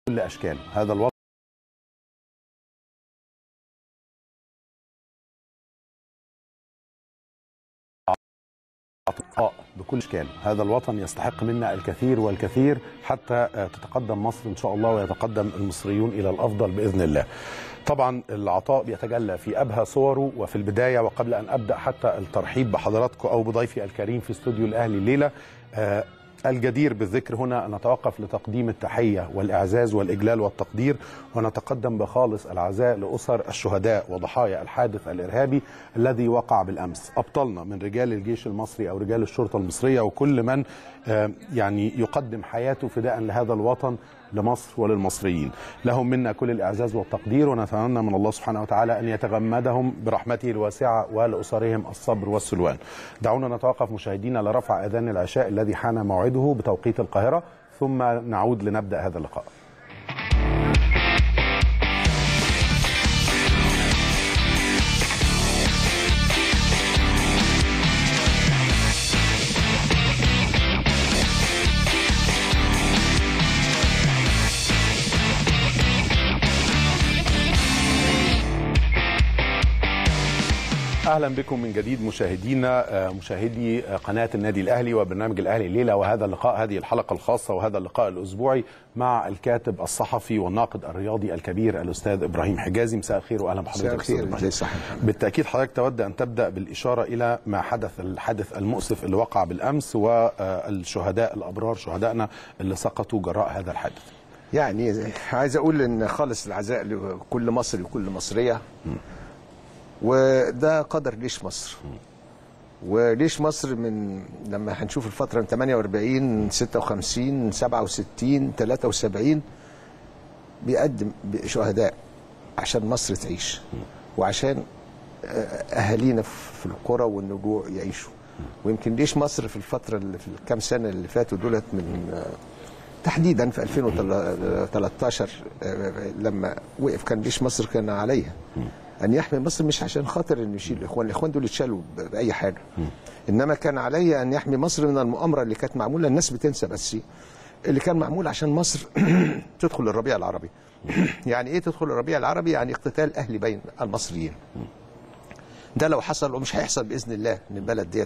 كل اشكاله هذا الوطن عطاء بكل اشكاله هذا الوطن يستحق منا الكثير والكثير حتى تتقدم مصر ان شاء الله ويتقدم المصريون الى الافضل باذن الله طبعا العطاء بيتجلى في ابهى صوره وفي البدايه وقبل ان ابدا حتى الترحيب بحضراتكم او بضيفي الكريم في استوديو الاهلي الليله آه الجدير بالذكر هنا أن نتوقف لتقديم التحية والإعزاز والإجلال والتقدير ونتقدم بخالص العزاء لأسر الشهداء وضحايا الحادث الإرهابي الذي وقع بالأمس أبطالنا من رجال الجيش المصري أو رجال الشرطة المصرية وكل من يعني يقدم حياته فداء لهذا الوطن لمصر وللمصريين لهم منا كل الإعزاز والتقدير ونتمنى من الله سبحانه وتعالى أن يتغمدهم برحمته الواسعة ولأسرهم الصبر والسلوان دعونا نتوقف مشاهدينا لرفع أذان العشاء الذي حان موعده بتوقيت القاهرة ثم نعود لنبدأ هذا اللقاء اهلا بكم من جديد مشاهدينا مشاهدي قناه النادي الاهلي وبرنامج الاهلي الليله وهذا اللقاء هذه الحلقه الخاصه وهذا اللقاء الاسبوعي مع الكاتب الصحفي والناقد الرياضي الكبير الاستاذ ابراهيم حجازي مساء الخير واهلا بحضرتك مساء الخير صحيح بالتاكيد حضرتك تود ان تبدا بالاشاره الى ما حدث الحادث المؤسف اللي وقع بالامس والشهداء الابرار شهدائنا اللي سقطوا جراء هذا الحادث يعني عايز اقول ان خالص العزاء لكل مصري وكل مصريه م. وده قدر جيش مصر وجيش مصر من لما هنشوف الفترة من 48 56 67 73 بيقدم شهداء عشان مصر تعيش وعشان أهالينا في القرى والنجوع يعيشوا ويمكن جيش مصر في الفترة اللي في الكام سنة اللي فاتوا دولت من تحديدا في 2013 لما وقف كان جيش مصر كان عليها ان يحمي مصر مش عشان خاطر انه يشيل الاخوان الاخوان دول اتشالوا باي حاجه م. انما كان علي ان يحمي مصر من المؤامره اللي كانت معموله الناس بتنسى بس اللي كان معمول عشان مصر تدخل الربيع العربي يعني ايه تدخل الربيع العربي يعني اقتتال اهلي بين المصريين ده لو حصل ومش هيحصل باذن الله ان البلد ديت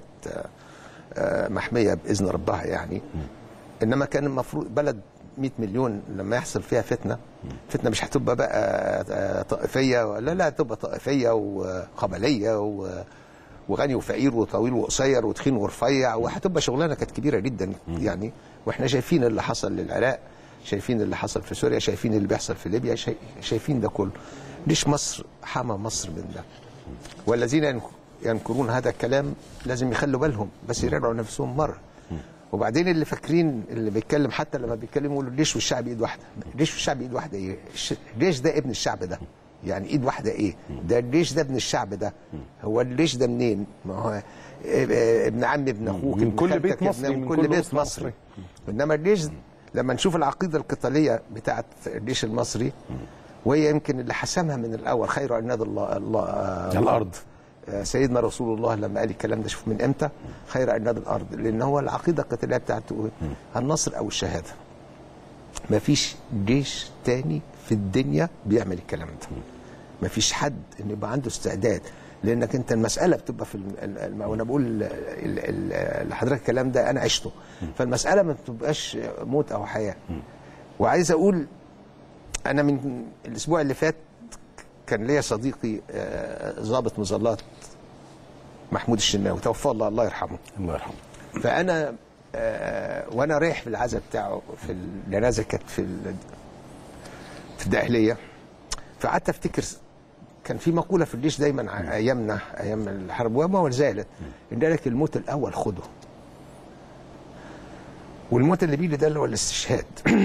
محميه باذن ربها يعني انما كان المفروض بلد 100 مليون لما يحصل فيها فتنه فتنه مش هتبقى بقى طائفيه ولا لا هتبقى طائفيه وقبليه وغني وفقير وطويل وقصير وتخين ورفيع وهتبقى شغلانه كانت كبيره جدا يعني واحنا شايفين اللي حصل للعراق شايفين اللي حصل في سوريا شايفين اللي بيحصل في ليبيا شايفين ده كله ليش مصر حمى مصر من ده والذين ينكرون هذا الكلام لازم يخلوا بالهم بس يراجعوا نفسهم مره وبعدين اللي فاكرين اللي بيتكلم حتى لما بيتكلم يقولوا الجيش والشعب ايد واحده الجيش والشعب ايد واحده ايه الجيش ده ابن الشعب ده يعني ايد واحده ايه ده الجيش ده ابن الشعب ده هو الجيش ده منين ما هو ابن عم ابن اخوك من كل بيت مصري من كل بيت مصري انما الجيش لما نشوف العقيده القتاليه بتاعه الجيش المصري وهي يمكن اللي حسمها من الاول خير عناد الله الله الارض سيدنا رسول الله لما قال الكلام ده شوف من امتى خير عناد الارض لان هو العقيده القتاليه بتاعته النصر او الشهاده ما فيش جيش تاني في الدنيا بيعمل الكلام ده ما فيش حد انه يبقى عنده استعداد لانك انت المساله بتبقى في الم... وانا بقول لحضرتك الكلام ده انا عشته فالمساله ما بتبقاش موت او حياه وعايز اقول انا من الاسبوع اللي فات كان ليا صديقي ضابط مظلات محمود الشناوي توفى الله الله يرحمه الله يرحمه فانا وانا رايح في العزاء بتاعه في الجنازه كانت في في الدقهليه فقعدت افتكر كان في مقوله في الجيش دايما ايامنا ايام الحرب وما زالت ان لك الموت الاول خده والموت اللي بيجي ده اللي هو الاستشهاد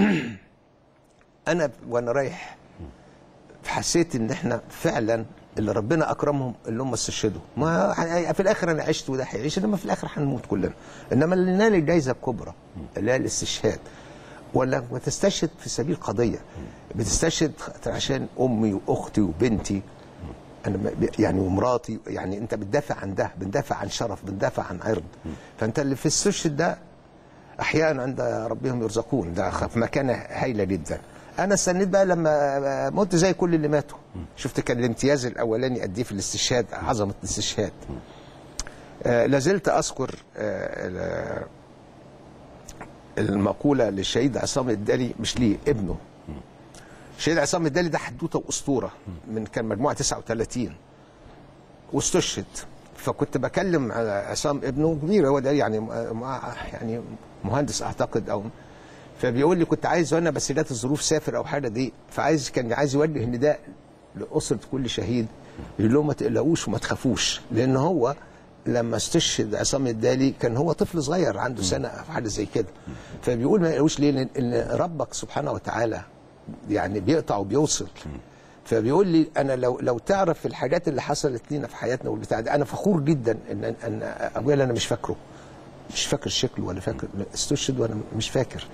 انا وانا رايح حسيت ان احنا فعلا اللي ربنا اكرمهم اللي هم استشهدوا ما في الاخر انا عشت وده هيعيش انما في الاخر هنموت كلنا انما اللي نال الجائزه الكبرى اللي هي الاستشهاد ولا بتستشهد في سبيل قضيه بتستشهد عشان امي واختي وبنتي انا يعني ومراتي يعني انت بتدافع عن ده بندافع عن شرف بندافع عن عرض فانت اللي في السجن ده احيانا عند ربهم يرزقون ده في مكانه هايله جدا انا استنيت بقى لما مت زي كل اللي ماتوا شفت كان الامتياز الاولاني قد ايه في الاستشهاد عظمه الاستشهاد آه لازلت اذكر آه ال- المقوله للشهيد عصام الدالي مش ليه ابنه الشهيد عصام الدالي ده حدوته واسطوره من كان مجموعه 39 واستشهد فكنت بكلم على عصام ابنه كبير هو ده يعني مع- يعني مهندس اعتقد او فبيقول لي كنت عايز وانا بس جات الظروف سافر او حاجه دي فعايز كان عايز يوجه نداء لاسره كل شهيد يقول لهم ما تقلقوش وما تخافوش لان هو لما استشهد عصام الدالي كان هو طفل صغير عنده سنه او حاجه زي كده فبيقول ما يقلقوش ليه لان إن ربك سبحانه وتعالى يعني بيقطع وبيوصل فبيقول لي انا لو لو تعرف الحاجات اللي حصلت لينا في حياتنا والبتاع ده انا فخور جدا ان ان ابويا انا مش فاكره مش فاكر شكله ولا فاكر استشهد وانا مش فاكر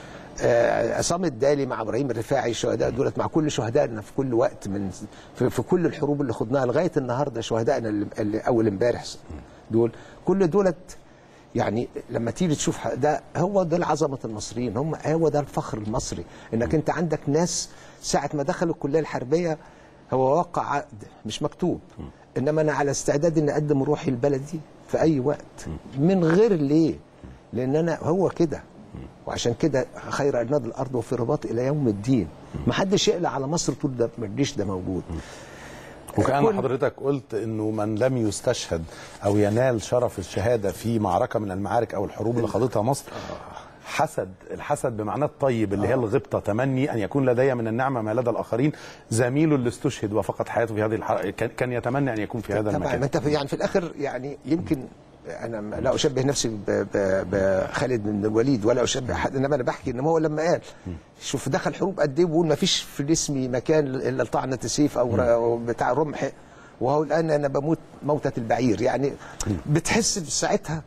آه، عصام الدالي مع ابراهيم الرفاعي الشهداء دولت مع كل شهدائنا في كل وقت من في, في كل الحروب اللي خضناها لغايه النهارده شهدائنا اللي, اللي اول امبارح دول كل دولت يعني لما تيجي تشوف ح- ده هو ده عظمه المصريين هم هو ده الفخر المصري انك انت عندك ناس ساعه ما دخلوا الكليه الحربيه هو وقع عقد مش مكتوب انما انا على استعداد اني اقدم روحي لبلدي في اي وقت من غير ليه لان انا هو كده وعشان كده خير اجناد الارض وفي رباط الى يوم الدين ما حدش يقلق على مصر طول ده ما الجيش ده موجود وكأن كل- حضرتك قلت انه من لم يستشهد او ينال شرف الشهاده في معركه من المعارك او الحروب اللي خاضتها مصر حسد الحسد بمعناه الطيب اللي هي الغبطه تمني ان يكون لدي من النعمه ما لدى الاخرين زميله اللي استشهد وفقد حياته في هذه الحركه كان- كان يتمنى ان يكون في هذا طبعا ما المكان انت في يعني في الاخر يعني يمكن انا لا اشبه نفسي ب- ب- بخالد بن الوليد ولا اشبه حد انما انا بحكي ان هو لما قال شوف دخل حروب قد ايه بيقول ما فيش في جسمي مكان الا طعنه سيف او ر- أو بتاع رمح وهو الان انا بموت موته البعير يعني بتحس ساعتها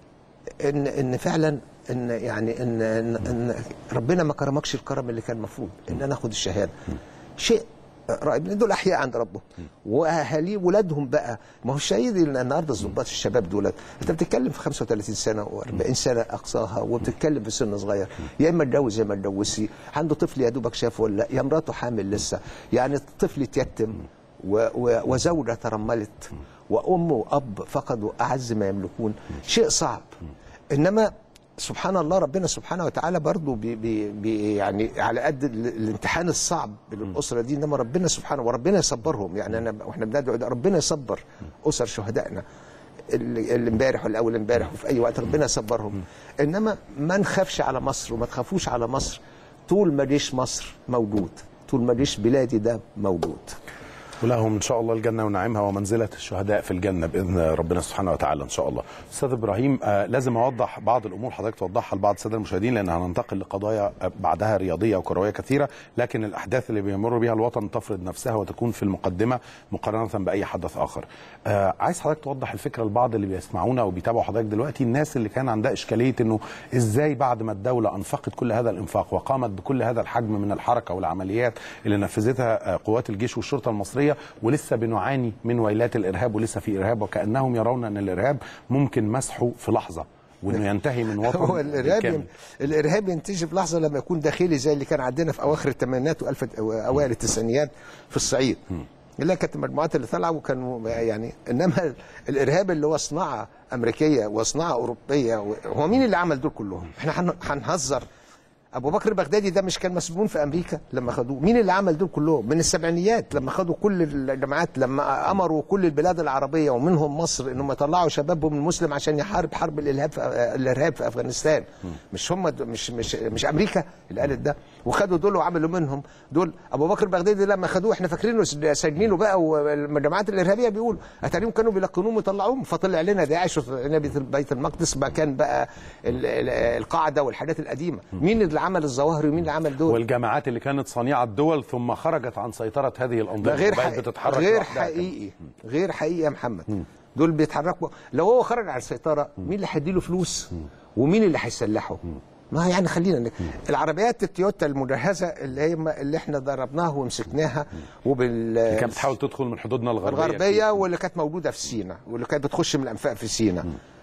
ان ان فعلا ان يعني ان ان, إن ربنا ما كرمكش الكرم اللي كان المفروض ان انا اخد الشهاده شيء رائع لأن دول احياء عند ربهم واهالي ولادهم بقى ما هو الشهيد النهارده الضباط الشباب دولت انت بتتكلم في 35 سنه و40 سنه اقصاها وبتتكلم في سن صغير يا اما اتجوز يا اما اتجوزش عنده طفل يا دوبك شافه ولا لا يا مراته حامل لسه يعني الطفل اتيتم و- و- وزوجه ترملت وام واب فقدوا اعز ما يملكون شيء صعب انما سبحان الله ربنا سبحانه وتعالى برضه بي بي بي يعني على قد ال- الامتحان الصعب للاسره دي انما ربنا سبحانه وربنا يصبرهم يعني انا واحنا بندعو ده ربنا يصبر اسر شهدائنا اللي اللي امبارح ولا اول امبارح وفي اي وقت ربنا يصبرهم انما ما نخافش على مصر وما تخافوش على مصر طول ما جيش مصر موجود طول ما جيش بلادي ده موجود ولهم ان شاء الله الجنه ونعيمها ومنزله الشهداء في الجنه باذن ربنا سبحانه وتعالى ان شاء الله. استاذ ابراهيم آه لازم اوضح بعض الامور حضرتك توضحها لبعض الساده المشاهدين لان هننتقل لقضايا آه، بعدها رياضيه وكرويه كثيره لكن الاحداث اللي بيمر بها الوطن تفرض نفسها وتكون في المقدمه مقارنه باي حدث اخر. آه عايز حضرتك توضح الفكره لبعض اللي بيسمعونا وبيتابعوا حضرتك دلوقتي الناس اللي كان عندها اشكاليه انه ازاي بعد ما الدوله انفقت كل هذا الانفاق وقامت بكل هذا الحجم من الحركه والعمليات اللي نفذتها آه، قوات الجيش والشرطه المصريه ولسه بنعاني من ويلات الارهاب ولسه في ارهاب وكانهم يرون ان الارهاب ممكن مسحه في لحظه وانه ينتهي من وطن هو الارهاب بالكامل. ين- الارهاب ينتهي في لحظه لما يكون داخلي زي اللي كان عندنا في اواخر الثمانينات واوائل التسعينيات في الصعيد اللي كانت المجموعات اللي طالعه وكانوا يعني انما الارهاب اللي هو صناعه امريكيه وصناعه اوروبيه و- هو مين اللي عمل دول كلهم؟ احنا هن- هنهزر ابو بكر البغدادي ده مش كان مسجون في امريكا لما خدوه مين اللي عمل دول كلهم من السبعينيات لما خدوا كل الجماعات لما امروا كل البلاد العربيه ومنهم مصر انهم يطلعوا شبابهم المسلم عشان يحارب حرب الارهاب في الارهاب في افغانستان مش هم د- مش مش مش امريكا اللي قالت ده وخدوا دول وعملوا منهم دول ابو بكر البغدادي لما خدوه احنا فاكرينه سجنينه بقى والجماعات الارهابيه بيقولوا اتاريهم كانوا بيلقنوهم ويطلعوهم فطلع لنا داعش وطلع لنا بيت- بيت المقدس مكان بقى ال- ال- القاعده والحاجات القديمه مين اللي عمل الظواهر ومين اللي عمل دول والجماعات اللي كانت صنيعه الدول ثم خرجت عن سيطره هذه الانظمه ده غير وبقت حقيقي بتتحرك غير لوحدها كمان. حقيقي غير حقيقي يا محمد دول بيتحركوا لو هو خرج على السيطره مين اللي هيديله فلوس ومين اللي هيسلحه ما يعني خلينا نك... العربيات التويوتا المجهزه اللي هي اللي احنا ضربناها ومسكناها وبال اللي كانت بتحاول تدخل من حدودنا الغربيه الغربيه واللي كانت موجوده في سينا واللي كانت بتخش من الانفاق في سينا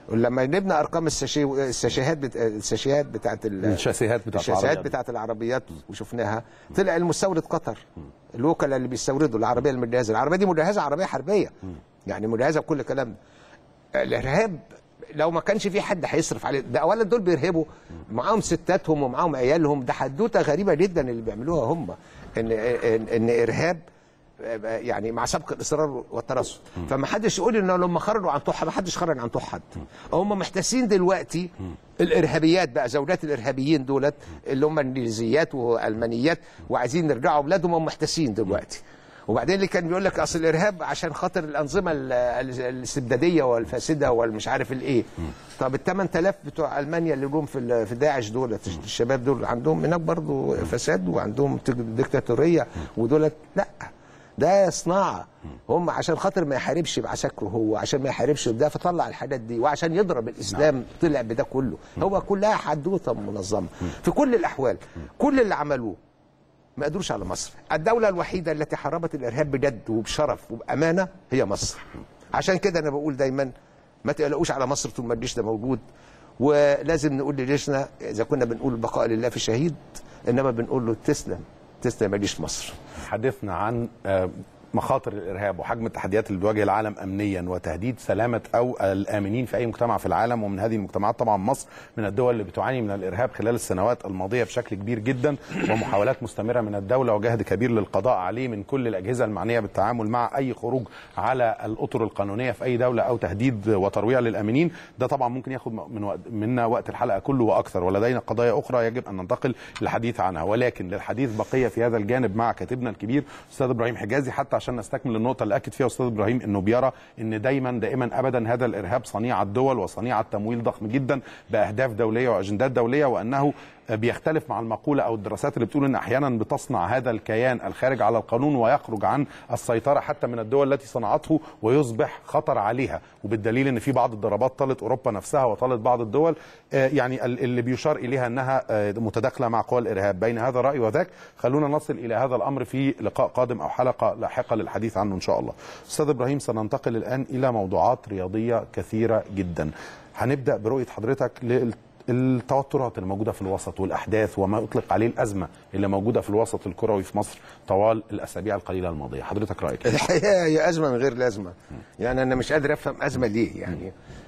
لما جبنا ارقام الساشي الساشيهات بت... الساشيهات بتاعت ال... الشاسيهات بتاعت الشاسيهات العربيات. بتاعت العربيات وشفناها طلع المستورد قطر الوكلاء اللي بيستوردوا العربيه المجهزه العربيه دي مجهزه عربيه حربيه يعني مجهزه بكل الكلام ده الارهاب لو ما كانش في حد هيصرف عليه ده اولا دول بيرهبوا معاهم ستاتهم ومعاهم عيالهم ده حدوته غريبه جدا اللي بيعملوها هم ان ان, إن ارهاب يعني مع سبق الاصرار والترصد فما حدش يقول انه لما خرجوا عن طوح ما حدش خرج عن طوح حد هم محتاسين دلوقتي الارهابيات بقى زوجات الارهابيين دولت اللي هم انجليزيات والمانيات وعايزين يرجعوا بلادهم هم محتاسين دلوقتي وبعدين اللي كان بيقول لك اصل الارهاب عشان خاطر الانظمه ال- ال- الاستبداديه والفاسده والمش عارف الايه طب ال 8000 بتوع المانيا اللي جم في ال- في داعش دول الشباب دول عندهم هناك برضو فساد وعندهم تك- ديكتاتوريه ودولت لا ده صناعه هم عشان خاطر ما يحاربش بعساكره هو عشان ما يحاربش بده فطلع الحاجات دي وعشان يضرب الاسلام طلع بده كله هو كلها حدوته منظمه في كل الاحوال كل اللي عملوه ما قدروش على مصر الدولة الوحيدة التي حاربت الإرهاب بجد وبشرف وبأمانة هي مصر عشان كده أنا بقول دايما ما تقلقوش على مصر طول ما الجيش ده موجود ولازم نقول لجيشنا إذا كنا بنقول البقاء لله في شهيد إنما بنقول له تسلم تسلم يا جيش مصر حدثنا عن آه، مخاطر الارهاب وحجم التحديات اللي بتواجه العالم امنيا وتهديد سلامه او الامنين في اي مجتمع في العالم ومن هذه المجتمعات طبعا مصر من الدول اللي بتعاني من الارهاب خلال السنوات الماضيه بشكل كبير جدا ومحاولات مستمره من الدوله وجهد كبير للقضاء عليه من كل الاجهزه المعنيه بالتعامل مع اي خروج على الاطر القانونيه في اي دوله او تهديد وترويع للامنين ده طبعا ممكن ياخد من وقت منا وقت الحلقه كله واكثر ولدينا قضايا اخرى يجب ان ننتقل للحديث عنها ولكن للحديث بقيه في هذا الجانب مع كاتبنا الكبير استاذ ابراهيم حجازي حتى عشان نستكمل النقطه اللي اكد فيها استاذ ابراهيم انه بيرى ان دايما دائما ابدا هذا الارهاب صنيعه الدول وصنيعه تمويل ضخم جدا باهداف دوليه واجندات دوليه وانه بيختلف مع المقولة أو الدراسات اللي بتقول أن أحيانا بتصنع هذا الكيان الخارج على القانون ويخرج عن السيطرة حتى من الدول التي صنعته ويصبح خطر عليها وبالدليل أن في بعض الضربات طالت أوروبا نفسها وطالت بعض الدول آه، يعني ال- اللي بيشار إليها أنها آه، متداخلة مع قوى الإرهاب بين هذا الرأي وذاك خلونا نصل إلى هذا الأمر في لقاء قادم أو حلقة لاحقة للحديث عنه إن شاء الله أستاذ إبراهيم سننتقل الآن إلى موضوعات رياضية كثيرة جدا هنبدأ برؤية حضرتك لل التوترات اللي موجوده في الوسط والاحداث وما اطلق عليه الازمه اللي موجوده في الوسط الكروي في مصر طوال الاسابيع القليله الماضيه حضرتك رايك إيه؟ الحقيقه هي ازمه من غير لازمه يعني انا مش قادر افهم ازمه ليه يعني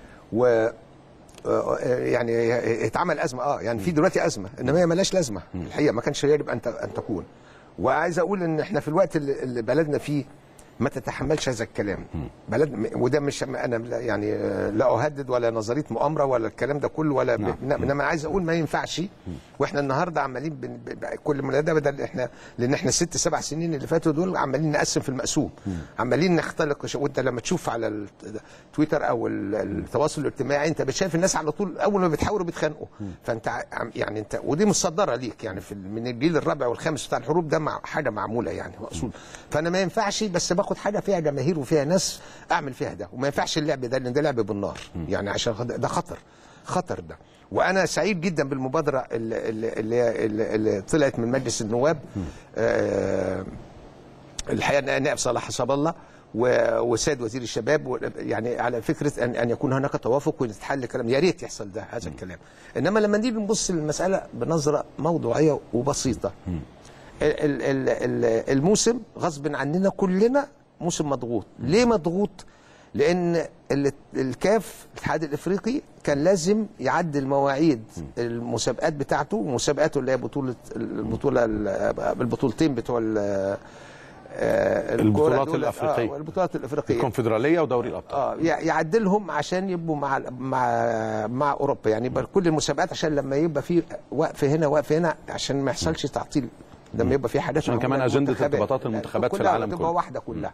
و آه، يعني اتعمل ازمه اه يعني في دلوقتي ازمه انما هي ملهاش لازمه الحقيقه ما كانش يجب ان ت- ان تكون وعايز اقول ان احنا في الوقت اللي اللي بلدنا فيه ما تتحملش هذا الكلام بلد وده مش انا لا- يعني آه، لا اهدد ولا نظريه مؤامره ولا الكلام ده كله ولا نعم. ب- انما عايز اقول ما ينفعش واحنا النهارده عمالين بن... ب- ب- كل ما ده بدل احنا لان احنا الست سبع سنين اللي فاتوا دول عمالين نقسم في المقسوم عمالين نختلق ش- وانت لما تشوف على التويتر او ال- التواصل الاجتماعي انت بتشايف الناس على طول اول ما بتحاوروا بيتخانقوا فانت ع- عم- يعني انت ودي مصدره ليك يعني في ال- من الجيل الرابع والخامس بتاع الحروب ده مع حاجه معموله يعني مقصود فانا ما ينفعش بس باخد حاجه فيها جماهير وفيها ناس اعمل فيها ده وما ينفعش اللعب ده لان ده لعب بالنار يعني عشان خد- ده خطر خطر ده وانا سعيد جدا بالمبادره اللي, اللي, اللي, اللي, اللي طلعت من مجلس النواب آه الحقيقه نائب صلاح حسب الله و- وسيد وزير الشباب و- يعني على فكره ان ان يكون هناك توافق ويتحل كلام يا ريت يحصل ده هذا الكلام انما لما نيجي نبص للمساله بنظره موضوعيه وبسيطه ال- ال- ال- ال- الموسم غصب عننا كلنا موسم مضغوط ليه مضغوط لان ال- الكاف الاتحاد الافريقي كان لازم يعدل مواعيد المسابقات بتاعته مسابقاته اللي هي بطوله البطوله البطولتين بتوع ال- آه، الكرة البطولات دول- الأفريقية. آه البطولات الافريقيه الكونفدراليه ودوري الابطال اه يع- يعدلهم عشان يبقوا مع مع مع اوروبا يعني يبقى كل المسابقات عشان لما يبقى في وقف هنا وقف هنا عشان ما يحصلش تعطيل لما يبقى في حدث عشان معمولة كمان أجندة للمنتخبات. ارتباطات المنتخبات في كلها العالم تبقى كله. واحده كلها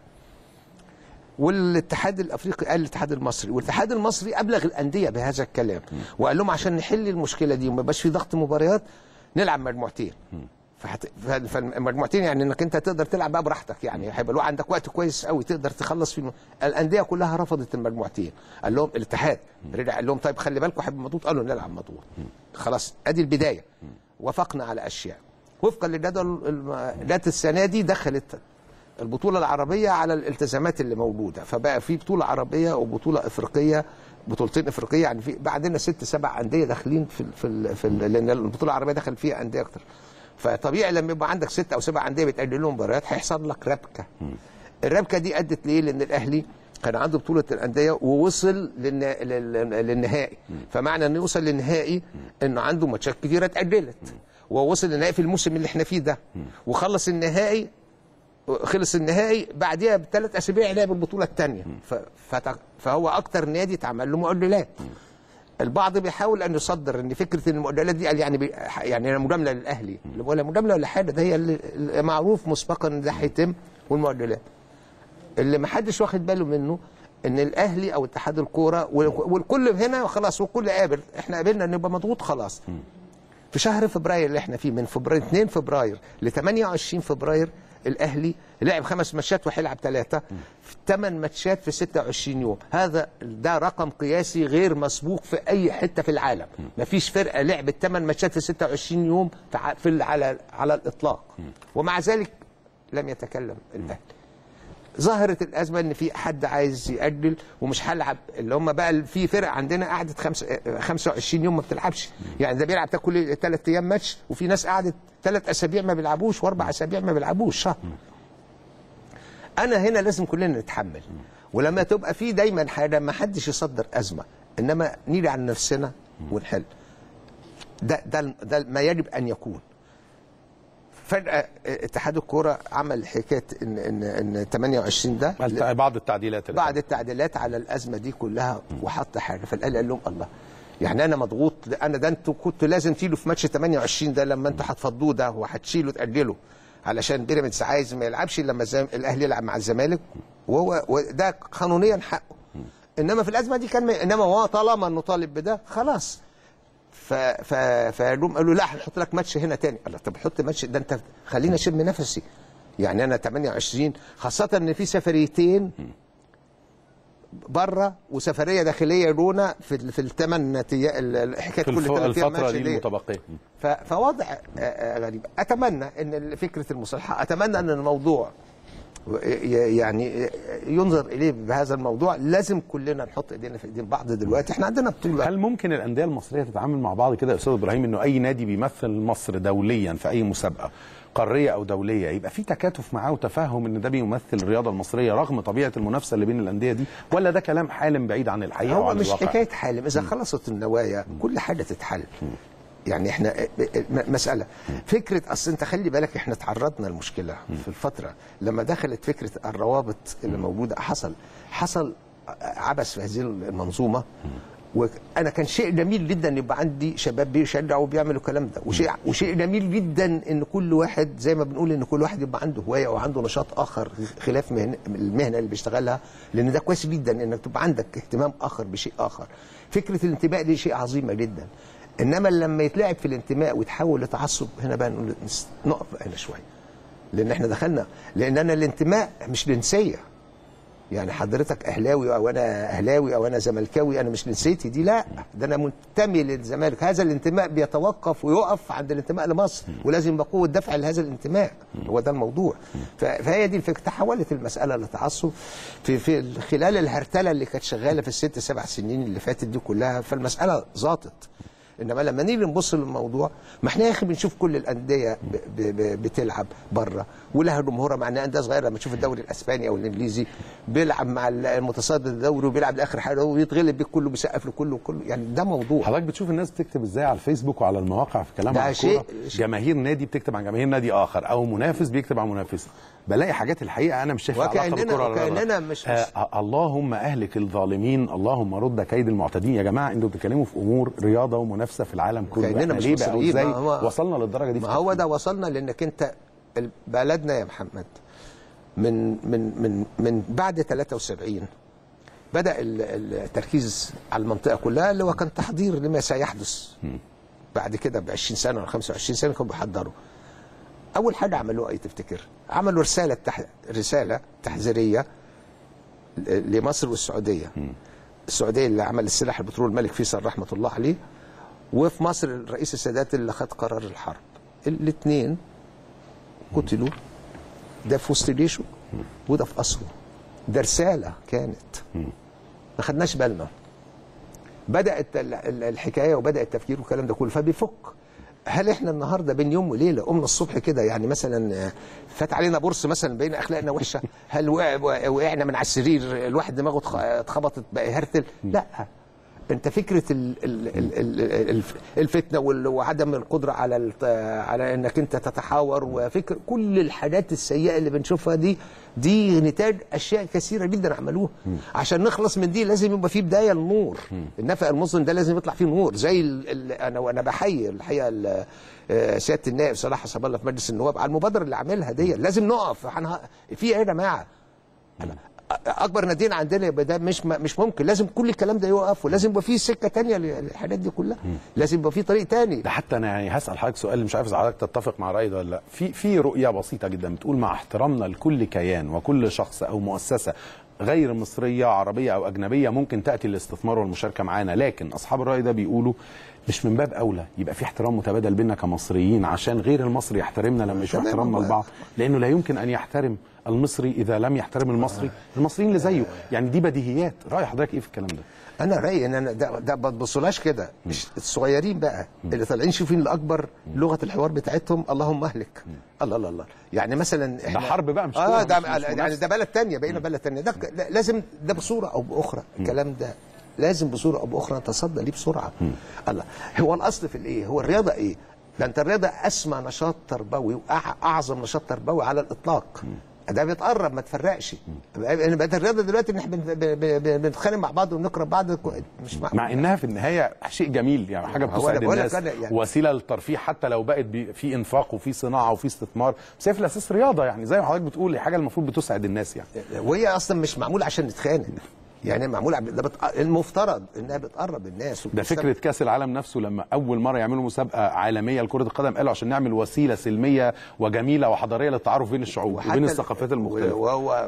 والاتحاد الافريقي قال الاتحاد المصري والاتحاد المصري ابلغ الانديه بهذا الكلام وقال لهم عشان نحل المشكله دي وما يبقاش في ضغط مباريات نلعب مجموعتين فحت... ف- فالمجموعتين يعني انك انت تقدر تلعب بقى براحتك يعني هيبقى له عندك وقت كويس قوي تقدر تخلص فيه الم... الانديه كلها رفضت المجموعتين قال لهم الاتحاد رجع قال لهم طيب خلي بالكم هيبقى مضغوط قالوا نلعب مضغوط خلاص ادي البدايه وافقنا على اشياء وفقا لجدول الم- جت السنه دي دخلت البطوله العربيه على الالتزامات اللي موجوده فبقى في بطوله عربيه وبطوله افريقيه بطولتين افريقيه يعني في بقى عندنا ست سبع انديه داخلين في ال في ال في ال لان البطوله العربيه دخل فيها انديه اكتر فطبيعي لما يبقى عندك ست او سبع انديه بتقلل لهم مباريات هيحصل لك ربكه الربكه دي ادت ليه؟ لان الاهلي كان عنده بطوله الانديه ووصل للنا... لل... للنهائي فمعنى انه يوصل للنهائي انه عنده ماتشات كتيره اتاجلت ووصل للنهائي في الموسم اللي احنا فيه ده وخلص النهائي خلص النهائي بعديها بثلاث اسابيع لعب البطوله الثانيه ف... فت... فهو اكتر نادي اتعمل له مؤجلات البعض بيحاول ان يصدر ان فكره ان المؤجلات دي قال يعني بي... يعني مجامله للاهلي ولا مجامله ولا حاجه ده هي اللي اللي معروف مسبقا ان ده هيتم والمؤجلات اللي ما حدش واخد باله منه ان الاهلي او اتحاد الكوره وال- والكل هنا خلاص والكل قابل احنا قابلنا ان نبقى مضغوط خلاص في شهر فبراير اللي احنا فيه من فبراير 2 فبراير ل 28 فبراير الاهلي لعب خمس ماتشات وهيلعب ثلاثه في ثمان ماتشات في 26 يوم هذا ده رقم قياسي غير مسبوق في اي حته في العالم مفيش فرقه لعبت ثمان ماتشات في 26 يوم في ع- في ال- على على الاطلاق ومع ذلك لم يتكلم الاهلي ظهرت الازمه ان في حد عايز ياجل ومش هلعب اللي هم بقى في فرق عندنا قعدت خمس 25 يوم ما بتلعبش يعني ده بيلعب كل ثلاث ايام ماتش وفي ناس قعدت ثلاث اسابيع ما بيلعبوش واربع اسابيع ما بيلعبوش شهر انا هنا لازم كلنا نتحمل ولما تبقى في دايما حاجه ما حدش يصدر ازمه انما نيجي على نفسنا ونحل ده ده ده ما يجب ان يكون فجاه اتحاد الكوره عمل حكايه ان ان ان 28 ده بعض التعديلات اللي بعد التعديلات على الازمه دي كلها وحط حاجه فالاهلي قال لهم الله يعني انا مضغوط انا ده انتوا كنتوا لازم تيجوا في ماتش 28 ده لما انتوا هتفضوه ده وهتشيلوا تاجلوا علشان بيراميدز عايز ما يلعبش لما الزم... الاهلي يلعب مع الزمالك وهو وده قانونيا حقه انما في الازمه دي كان ما... انما هو طالما انه طالب بده خلاص ف ف فجم قالوا لا هنحط لك ماتش هنا تاني قال طب حط ماتش ده انت خليني اشم نفسي يعني انا 28 خاصه ان في سفريتين بره وسفريه داخليه رونا في ال- في الثمان نتيجة حكايه في كل الف... ثمان أيام الفترة ماتش دي دي. المتبقية ف- فوضع آه، آه، غريب اتمنى ان فكره المصالحه اتمنى ان الموضوع ي- يعني ينظر اليه بهذا الموضوع لازم كلنا نحط ايدينا في ايدين بعض دلوقتي احنا عندنا بطوله هل ممكن الأندية المصرية تتعامل مع بعض كده يا أستاذ إبراهيم إنه أي نادي بيمثل مصر دوليا في أي مسابقة قارية أو دولية يبقى في تكاتف معاه وتفاهم إن ده بيمثل الرياضة المصرية رغم طبيعة المنافسة اللي بين الأندية دي ولا ده كلام حالم بعيد عن الحقيقة هو وعن مش الواقع؟ حكايه حالم اذا خلصت النوايا كل حاجه تتحل يعني احنا م- مساله فكره اصل انت خلي بالك احنا تعرضنا لمشكله في الفتره لما دخلت فكره الروابط اللي موجوده حصل حصل عبث في هذه المنظومه وانا كان شيء جميل جدا يبقى عندي شباب بيشجعوا وبيعملوا الكلام ده وشيء وشيء جميل جدا ان كل واحد زي ما بنقول ان كل واحد يبقى عنده هوايه وعنده نشاط اخر خلاف مهن المهنه اللي بيشتغلها لان ده كويس جدا انك تبقى عندك اهتمام اخر بشيء اخر فكره الانتماء دي شيء عظيمه جدا انما لما يتلعب في الانتماء ويتحول لتعصب هنا بقى نقول نس- نقف هنا شويه لان احنا دخلنا لان انا الانتماء مش جنسيه يعني حضرتك اهلاوي او انا اهلاوي او انا زملكاوي انا مش جنسيتي دي لا ده انا منتمي للزمالك هذا الانتماء بيتوقف ويقف عند الانتماء لمصر ولازم يبقى قوه دفع لهذا الانتماء هو ده الموضوع ف- فهي دي الفكره تحولت المساله لتعصب في في خلال الهرتله اللي كانت شغاله في الست سبع سنين اللي فاتت دي كلها فالمساله ظاطت انما لما نيجي نبص للموضوع ما احنا يا اخي بنشوف كل الانديه ب- ب- ب- بتلعب بره ولها جمهورها مع انها انديه صغيره لما تشوف الدوري الاسباني او الانجليزي بيلعب مع المتصدر الدوري وبيلعب لاخر حاجه ويتغلب بيه كله بيسقف له كله كله يعني ده موضوع حضرتك بتشوف الناس بتكتب ازاي على الفيسبوك وعلى المواقع في كلام ده عن شيء- الكوره شيء- جماهير نادي بتكتب عن جماهير نادي اخر او منافس بيكتب عن منافس بلاقي حاجات الحقيقه انا مش شايفها علاقه وكأننا- بالكره ولا وكأننا الرياضة. مش- آه اللهم اهلك الظالمين اللهم رد كيد المعتدين يا جماعه انتوا بتتكلموا في امور رياضه ومنافسه في العالم كله كأننا احنا مش ليه بقى مصريين، ازاي ما هو- وصلنا للدرجه دي في ما هو التفكير؟ ده وصلنا لانك انت ال- بلدنا يا محمد من من من من بعد 73 بدا ال- ال- التركيز على المنطقه كلها اللي هو كان تحضير لما سيحدث بعد كده ب 20 سنه ولا 25 سنه كانوا بيحضروا اول حاجه عملوها ايه تفتكر عملوا رساله تح... رساله تحذيريه ل- لمصر والسعوديه السعوديه اللي عمل السلاح البترول الملك فيصل رحمه الله عليه وفي مصر الرئيس السادات اللي خد قرار الحرب الاثنين قتلوا ده في وسط جيشه وده في قصره ده رساله كانت ما خدناش بالنا بدات ال- ال- الحكايه وبدا التفكير والكلام ده كله فبيفك هل احنا النهارده بين يوم وليله قمنا الصبح كده يعني مثلا آه، فات علينا برص مثلا بين اخلاقنا وحشه هل وقع- وقعنا من على السرير الواحد دماغه اتخ- اتخبطت بقى هرتل لا انت فكره ال ال ال ال ال الفتنه وال- وعدم القدره على الت- على انك انت تتحاور وفكر كل الحاجات السيئه اللي بنشوفها دي دي نتاج اشياء كثيره جدا عملوها عشان نخلص من دي لازم يبقى في بدايه للنور النفق المظلم ده لازم يطلع فيه نور زي ال ال انا وانا بحيي الحقيقه ال- آه، سياده النائب صلاح حسب الله في مجلس النواب على المبادره اللي عاملها دي لازم نقف هنها- في ايه يا جماعه اكبر نادين عندنا يبقى ده مش مش ممكن لازم كل الكلام ده يوقف ولازم يبقى في سكه تانية للحاجات دي كلها لازم يبقى في طريق تاني ده حتى انا يعني هسال حضرتك سؤال مش عارف اذا حضرتك تتفق مع رايي ده ولا لا في في رؤيه بسيطه جدا بتقول مع احترامنا لكل كيان وكل شخص او مؤسسه غير مصريه عربيه او اجنبيه ممكن تاتي الاستثمار والمشاركه معانا لكن اصحاب الراي ده بيقولوا مش من باب اولى يبقى في احترام متبادل بيننا كمصريين عشان غير المصري يحترمنا لما يشوف تمام. احترامنا لبعض لانه لا يمكن ان يحترم المصري اذا لم يحترم المصري المصريين اللي زيه يعني دي بديهيات راي حضرتك ايه في الكلام ده انا رايي ان انا ده, ده ما تبصلهاش كده مش- الصغيرين بقى اللي طالعين شايفين الاكبر لغه الحوار بتاعتهم اللهم اهلك الله الله الله يعني مثلا احنا حرب بقى مش اه كورة، ده مش- مش يعني منافسة. ده بلد تانية بقينا بلد تانية ده ده لازم ده بصوره او باخرى الكلام ده لازم بصوره او باخرى نتصدى ليه بسرعه الله هو الاصل في الايه هو الرياضه ايه ده انت الرياضه اسمى نشاط تربوي واعظم نشاط تربوي على الاطلاق ده بيتقرب ما تفرقش يعني بقت الرياضه دلوقتي ان احنا بن- ب- ب- ب- بنتخانق مع بعض ونقرب بعض كو- مش مع, مع انها في النهايه شيء جميل يعني حاجه هو أنا بتسعد بقول لك الناس أنا يعني- وسيله للترفيه حتى لو بقت بي- في انفاق وفي صناعه وفي استثمار بس هي في الاساس رياضه يعني زي ما حضرتك بتقول هي حاجه المفروض بتسعد الناس يعني وهي اصلا مش معموله عشان نتخانق يعني معموله عب- ده بت... المفترض انها بتقرب الناس ده فكره كاس العالم نفسه لما اول مره يعملوا مسابقه عالميه لكره القدم قالوا عشان نعمل وسيله سلميه وجميله وحضاريه للتعارف بين الشعوب وحتى وبين ال- الثقافات المختلفه وهو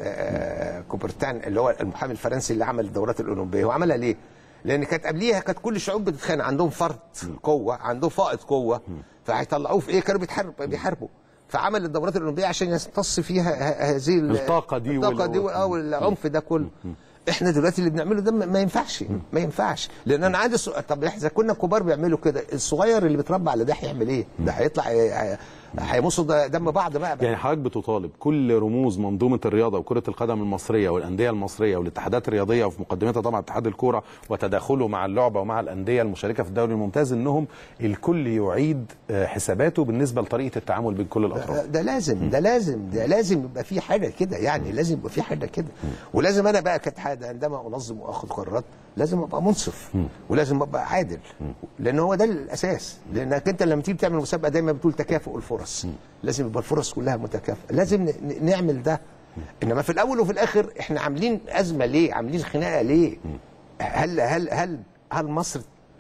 آه، كوبرتان اللي هو المحامي الفرنسي اللي عمل الدورات الاولمبيه هو عملها ليه؟ لان كانت قبليها كانت كل الشعوب بتتخانق عندهم فرط قوه عندهم فائض قوه فهيطلعوه في ايه كانوا بيتحارب بيحاربوا فعمل الدورات الاولمبيه عشان يمتص فيها ه- هذه ال- الطاقة دي الطاقه وال- دي اه والعنف ده كله احنا دلوقتي اللي بنعمله ده ما ما ينفعش ما ينفعش لان انا عندي سؤال طب اذا كنا كبار بيعملوا كده الصغير اللي بيتربى على ده هيعمل ايه؟ ده هيطلع هي- هيمصوا ده- دم بعض بقى, بقى. يعني حضرتك بتطالب كل رموز منظومه الرياضه وكره القدم المصريه والانديه المصريه والاتحادات الرياضيه وفي مقدمتها طبعا اتحاد الكوره وتداخله مع اللعبه ومع الانديه المشاركه في الدوري الممتاز انهم الكل يعيد آه، حساباته بالنسبه لطريقه التعامل بين كل الاطراف ده لازم ده لازم ده لازم يبقى في حاجه كده يعني لازم يبقى في حاجه كده ولازم انا بقى كاتحاد عندما انظم واخذ قرارات لازم ابقى منصف ولازم ابقى عادل لان هو ده الاساس لانك انت لما تيجي تعمل مسابقه دايما بتقول تكافؤ الفرص لازم يبقى الفرص كلها متكافئه لازم ن- ن- نعمل ده انما في الاول وفي الاخر احنا عاملين ازمه ليه عاملين خناقه ليه هل هل هل هل مصر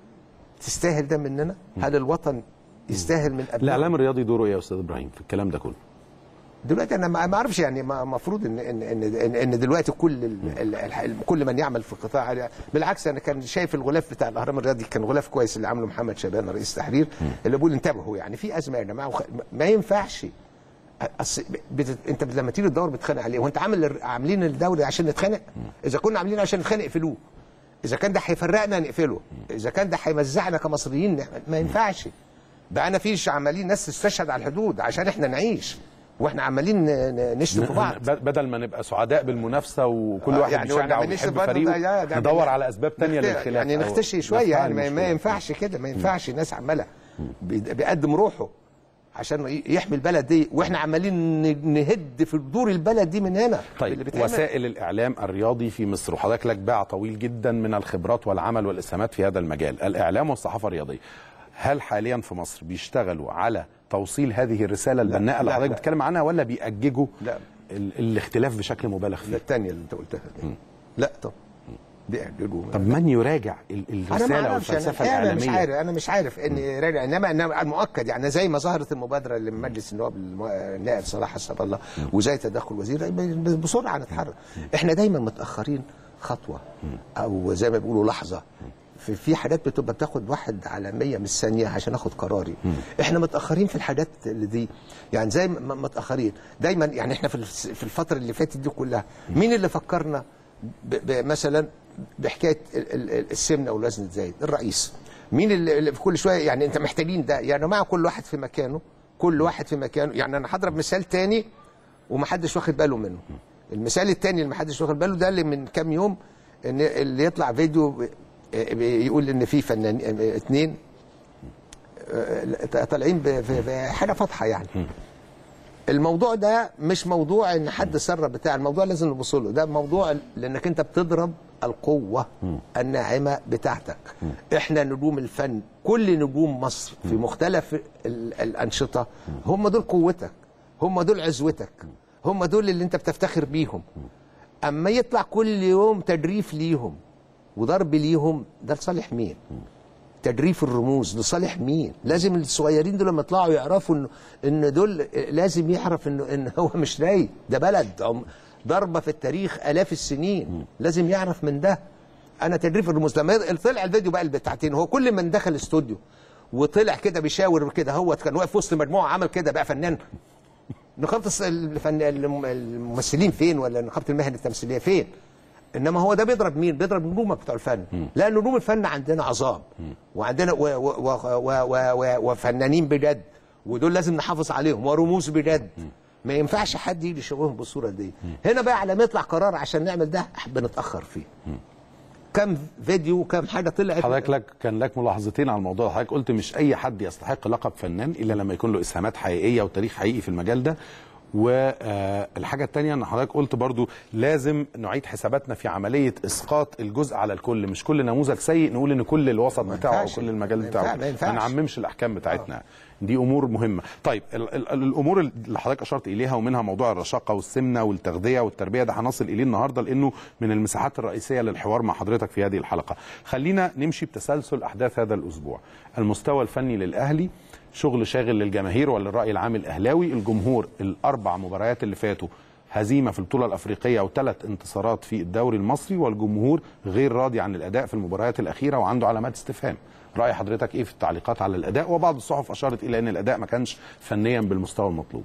تستاهل ده مننا هل الوطن يستاهل من أبنائه؟ الاعلام الرياضي دوره ايه يا استاذ ابراهيم في الكلام ده كله دلوقتي انا ما ما اعرفش يعني المفروض ان ان ان ان, إن دلوقتي كل ال ال ال كل من يعمل في القطاع بالعكس انا كان شايف الغلاف بتاع الاهرام الرياضي كان غلاف كويس اللي عامله محمد شبان رئيس تحرير اللي بيقول انتبهوا يعني في ازمه يا جماعه وخ... ما ينفعش أص... بت... انت لما تيجي تدور بتخانق عليه وانت عامل الر- عاملين الدوري عشان نتخانق اذا كنا عاملين عشان نتخانق اقفلوه اذا كان ده هيفرقنا نقفله اذا كان ده هيمزعنا كمصريين نعمل- ما ينفعش ده انا فيش عمالين ناس تستشهد على الحدود عشان احنا نعيش واحنا عمالين ن- ن- نشتم في بعض ب- بدل ما نبقى سعداء بالمنافسه وكل آه، واحد يعني بيشجع لما وبيحب نشتم برضه فريقه ده- ده- ده- ندور ده- على اسباب تانية نخت- للخلاف يعني أو نختشي شويه نفتح يعني ما, ما المشكلة. ينفعش كده ما ينفعش الناس عماله بي- بيقدم روحه عشان ي- يحمي البلد دي واحنا عمالين ن- نهد في دور البلد دي من هنا طيب اللي بيتعمل. وسائل الاعلام الرياضي في مصر وحضرتك لك باع طويل جدا من الخبرات والعمل والاسهامات في هذا المجال الاعلام والصحافه الرياضيه هل حاليا في مصر بيشتغلوا على توصيل هذه الرساله البناءه اللي لا، حضرتك لا. بتتكلم عنها ولا بيأججوا لا. ال- الاختلاف بشكل مبالغ لا فيه الثانيه اللي انت قلتها دي لا طب دي اعجلوا طب من يراجع ال- انا ما الرساله اعرفش والفلسفه انا أنا مش الاعلاميه عارف انا مش عارف ان راجع انما انما المؤكد يعني زي ما ظهرت المبادره اللي من مجلس النواب الم- النائب صلاح حسب الله وزي تدخل وزير ب- بسرعه نتحرك احنا دايما متاخرين خطوه او زي ما بيقولوا لحظه في في حاجات بتبقى بتاخد واحد على 100 من الثانيه عشان اخد قراري احنا متاخرين في الحاجات اللي دي يعني زي ما متاخرين دايما يعني احنا في الس- في الفتره اللي فاتت دي كلها مين اللي فكرنا ب- ب- مثلا بحكايه ال- ال- ال- السمنه والوزن الزايد الرئيس مين اللي اللي في كل شويه يعني انت محتاجين ده يا جماعه كل واحد في مكانه كل واحد في مكانه يعني انا هضرب مثال تاني ومحدش واخد باله منه المثال التاني اللي محدش واخد باله ده اللي من كام يوم ان اللي يطلع فيديو ب- يقول ان في فنان اتنين آه، طالعين ب- ب- بحاجه فاتحه يعني الموضوع ده مش موضوع ان حد سرب بتاع الموضوع لازم نبص له ده موضوع لانك انت بتضرب القوه الناعمه بتاعتك احنا نجوم الفن كل نجوم مصر في مختلف ال- الانشطه هم دول قوتك هم دول عزوتك هم دول اللي انت بتفتخر بيهم اما يطلع كل يوم تجريف ليهم وضرب ليهم ده لصالح مين تجريف الرموز لصالح مين لازم الصغيرين دول لما يطلعوا يعرفوا ان ان دول لازم يعرف انه ان هو مش راي ده بلد عم- ضربه في التاريخ الاف السنين لازم يعرف من ده انا تجريف الرموز لما يض- طلع الفيديو بقى بتاعتين هو كل من دخل استوديو وطلع كده بيشاور كده هو كان واقف وسط مجموعه عمل كده بقى فنان نقابه الس- الفن الم- الممثلين فين ولا نقابه المهن التمثيليه فين انما هو ده بيضرب مين بيضرب نجومك بتوع الفن لان نجوم الفن عندنا عظام وعندنا و و و و و و وفنانين بجد ودول لازم نحافظ عليهم ورموز بجد ما ينفعش حد يجي يشوههم بالصوره دي هنا بقى على ما يطلع قرار عشان نعمل ده بنتاخر فيه كم فيديو وكم حاجه طلعت حضرتك لك كان لك ملاحظتين على الموضوع ده حضرتك قلت مش اي حد يستحق لقب فنان الا لما يكون له اسهامات حقيقيه وتاريخ حقيقي في المجال ده والحاجة التانية ان حضرتك قلت برضو لازم نعيد حساباتنا في عملية اسقاط الجزء على الكل مش كل نموذج سيء نقول ان كل الوسط بتاعه او ينفعش. كل المجال ما بتاعه ينفع- ما ينفعش. ما نعممش الاحكام بتاعتنا دي امور مهمة طيب ال ال الامور اللي حضرتك اشرت اليها ومنها موضوع الرشاقة والسمنة والتغذية والتربية ده هنصل اليه النهاردة لانه من المساحات الرئيسية للحوار مع حضرتك في هذه الحلقة خلينا نمشي بتسلسل احداث هذا الاسبوع المستوى الفني للاهلي شغل شاغل للجماهير ولا الراي العام الاهلاوي الجمهور الاربع مباريات اللي فاتوا هزيمه في البطوله الافريقيه وثلاث انتصارات في الدوري المصري والجمهور غير راضي عن الاداء في المباريات الاخيره وعنده علامات استفهام راي حضرتك ايه في التعليقات على الاداء وبعض الصحف اشارت الى ان الاداء ما كانش فنيا بالمستوى المطلوب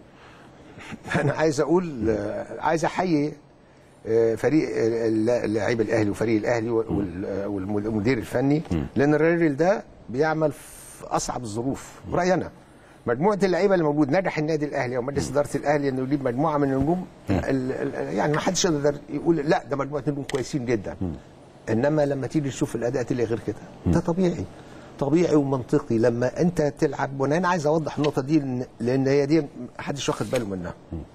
انا عايز اقول آه، عايز احيي آه، فريق الل- اللاعب الاهلي وفريق الاهلي وال- آه، والمدير الفني لان الراجل ده بيعمل في اصعب الظروف برايي انا مجموعه اللعيبه اللي موجود نجح النادي الاهلي او مجلس اداره الاهلي انه يجيب مجموعه من النجوم ال- ال- يعني ما حدش يقدر يقول لا ده مجموعه نجوم كويسين جدا انما لما تيجي تشوف الاداء تلاقي غير كده ده طبيعي طبيعي ومنطقي لما انت تلعب وانا أنا عايز اوضح النقطه دي لأن- لان هي دي محدش واخد باله منها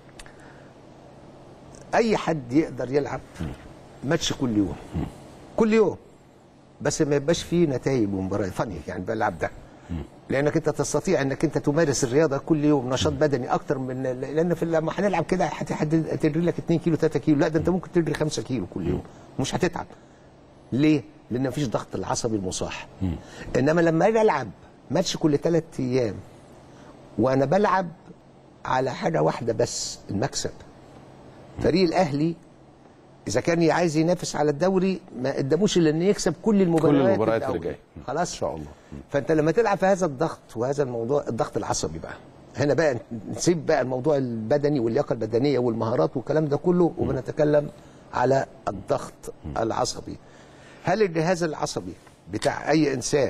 اي حد يقدر يلعب ماتش كل يوم كل يوم بس ما يبقاش فيه نتائج ومباريات فني يعني بلعب ده لانك انت تستطيع انك انت تمارس الرياضه كل يوم نشاط بدني اكتر من لان في لما هنلعب كده هت- هت- تجري لك 2 كيلو 3 كيلو لا ده انت ممكن تجري 5 كيلو كل يوم مش هتتعب ليه؟ لان مفيش ضغط العصبي المصاح انما لما اجي العب ماتش كل ثلاث ايام وانا بلعب على حاجه واحده بس المكسب فريق الاهلي اذا كان عايز ينافس على الدوري ما قدموش الا انه يكسب كل المباريات كل المباريات اللي الأول. جايه خلاص ان شاء الله فانت لما تلعب في هذا الضغط وهذا الموضوع الضغط العصبي بقى هنا بقى نسيب بقى الموضوع البدني واللياقه البدنيه والمهارات والكلام ده كله وبنتكلم على الضغط العصبي هل الجهاز العصبي بتاع اي انسان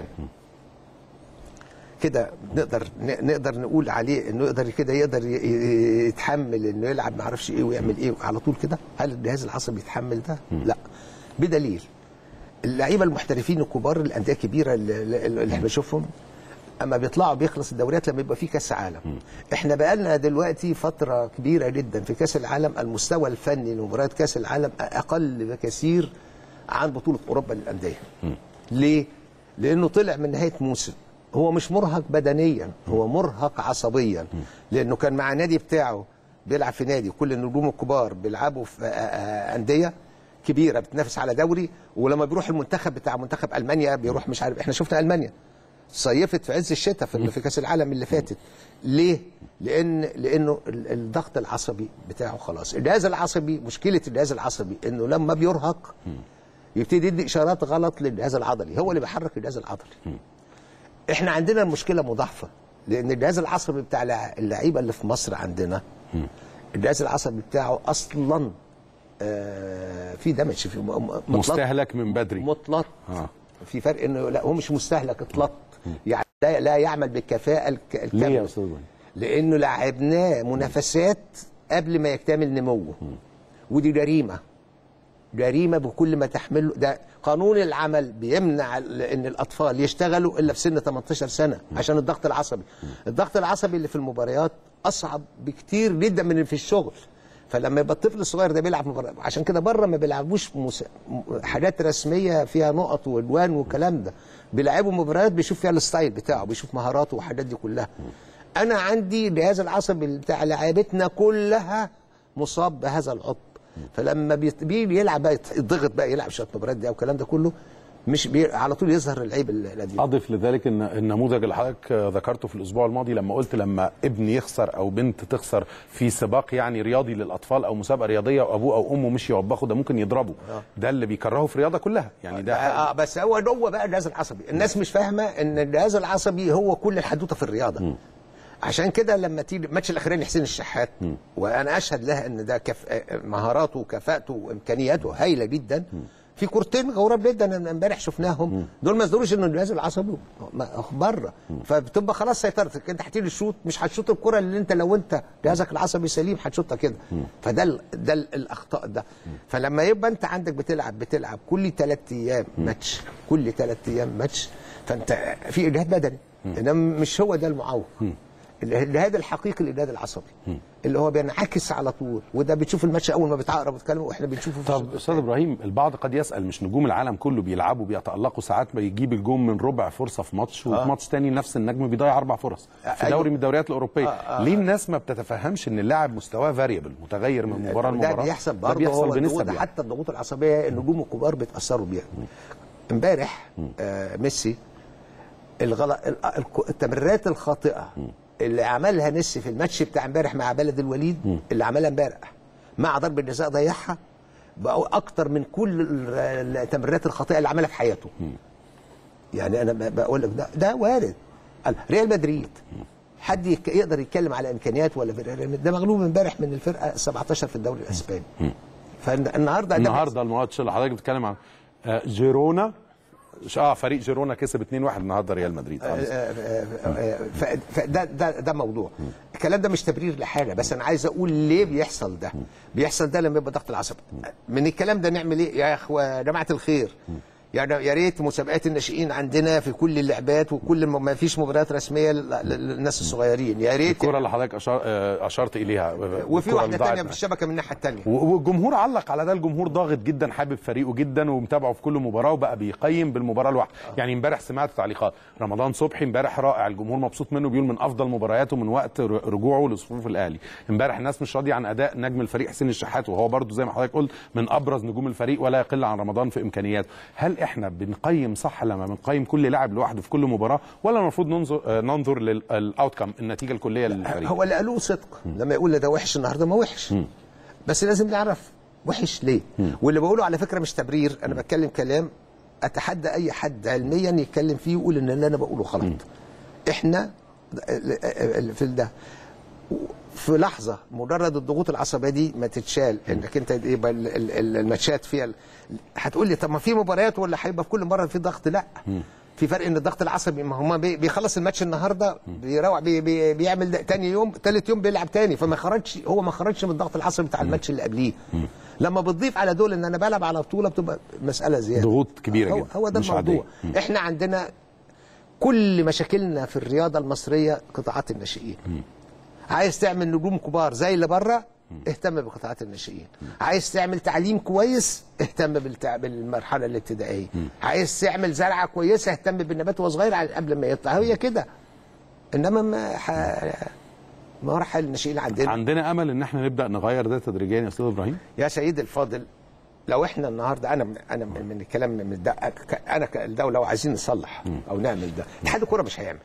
كده نقدر ن- نقدر نقول عليه انه يقدر كده يقدر ي- ي- يتحمل انه يلعب ما اعرفش ايه ويعمل ايه على طول كده هل الجهاز العصبي يتحمل ده لا بدليل اللعيبه المحترفين الكبار الانديه الكبيره اللي, اللي احنا بنشوفهم اما بيطلعوا بيخلص الدوريات لما يبقى في كاس عالم احنا بقالنا دلوقتي فتره كبيره جدا في كاس العالم المستوى الفني لمباريات كاس العالم اقل بكثير عن بطوله اوروبا للانديه ليه لانه طلع من نهايه موسم هو مش مرهق بدنيا هو مرهق عصبيا لانه كان مع النادي بتاعه بيلعب في نادي كل النجوم الكبار بيلعبوا في آه، آه، انديه كبيره بتنافس على دوري ولما بيروح المنتخب بتاع منتخب المانيا بيروح مش عارف احنا شفنا المانيا صيفت في عز الشتاء في في كاس العالم اللي فاتت ليه لان لانه ال- الضغط العصبي بتاعه خلاص الجهاز العصبي مشكله الجهاز العصبي انه لما بيرهق يبتدي يدي اشارات غلط للجهاز العضلي هو اللي بيحرك الجهاز العضلي احنا عندنا المشكله مضاعفه لان الجهاز العصبي بتاع اللع- اللعيبه اللي في مصر عندنا الجهاز العصبي بتاعه اصلا آه في دمج في م- م- مطلق مستهلك من بدري مطلق آه. في فرق انه لا هو مش مستهلك اطلق يعني لا, لا يعمل بالكفاءه الك- ليه يا الكامله استاذ إبراهيم؟ لانه لعبناه منافسات قبل ما يكتمل نموه ودي جريمه جريمه بكل ما تحمله ده قانون العمل بيمنع ال- ان الاطفال يشتغلوا الا في سن 18 سنه عشان الضغط العصبي الضغط العصبي اللي في المباريات اصعب بكتير جدا من اللي في الشغل فلما يبقى الطفل الصغير ده بيلعب مباراه عشان كده بره ما بيلعبوش مس... م- حاجات رسميه فيها نقط والوان والكلام ده بيلعبوا مباريات بيشوف فيها الستايل بتاعه بيشوف مهاراته والحاجات دي كلها انا عندي الجهاز العصبي بتاع لعيبتنا كلها مصاب بهذا العطب فلما بيت- بيجي يلعب بقى يت- يتضغط بقى يلعب شويه مباريات دي او الكلام ده كله مش بي... على طول يظهر العيب ال- القديم اضف لذلك ان النموذج اللي حضرتك ذكرته في الاسبوع الماضي لما قلت لما ابن يخسر او بنت تخسر في سباق يعني رياضي للاطفال او مسابقه رياضيه وابوه او امه مش يوبخوا ده ممكن يضربه ده اللي بيكرهه في الرياضه كلها يعني ده اه بس هو هو بقى الجهاز العصبي الناس مش فاهمه ان الجهاز العصبي هو كل الحدوته في الرياضه عشان كده لما تيجي الماتش الاخراني حسين الشحات وانا اشهد لها ان ده كف... مهاراته وكفاءته وامكانياته هايله جدا في كورتين غراب جدا أنا امبارح شفناهم دول ما يصدروش ان الجهاز العصبي ما- بره فبتبقى خلاص سيطرتك انت هتيجي الشوط مش هتشوط الكره اللي انت لو انت جهازك العصبي سليم هتشوطها كده فده ال... ده ال... الاخطاء ده فلما يبقى انت عندك بتلعب بتلعب كل ثلاث ايام ماتش كل ثلاث ايام ماتش فانت في اجهاد بدني انما مش هو ده المعوق الاجهاد الحقيقي الاجهاد العصبي اللي هو بينعكس على طول وده بتشوف الماتش اول ما بيتعقرب وبيتكلم واحنا بنشوفه في طب الشوط استاذ ابراهيم البعض قد يسال مش نجوم العالم كله بيلعبوا بيتالقوا ساعات بيجيب الجون من ربع فرصه في ماتش وفي ماتش تاني نفس النجم بيضيع اربع فرص في أيوة. دوري من الدوريات الاوروبيه ليه الناس ما بتتفهمش ان اللاعب مستواه فاريبل متغير من مباراه ده لمباراه بيحصل ده برضه بيحصل هو بنسب ده يعني. حتى الضغوط العصبيه النجوم الكبار بيتاثروا بيها امبارح آه ميسي الغلط ال- ال- التمريرات الخاطئه اللي عملها ميسي في الماتش بتاع امبارح مع بلد الوليد اللي عملها امبارح مع ضربه جزاء ضيعها بقوا اكتر من كل ال- التمريرات الخاطئه اللي عملها في حياته يعني انا ب- بقول لك ده, ده وارد ال- ريال مدريد حد يك- يقدر يتكلم على امكانيات ولا في ريال مدريد؟ ده مغلوب امبارح من الفرقه 17 في الدوري الاسباني فالنهارده ده النهارده الماتش اللي حضرتك بتتكلم عن آه، جيرونا اه فريق جيرونا كسب 2-1 النهارده ريال مدريد آه. ف- فده ده ده موضوع الكلام ده مش تبرير لحاجه بس انا عايز اقول ليه بيحصل ده بيحصل ده لما يبقى ضغط العصبي من الكلام ده نعمل ايه يا اخوه جماعه الخير يعني يا ريت مسابقات الناشئين عندنا في كل اللعبات وكل ما ما فيش مباريات رسميه لل- لل- للناس الصغيرين يا ريت الكره اللي حضرتك أشار... آه، اشرت اليها آه، وفي الكرة واحده اللي ضاعت ثانيه في معاك. الشبكه من الناحيه الثانيه و- والجمهور علق على ده الجمهور ضاغط جدا حابب فريقه جدا ومتابعه في كل مباراه وبقى بيقيم بالمباراه الواحده يعني امبارح سمعت تعليقات رمضان صبحي امبارح رائع الجمهور مبسوط منه بيقول من افضل مبارياته من وقت ر- رجوعه لصفوف الاهلي امبارح الناس مش راضيه عن اداء نجم الفريق حسين الشحات وهو برضو زي ما حضرتك قلت من ابرز نجوم الفريق ولا يقل عن رمضان في امكانياته هل احنا بنقيم صح لما بنقيم كل لاعب لوحده في كل مباراه ولا المفروض ننظر آه، ننظر للاوتكم النتيجه الكليه للفريق هو اللي قالوه صدق لما يقول ده وحش النهارده ما وحش بس لازم نعرف وحش ليه واللي بقوله على فكره مش تبرير انا بتكلم كلام اتحدى اي حد علميا يتكلم فيه ويقول ان اللي انا بقوله غلط احنا في ده في لحظه مجرد الضغوط العصبيه دي ما تتشال انك انت يبقى ال- ال- ال- الماتشات فيها ال- هتقول لي طب ما في مباريات ولا هيبقى في كل مره في ضغط لا في فرق ان الضغط العصبي ما هم بي- بيخلص الماتش النهارده بيروح بي بي بيعمل ده تاني يوم تالت يوم بيلعب تاني فما خرجش هو ما خرجش من الضغط العصبي بتاع الماتش اللي قبليه لما بتضيف على دول ان انا بلعب على بطوله بتبقى مساله زياده ضغوط كبيرة هو جدا، هو ده مش الموضوع عادية. احنا عندنا كل مشاكلنا في الرياضه المصريه قطاعات الناشئين عايز تعمل نجوم كبار زي اللي بره اهتم بقطاعات الناشئين عايز تعمل تعليم كويس اهتم بالتع... بالمرحله الابتدائيه عايز تعمل زرعه كويسه اهتم بالنبات وهو صغير ع- قبل ما يطلع هي كده انما ما ح... مراحل الناشئين عندنا عندنا امل ان احنا نبدا نغير ده تدريجيا يا استاذ ابراهيم يا سيدي الفاضل لو احنا النهارده انا من انا من من الكلام من ده ك- انا كالدوله لو عايزين نصلح او نعمل ده اتحاد الكوره مش هيعمل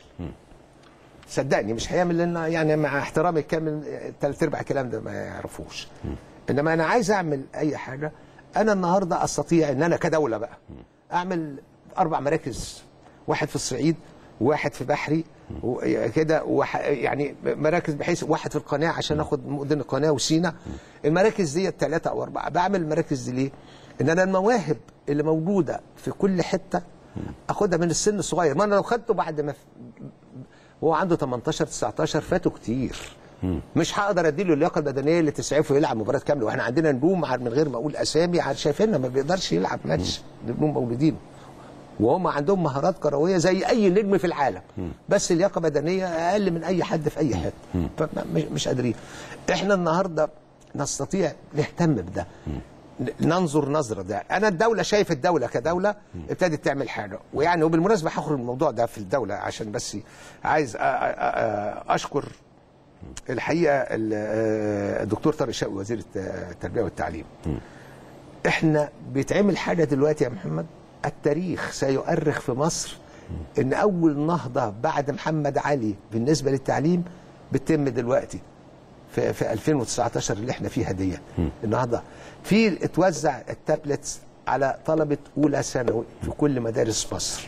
صدقني مش هيعمل لان يعني مع احترامي الكامل ثلاث ارباع الكلام ده ما يعرفوش انما انا عايز اعمل اي حاجه انا النهارده استطيع ان انا كدوله بقى اعمل اربع مراكز واحد في الصعيد واحد في بحري كده وح- يعني مراكز بحيث واحد في القناه عشان اخد مدن القناه وسينا المراكز دي ثلاثه او اربعه بعمل المراكز دي ليه؟ ان انا المواهب اللي موجوده في كل حته اخدها من السن الصغير ما انا لو خدته بعد ما هو عنده 18 19 فاتوا كتير مش هقدر اديله اللياقه البدنيه اللي تسعفه يلعب مباراه كامله واحنا عندنا نجوم من غير ما اقول اسامي عاد شايفيننا ما بيقدرش يلعب ماتش نجوم مولودين وهم عندهم مهارات كرويه زي اي نجم في العالم بس اللياقه بدنيه اقل من اي حد في اي حته فمش مش قادرين احنا النهارده نستطيع نهتم بده ننظر نظره ده انا الدوله شايف الدوله كدوله ابتدت تعمل حاجه ويعني وبالمناسبه هخرج من الموضوع ده في الدوله عشان بس عايز أ- أ- أ- اشكر الحقيقه ال- آه، الدكتور طارق شوقي وزير الت- التربيه والتعليم احنا بيتعمل حاجه دلوقتي يا محمد التاريخ سيؤرخ في مصر ان اول نهضه بعد محمد علي بالنسبه للتعليم بتتم دلوقتي في, في 2019 اللي احنا فيها دي النهارده في اتوزع التابلتس على طلبه اولى ثانوي في كل مدارس مصر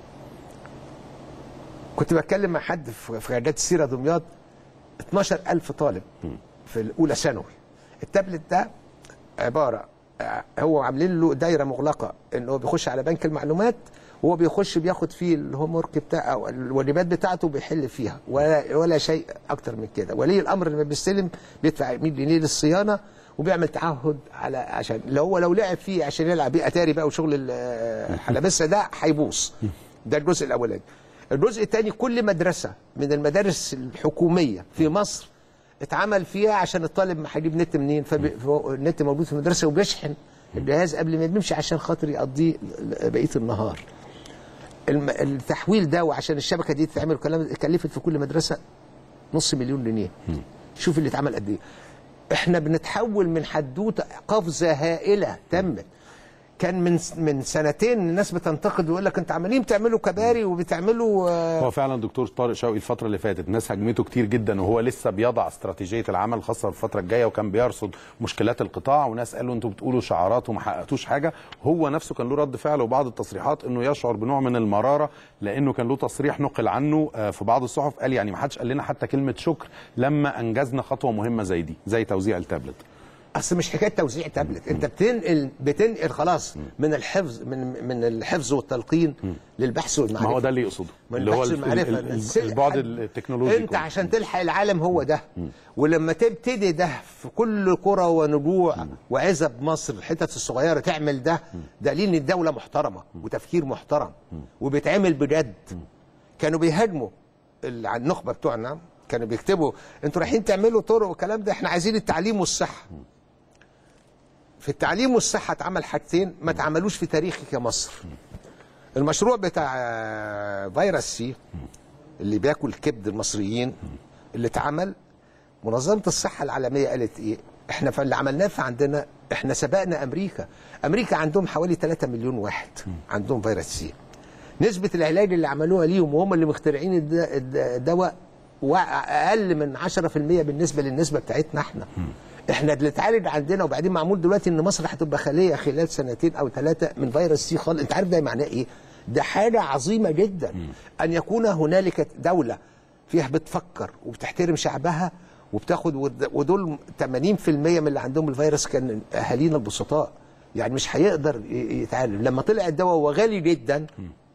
كنت بتكلم مع حد في في قيادات السيره دمياط 12000 طالب في الاولى ثانوي التابلت ده عباره آه، هو عاملين له دايره مغلقه ان هو بيخش على بنك المعلومات وهو بيخش بياخد فيه الهوم ورك بتاعه او الواجبات بتاعته بيحل فيها ولا ولا شيء اكتر من كده ولي الامر لما بيستلم بيدفع 100 جنيه للصيانه وبيعمل تعهد على عشان لو هو لو لعب فيه عشان يلعب بيه اتاري بقى وشغل ال- الحلبسه ده هيبوظ ده الجزء الاولاني الجزء الثاني كل مدرسه من المدارس الحكوميه في مصر اتعمل فيها عشان الطالب ما هيجيب نت منين فالنت موجود في المدرسه وبيشحن الجهاز قبل ما بيمشي عشان خاطر يقضيه بقيه النهار الم- التحويل ده وعشان الشبكه دي تتعمل والكلام ده كلفت في كل مدرسه نص مليون جنيه شوف اللي اتعمل قد ايه احنا بنتحول من حدوته قفزه هائله تمت كان من من سنتين الناس بتنتقد ويقول لك انتوا عمالين بتعملوا كباري وبتعملوا آه، هو فعلا دكتور طارق شوقي الفتره اللي فاتت الناس هجمته كتير جدا وهو لسه بيضع استراتيجيه العمل الخاصه بالفتره الجايه وكان بيرصد مشكلات القطاع وناس قالوا انتوا بتقولوا شعارات وما حققتوش حاجه هو نفسه كان له رد فعل وبعض التصريحات انه يشعر بنوع من المراره لانه كان له تصريح نقل عنه آه، في بعض الصحف قال يعني ما حدش قال لنا حتى كلمه شكر لما انجزنا خطوه مهمه زي دي زي توزيع التابلت اصل مش حكايه توزيع تابلت انت بتنقل بتنقل خلاص من الحفظ من من الحفظ والتلقين للبحث والمعرفه ما هو ده اللي يقصده من اللي هو البحث الف- والمعرفة. ال- ال- الس- البعد حد- التكنولوجي انت كله. عشان تلحق العالم هو ده ولما تبتدي ده في كل قرى ونجوع وعزب مصر الحتت الصغيره تعمل ده دليل ان الدوله محترمه وتفكير محترم وبيتعمل بجد كانوا بيهاجموا ال- على النخبه بتوعنا كانوا بيكتبوا انتوا رايحين تعملوا طرق والكلام ده احنا عايزين التعليم والصحه في التعليم والصحه اتعمل حاجتين ما اتعملوش في تاريخك يا مصر المشروع بتاع آه، فيروس سي اللي بياكل كبد المصريين اللي اتعمل منظمه الصحه العالميه قالت ايه احنا في اللي عملناه في عندنا احنا سبقنا امريكا امريكا عندهم حوالي 3 مليون واحد عندهم فيروس سي نسبه العلاج اللي عملوها ليهم وهم اللي مخترعين الد- الد- الدواء وا- اقل من 10% بالنسبه للنسبه بتاعتنا احنا احنا اللي اتعالج عندنا وبعدين معمول دلوقتي ان مصر هتبقى خاليه خلال سنتين او ثلاثه من فيروس سي خالص انت عارف ده معناه ايه ده حاجه عظيمه جدا ان يكون هنالك دوله فيها بتفكر وبتحترم شعبها وبتاخد ود- ودول 80% من اللي عندهم الفيروس كان اهالينا البسطاء يعني مش هيقدر ي- يتعالج لما طلع الدواء هو غالي جدا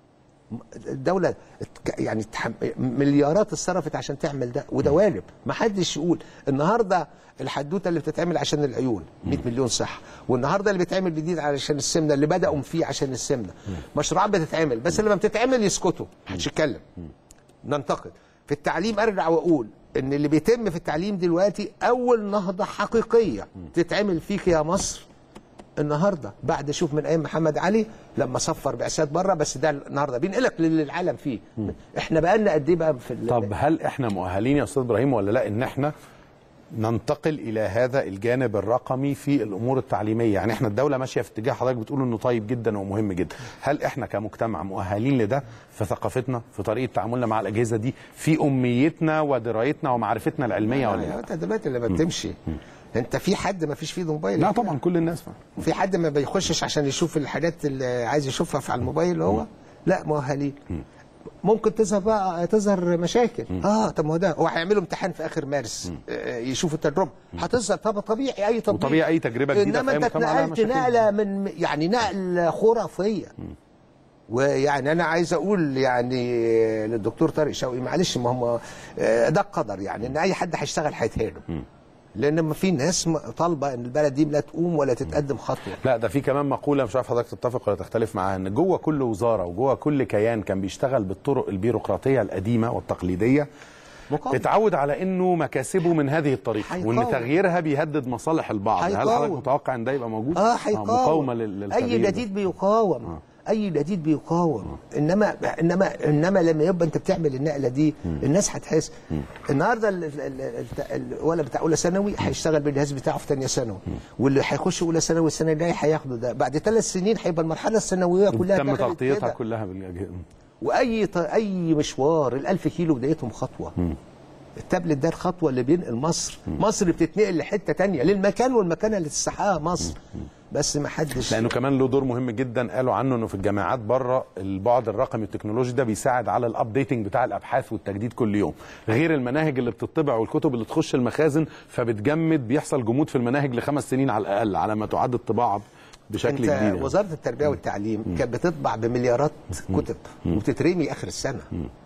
الدولة اتك- يعني تحم- مليارات اتصرفت عشان تعمل ده وده واجب ما حدش يقول النهارده الحدوته اللي بتتعمل عشان العيون 100 مليون صح والنهارده اللي بيتعمل جديد علشان السمنه اللي بداوا فيه عشان السمنه مشروعات بتتعمل بس لما بتتعمل يسكتوا محدش يتكلم ننتقد في التعليم ارجع واقول ان اللي بيتم في التعليم دلوقتي اول نهضه حقيقيه تتعمل فيك يا مصر النهارده بعد شوف من ايام محمد علي لما صفر بعثات بره بس ده النهارده بينقلك للعالم فيه احنا بقالنا قد ايه بقى في ال- طب هل احنا مؤهلين يا استاذ ابراهيم ولا لا ان احنا ننتقل الى هذا الجانب الرقمي في الامور التعليميه يعني احنا الدوله ماشيه في اتجاه حضرتك بتقول انه طيب جدا ومهم جدا هل احنا كمجتمع مؤهلين لده في ثقافتنا في طريقه تعاملنا مع الاجهزه دي في اميتنا ودرايتنا ومعرفتنا العلميه ولا يعني لا انت دلوقتي لما بتمشي انت في حد ما فيش في ايده موبايل لا طبعا كل الناس فاهم. في حد ما بيخشش عشان يشوف الحاجات اللي عايز يشوفها في على الموبايل هو لا مؤهلين ممكن تظهر بقى تظهر مشاكل اه طب ما هو ده هو هيعملوا امتحان في اخر مارس آه يشوفوا التجربه هتظهر طبعا طبيعي اي تطبيق وطبيعي أي تجربة جديدة انما في أي انت مجتمع لها اتنقلت مشاكل. نقله من يعني نقله خرافيه ويعني انا عايز اقول يعني للدكتور طارق شوقي معلش ما هم آه، ده القدر يعني ان اي حد هيشتغل هيتهاله لان ما في ناس م- طالبه ان البلد دي لا تقوم ولا تتقدم خطوه لا ده في كمان مقوله مش عارف حضرتك تتفق ولا تختلف معاها ان جوه كل وزاره وجوه كل كيان كان بيشتغل بالطرق البيروقراطيه القديمه والتقليديه مقاومة. اتعود على انه مكاسبه من هذه الطريقه هيقاوم. وان تغييرها بيهدد مصالح البعض هل هيقاوم. حضرتك متوقع ان ده يبقى موجود اه هيقاوم مقاومه لل- للتغيير اي ده. جديد بيقاوم اي جديد بيقاوم انما انما انما لما يبقى انت بتعمل النقله دي الناس هتحس النهارده ال- ال- ال- ال- الولد بتاع اولى ثانوي هيشتغل بالجهاز بتاعه في ثانيه ثانوي واللي هيخش اولى ثانوي السنه الجايه هياخده ده بعد ثلاث سنين هيبقى المرحله الثانويه كلها تم اتاخدت تغطيتها كده. كلها بالأجهزة. واي ط- اي مشوار الألف كيلو بدايتهم خطوه التابلت ده الخطوه اللي بينقل مصر مصر بتتنقل لحته تانية للمكان والمكانه اللي تستحقها مصر بس ما حدش لانه كمان له دور مهم جدا قالوا عنه انه في الجامعات بره البعد الرقمي والتكنولوجي ده بيساعد على الابديتنج بتاع الابحاث والتجديد كل يوم غير المناهج اللي بتطبع والكتب اللي تخش المخازن فبتجمد بيحصل جمود في المناهج لخمس سنين على الاقل على ما تعد الطباعه بشكل انت جديد يعني. وزاره التربيه والتعليم كانت بتطبع بمليارات كتب وبتترمي اخر السنه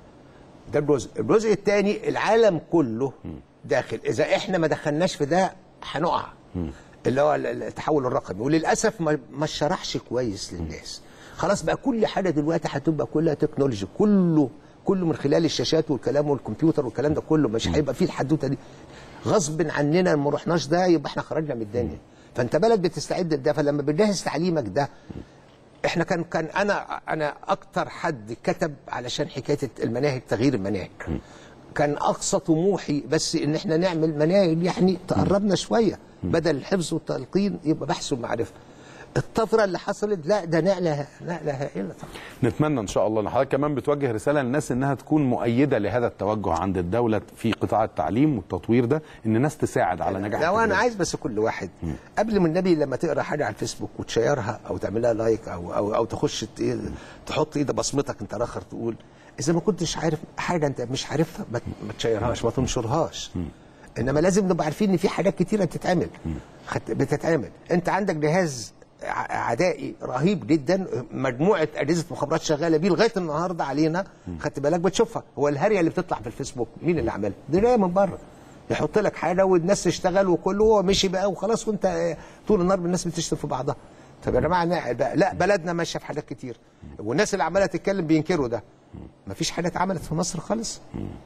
ده الجزء الجزء الثاني العالم كله داخل اذا احنا ما دخلناش في ده هنقع اللي هو ال- التحول الرقمي وللاسف ما ما شرحش كويس للناس خلاص بقى كل حاجه دلوقتي هتبقى كلها تكنولوجي كله كله من خلال الشاشات والكلام والكمبيوتر والكلام ده كله مش هيبقى فيه الحدوته دي غصب عننا ما رحناش ده يبقى احنا خرجنا من الدنيا فانت بلد بتستعد لده فلما بتجهز تعليمك ده احنا كان كان انا انا اكتر حد كتب علشان حكايه المناهج تغيير المناهج كان اقصى طموحي بس ان احنا نعمل مناهج يعني تقربنا شويه بدل الحفظ والتلقين يبقى بحث ومعرفه الطفره اللي حصلت لا ده نقله نقله هائله طبعا نتمنى ان شاء الله ان حضرتك كمان بتوجه رساله للناس انها تكون مؤيده لهذا التوجه عند الدوله في قطاع التعليم والتطوير ده ان الناس تساعد على نجاح لو انا التجربة. عايز بس كل واحد قبل ما النبي لما تقرا حاجه على الفيسبوك وتشيرها او تعملها لايك او او, أو تخش ت- إيه، تحط ايد بصمتك انت الاخر تقول اذا ما كنتش عارف حاجه انت مش عارفها ما ما تشيرهاش ما تنشرهاش انما لازم نبقى عارفين ان في حاجات كتيره بتتعمل خدت- بتتعمل انت عندك جهاز ع- عدائي رهيب جدا مجموعه اجهزه مخابرات شغاله بيه لغايه النهارده علينا خدت بالك بتشوفها هو الهريه اللي بتطلع في الفيسبوك مين اللي عملها؟ دي جايه من بره يحط لك حاجه والناس تشتغل وكله هو مشي بقى وخلاص وانت آه، طول النهار الناس بتشتم في بعضها طب يا جماعه لا بقى- لا بلدنا ماشيه في حاجات كتير والناس اللي عماله تتكلم بينكروا ده مفيش حاجه اتعملت في مصر خالص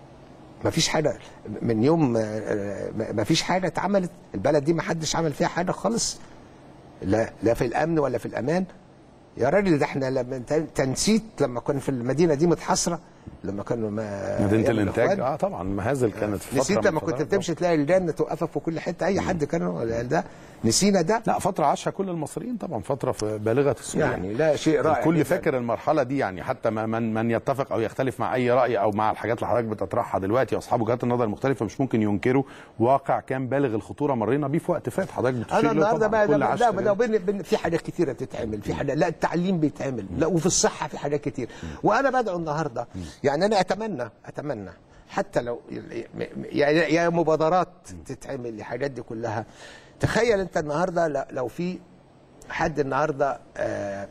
مفيش حاجه من يوم آه، آه، مفيش حاجه اتعملت البلد دي ما حدش عمل فيها حاجه خالص لا لا في الامن ولا في الامان يا راجل ده احنا لما انت أنت نسيت لما كنا في المدينه دي متحصره لما كانوا ما مدينه أيام الانتاج الإخوان. اه طبعا مهازل كانت في فتره نسيت من لما كنت الفترات. بتمشي تلاقي الجنه توقفك في كل حته اي حد كان ده نسينا ده لا فتره عاشها كل المصريين طبعا فتره في بالغه السهوله يعني لا شيء رائع الكل جداً. فاكر المرحله دي يعني حتى ما- من من يتفق او يختلف مع اي راي او مع الحاجات اللي حضرتك بتطرحها دلوقتي واصحاب وجهات النظر المختلفه مش ممكن ينكروا واقع كان بالغ الخطوره مرينا بيه في وقت فات حضرتك بتشير انا له النهارده طبعاً بقى كل ده عشر لا ده رجال. بين بين في حاجات كتيره بتتعمل في حاجات لا التعليم بيتعمل لا وفي الصحه في حاجات كتير وانا بدعو النهارده يعني انا اتمنى اتمنى حتى لو يا يا مبادرات تتعمل الحاجات دي كلها تخيل انت النهارده ل- لو في حد النهارده آه،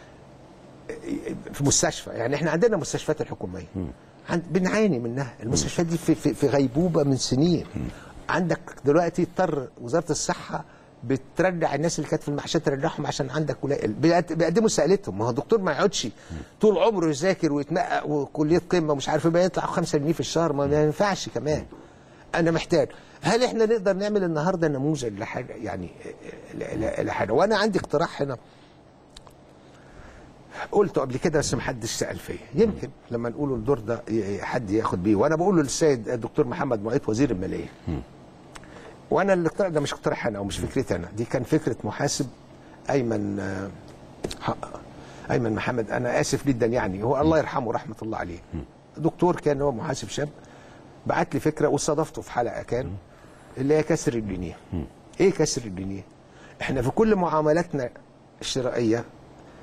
في مستشفى يعني احنا عندنا مستشفيات الحكوميه عند بنعاني منها المستشفيات دي في, في, في غيبوبه من سنين عندك دلوقتي اضطر وزاره الصحه بترجع الناس اللي كانت في المحشات ترجعهم عشان عندك قليل بيقد- بيقدموا سالتهم ما هو الدكتور ما يقعدش طول عمره يذاكر ويتنقق وكليه قمه ومش عارف ايه يطلع 5 جنيه في الشهر ما ما ينفعش كمان انا محتاج هل احنا نقدر نعمل النهارده نموذج لحاجه يعني ل- ل- لحاجه وانا عندي اقتراح هنا قلته قبل كده بس محدش سال فيا يمكن لما نقوله الدور ده ي- حد ياخد بيه وانا بقوله للسيد الدكتور محمد معيط وزير الماليه وانا اللي اقترح ده مش اقتراح انا او مش فكرتي انا دي كان فكره محاسب ايمن آه، حق ايمن محمد انا اسف جدا يعني هو الله يرحمه رحمه الله عليه دكتور كان هو محاسب شاب بعت لي فكره واستضفته في حلقه كان اللي هي كسر الجنيه ايه كسر الجنيه احنا في كل معاملاتنا الشرائيه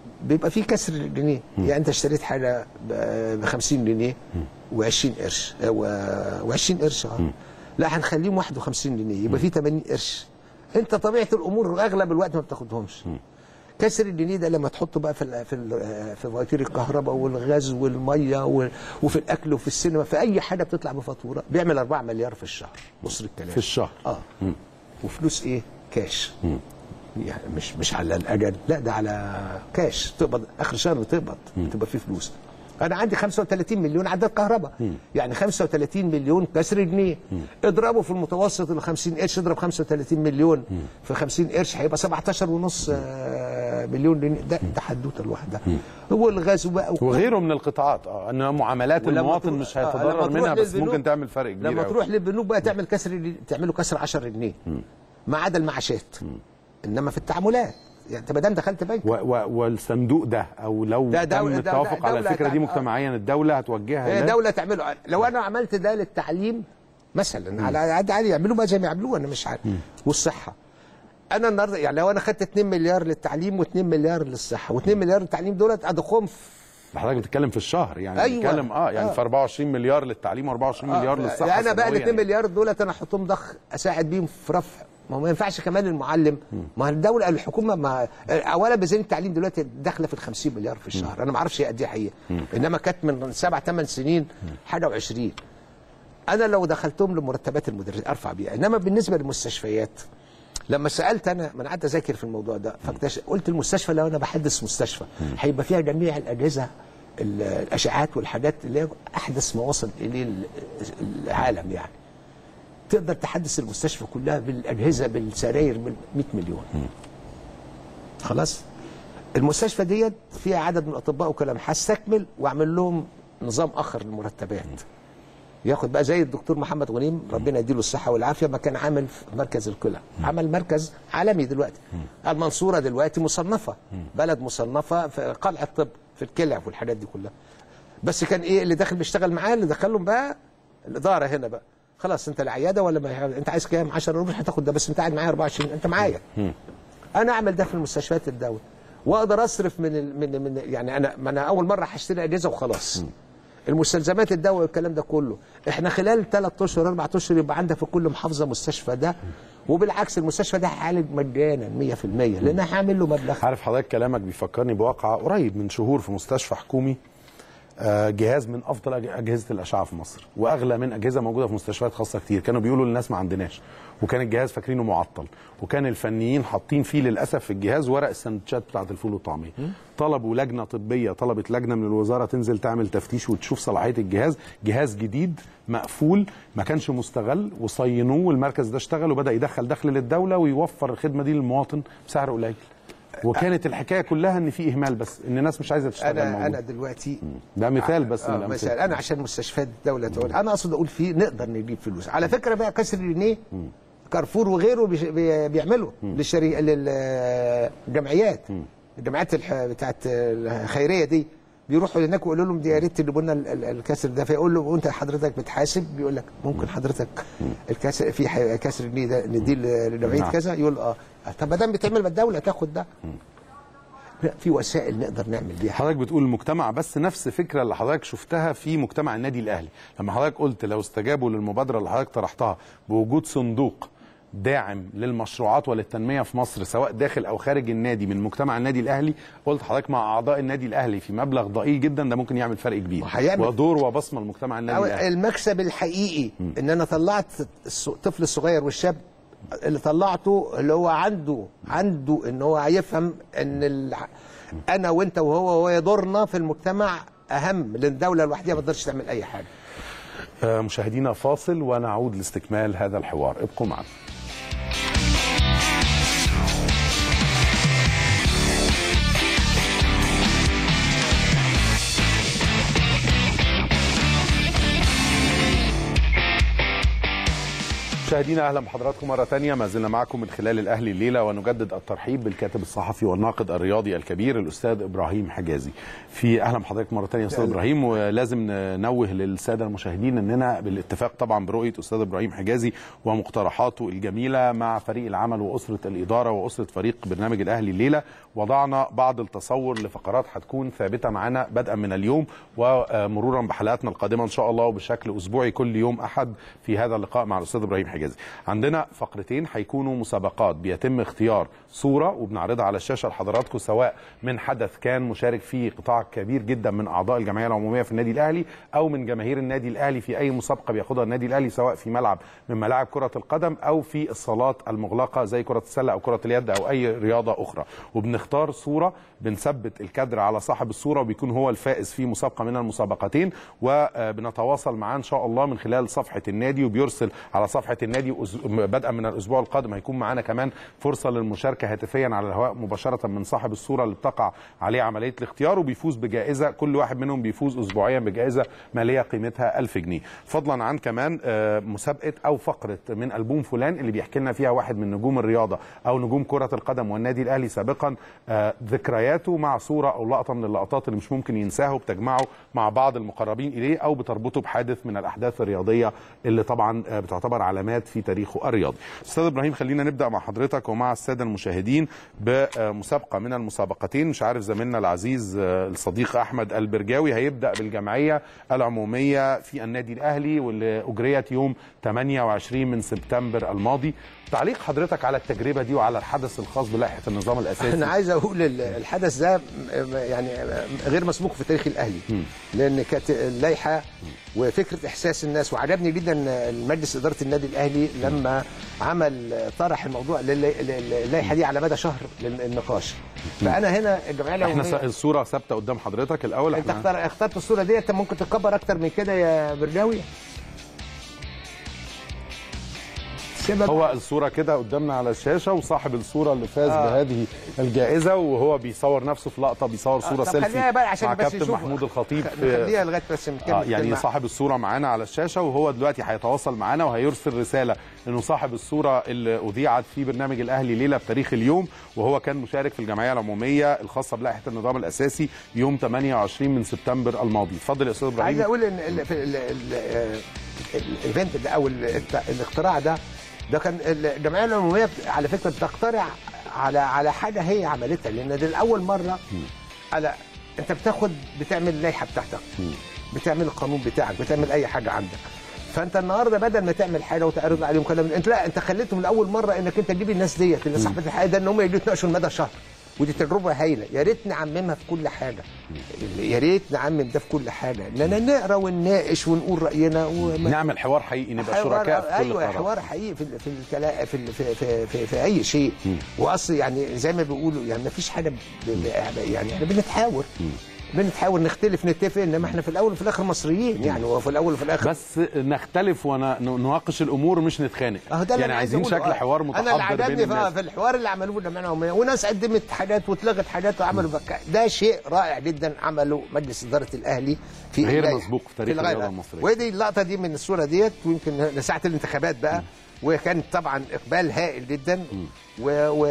بيبقى في كسر للجنيه يعني انت اشتريت حاجه ب 50 جنيه و20 قرش و20 قرش اه لا هنخليهم 51 جنيه يبقى في 80 قرش انت طبيعه الامور اغلب الوقت ما بتاخدهمش كسر الجنيه ده لما تحطه بقى في ال في ال في فواتير الكهرباء والغاز والميه وال- وفي الاكل وفي السينما في اي حاجه بتطلع بفاتوره بيعمل 4 مليار في الشهر بص الكلام في الشهر اه وفلوس ايه كاش يعني مش مش على الاجل لا ده على كاش تقبض اخر الشهر بتقبض تبقى فيه فلوس انا عندي 35 مليون عداد كهرباء يعني 35 مليون كسر جنيه اضربه في المتوسط ال 50 قرش اضرب 35 مليون في 50 قرش هيبقى 17 ونص آه، مليون جنيه ده ده حدوته لوحدها هو الغاز بقى وكل- وغيره من القطاعات اه ان معاملات ولما المواطن تروح- مش آه، هيتضرر لما تروح منها بس للبنوك- ممكن تعمل فرق كبير لما أوي. تروح للبنوك بقى تعمل كسر تعمله كسر 10 جنيه ما عدا المعاشات انما في التعاملات يعني انت ما دام دخلت بنك و و والصندوق ده او لو ده تم دولة- ده- التوافق ده على دولة الفكره دي تعمل- مجتمعيا الدوله هتوجهها هي ده. دولة تعمله لو انا عملت ده للتعليم مثلا على قد عادي يعملوا بقى زي ما يعملوه انا مش عارف والصحة انا النهارده يعني لو انا خدت 2 مليار للتعليم و2 مليار للصحة و2 مليار للتعليم دولت اضخهم في ده حضرتك بتتكلم في الشهر يعني أيوة. بتتكلم اه يعني آه. في 24 مليار للتعليم و24 مليار للصحه يعني انا بقى ال السنوية 2 مليار دولت انا احطهم ضخ اساعد بيهم في رفع ما هو ما ينفعش كمان المعلم ما هو الدوله الحكومه ما اولا ميزانيه التعليم دلوقتي داخله في ال 50 مليار في الشهر انا ما اعرفش هي قد ايه حقيقه انما كانت من سبع ثمان سنين حاجه و20 انا لو دخلتهم لمرتبات المدرسين ارفع بيها انما بالنسبه للمستشفيات لما سالت انا ما انا قعدت اذاكر في الموضوع ده فاكتشف قلت المستشفى لو انا بحدث مستشفى هيبقى فيها جميع الاجهزه ال- الاشعاعات والحاجات اللي هي احدث ما وصل اليه ال- العالم يعني تقدر تحدث المستشفى كلها بالاجهزه بالسراير بال 100 مليون خلاص المستشفى ديت فيها عدد من الاطباء وكلام هستكمل واعمل لهم نظام اخر للمرتبات ياخد بقى زي الدكتور محمد غنيم ربنا يديله الصحه والعافيه ما كان عامل في مركز الكلى عمل مركز عالمي دلوقتي المنصوره دلوقتي مصنفه بلد مصنفه في قلع الطب في الكلى والحاجات دي كلها بس كان ايه اللي داخل بيشتغل معاه اللي دخلهم بقى الاداره هنا بقى خلاص انت العياده ولا ما انت عايز كام 10 قروش هتاخد ده بس انت قاعد معايا 24 انت معايا انا اعمل ده في المستشفيات الدوله واقدر اصرف من ال... من من يعني انا ما انا اول مره هشتري اجهزه وخلاص المستلزمات الدواء والكلام ده كله احنا خلال ثلاث اشهر اربع اشهر يبقى عندك في كل محافظه مستشفى ده وبالعكس المستشفى ده هيعالج مجانا 100% لان هعمل له مبلغ عارف حضرتك كلامك بيفكرني بواقعة قريب من شهور في مستشفى حكومي آه، جهاز من افضل أج- اجهزه الاشعه في مصر واغلى من اجهزه موجوده في مستشفيات خاصه كتير كانوا بيقولوا للناس ما عندناش وكان الجهاز فاكرينه معطل وكان الفنيين حاطين فيه للاسف في الجهاز ورق السندوتشات بتاعه الفول والطعميه طلبوا لجنه طبيه طلبت لجنه من الوزاره تنزل تعمل تفتيش وتشوف صلاحيه الجهاز جهاز جديد مقفول ما كانش مستغل وصينوه والمركز ده اشتغل وبدا يدخل دخل للدوله ويوفر الخدمه دي للمواطن بسعر قليل وكانت الحكايه كلها ان في اهمال بس ان الناس مش عايزه تشتغل انا موجود. انا دلوقتي ده مثال بس من آه الامثله مثال انا عشان مستشفيات الدوله تقول انا اقصد اقول فيه نقدر نجيب فلوس على فكره بقى كسر الجنيه كارفور وغيره بيش- بي- بيعملوا للشري للجمعيات الجمعيات الح- بتاعت الخيريه دي بيروحوا هناك ويقولوا لهم دي يا ريت تجيبوا لنا ال- ال- الكسر ده فيقول له وانت حضرتك بتحاسب بيقول لك ممكن حضرتك الكسر في ح- كسر الجنيه ده نديه لجمعيه نعم. كذا يقول اه طب ما دام بيتعمل ما الدوله تاخد ده لا في وسائل نقدر نعمل بيها حضرتك بتقول المجتمع بس نفس الفكره اللي حضرتك شفتها في مجتمع النادي الاهلي لما حضرتك قلت لو استجابوا للمبادره اللي حضرتك طرحتها بوجود صندوق داعم للمشروعات وللتنميه في مصر سواء داخل او خارج النادي من مجتمع النادي الاهلي قلت حضرتك مع اعضاء النادي الاهلي في مبلغ ضئيل جدا ده ممكن يعمل فرق كبير وهيعمل. ودور وبصمه لمجتمع النادي أو الاهلي المكسب الحقيقي ان انا طلعت الص- الطفل الصغير والشاب اللي طلعته اللي هو عنده عنده ان هو يفهم ان ال... انا وانت وهو وهو يضرنا في المجتمع اهم لان الدوله لوحدها ما تقدرش تعمل اي حاجه آه، مشاهدينا فاصل ونعود لاستكمال هذا الحوار ابقوا معنا مشاهدينا اهلا بحضراتكم مره ثانيه ما زلنا معكم من خلال الاهلي الليله ونجدد الترحيب بالكاتب الصحفي والناقد الرياضي الكبير الاستاذ ابراهيم حجازي في اهلا بحضرتك مره ثانيه استاذ ابراهيم ولازم ننوه للساده المشاهدين اننا بالاتفاق طبعا برؤيه استاذ ابراهيم حجازي ومقترحاته الجميله مع فريق العمل واسره الاداره واسره فريق برنامج الاهلي الليله وضعنا بعض التصور لفقرات هتكون ثابته معنا بدءا من اليوم ومرورا بحلقاتنا القادمه ان شاء الله وبشكل اسبوعي كل يوم احد في هذا اللقاء مع الاستاذ ابراهيم حجازي عندنا فقرتين هيكونوا مسابقات بيتم اختيار صوره وبنعرضها على الشاشه لحضراتكم سواء من حدث كان مشارك فيه قطاع كبير جدا من اعضاء الجمعيه العموميه في النادي الاهلي او من جماهير النادي الاهلي في اي مسابقه بياخدها النادي الاهلي سواء في ملعب من ملاعب كره القدم او في الصالات المغلقه زي كره السله او كره اليد او اي رياضه اخرى وبنختار صوره بنثبت الكادر على صاحب الصوره وبيكون هو الفائز في مسابقه من المسابقتين وبنتواصل معاه ان شاء الله من خلال صفحه النادي وبيرسل على صفحه النادي بدءا من الاسبوع القادم هيكون معانا كمان فرصه للمشاركه هاتفيا على الهواء مباشره من صاحب الصوره اللي بتقع عليه عمليه الاختيار وبيفوز بجائزه كل واحد منهم بيفوز اسبوعيا بجائزه ماليه قيمتها 1000 جنيه فضلا عن كمان مسابقه او فقره من البوم فلان اللي بيحكي لنا فيها واحد من نجوم الرياضه او نجوم كره القدم والنادي الاهلي سابقا ذكرياته مع صوره او لقطه من اللقطات اللي مش ممكن ينساها وبتجمعه مع بعض المقربين اليه او بتربطه بحادث من الاحداث الرياضيه اللي طبعا بتعتبر علامات في تاريخه الرياضي. استاذ ابراهيم خلينا نبدا مع حضرتك ومع الساده المشاهدين بمسابقه من المسابقتين مش عارف زميلنا العزيز الصديق احمد البرجاوي هيبدا بالجمعيه العموميه في النادي الاهلي واللي اجريت يوم 28 من سبتمبر الماضي. تعليق حضرتك على التجربه دي وعلى الحدث الخاص بلائحه النظام الاساسي انا عايز اقول الحدث ده يعني غير مسبوق في تاريخ الاهلي لان كانت اللائحه وفكره احساس الناس وعجبني جدا مجلس اداره النادي الاهلي لما عمل طرح الموضوع اللائحه دي على مدى شهر للنقاش فانا هنا الجمعيه العموميه احنا الصوره ثابته قدام حضرتك الاول انت اختار اخترت الصوره دي انت ممكن تكبر اكتر من كده يا برجاوي هو الصوره كده قدامنا على الشاشه وصاحب الصوره اللي فاز آه. بهذه الجائزه وهو بيصور نفسه في لقطه بيصور صوره آه. سيلفي بقى عشان مع بس كابتن محمود الخطيب خليها لغايه بس آه يعني صاحب الصوره معانا على الشاشه وهو دلوقتي هيتواصل معانا وهيرسل رساله انه صاحب الصوره اللي اذيعت في برنامج الاهلي ليله بتاريخ اليوم وهو كان مشارك في الجمعيه العموميه الخاصه بلائحه النظام الاساسي يوم 28 من سبتمبر الماضي اتفضل يا استاذ ابراهيم عايز اقول ان في الايفنت ده او الاختراع ده ده كان الجمعيه العموميه على فكره بتقترع على على حاجه هي عملتها لان دي لاول مره على انت بتاخد بتعمل اللائحه بتاعتك بتعمل القانون بتاعك بتعمل اي حاجه عندك فانت النهارده بدل ما تعمل حاجه وتعرض عليهم كلام انت لا انت خليتهم لاول مره انك انت تجيب الناس ديت اللي صاحبه الحقيقه ده ان هم يجوا يتناقشوا لمدى شهر ودي تجربه هايله يا ريت نعممها في كل حاجه يا ريت نعمم ده في كل حاجه لان نقرا ونناقش ونقول راينا وما نعمل حوار حقيقي نبقى شركاء في كل ايوه قرار. حوار حقيقي في في الكلا في في, في, في, في اي شيء واصل يعني زي ما بيقولوا يعني ما فيش حاجه يعني احنا بنتحاور بنحاول نختلف نتفق انما احنا في الاول وفي الاخر مصريين يعني وفي الاول وفي الاخر بس نختلف ونناقش الامور مش نتخانق يعني عايزين شكل حوار متحضر انا اللي عجبني في, في الحوار اللي عملوه الجمعيه العموميه وناس قدمت حاجات واتلغت حاجات وعملوا بكاء ده شيء رائع جدا عمله مجلس اداره الاهلي في غير مسبوق في تاريخ الرياضه المصريه ودي اللقطه دي من الصوره ديت ويمكن لساعه الانتخابات بقى وكان طبعا اقبال هائل جدا و... و...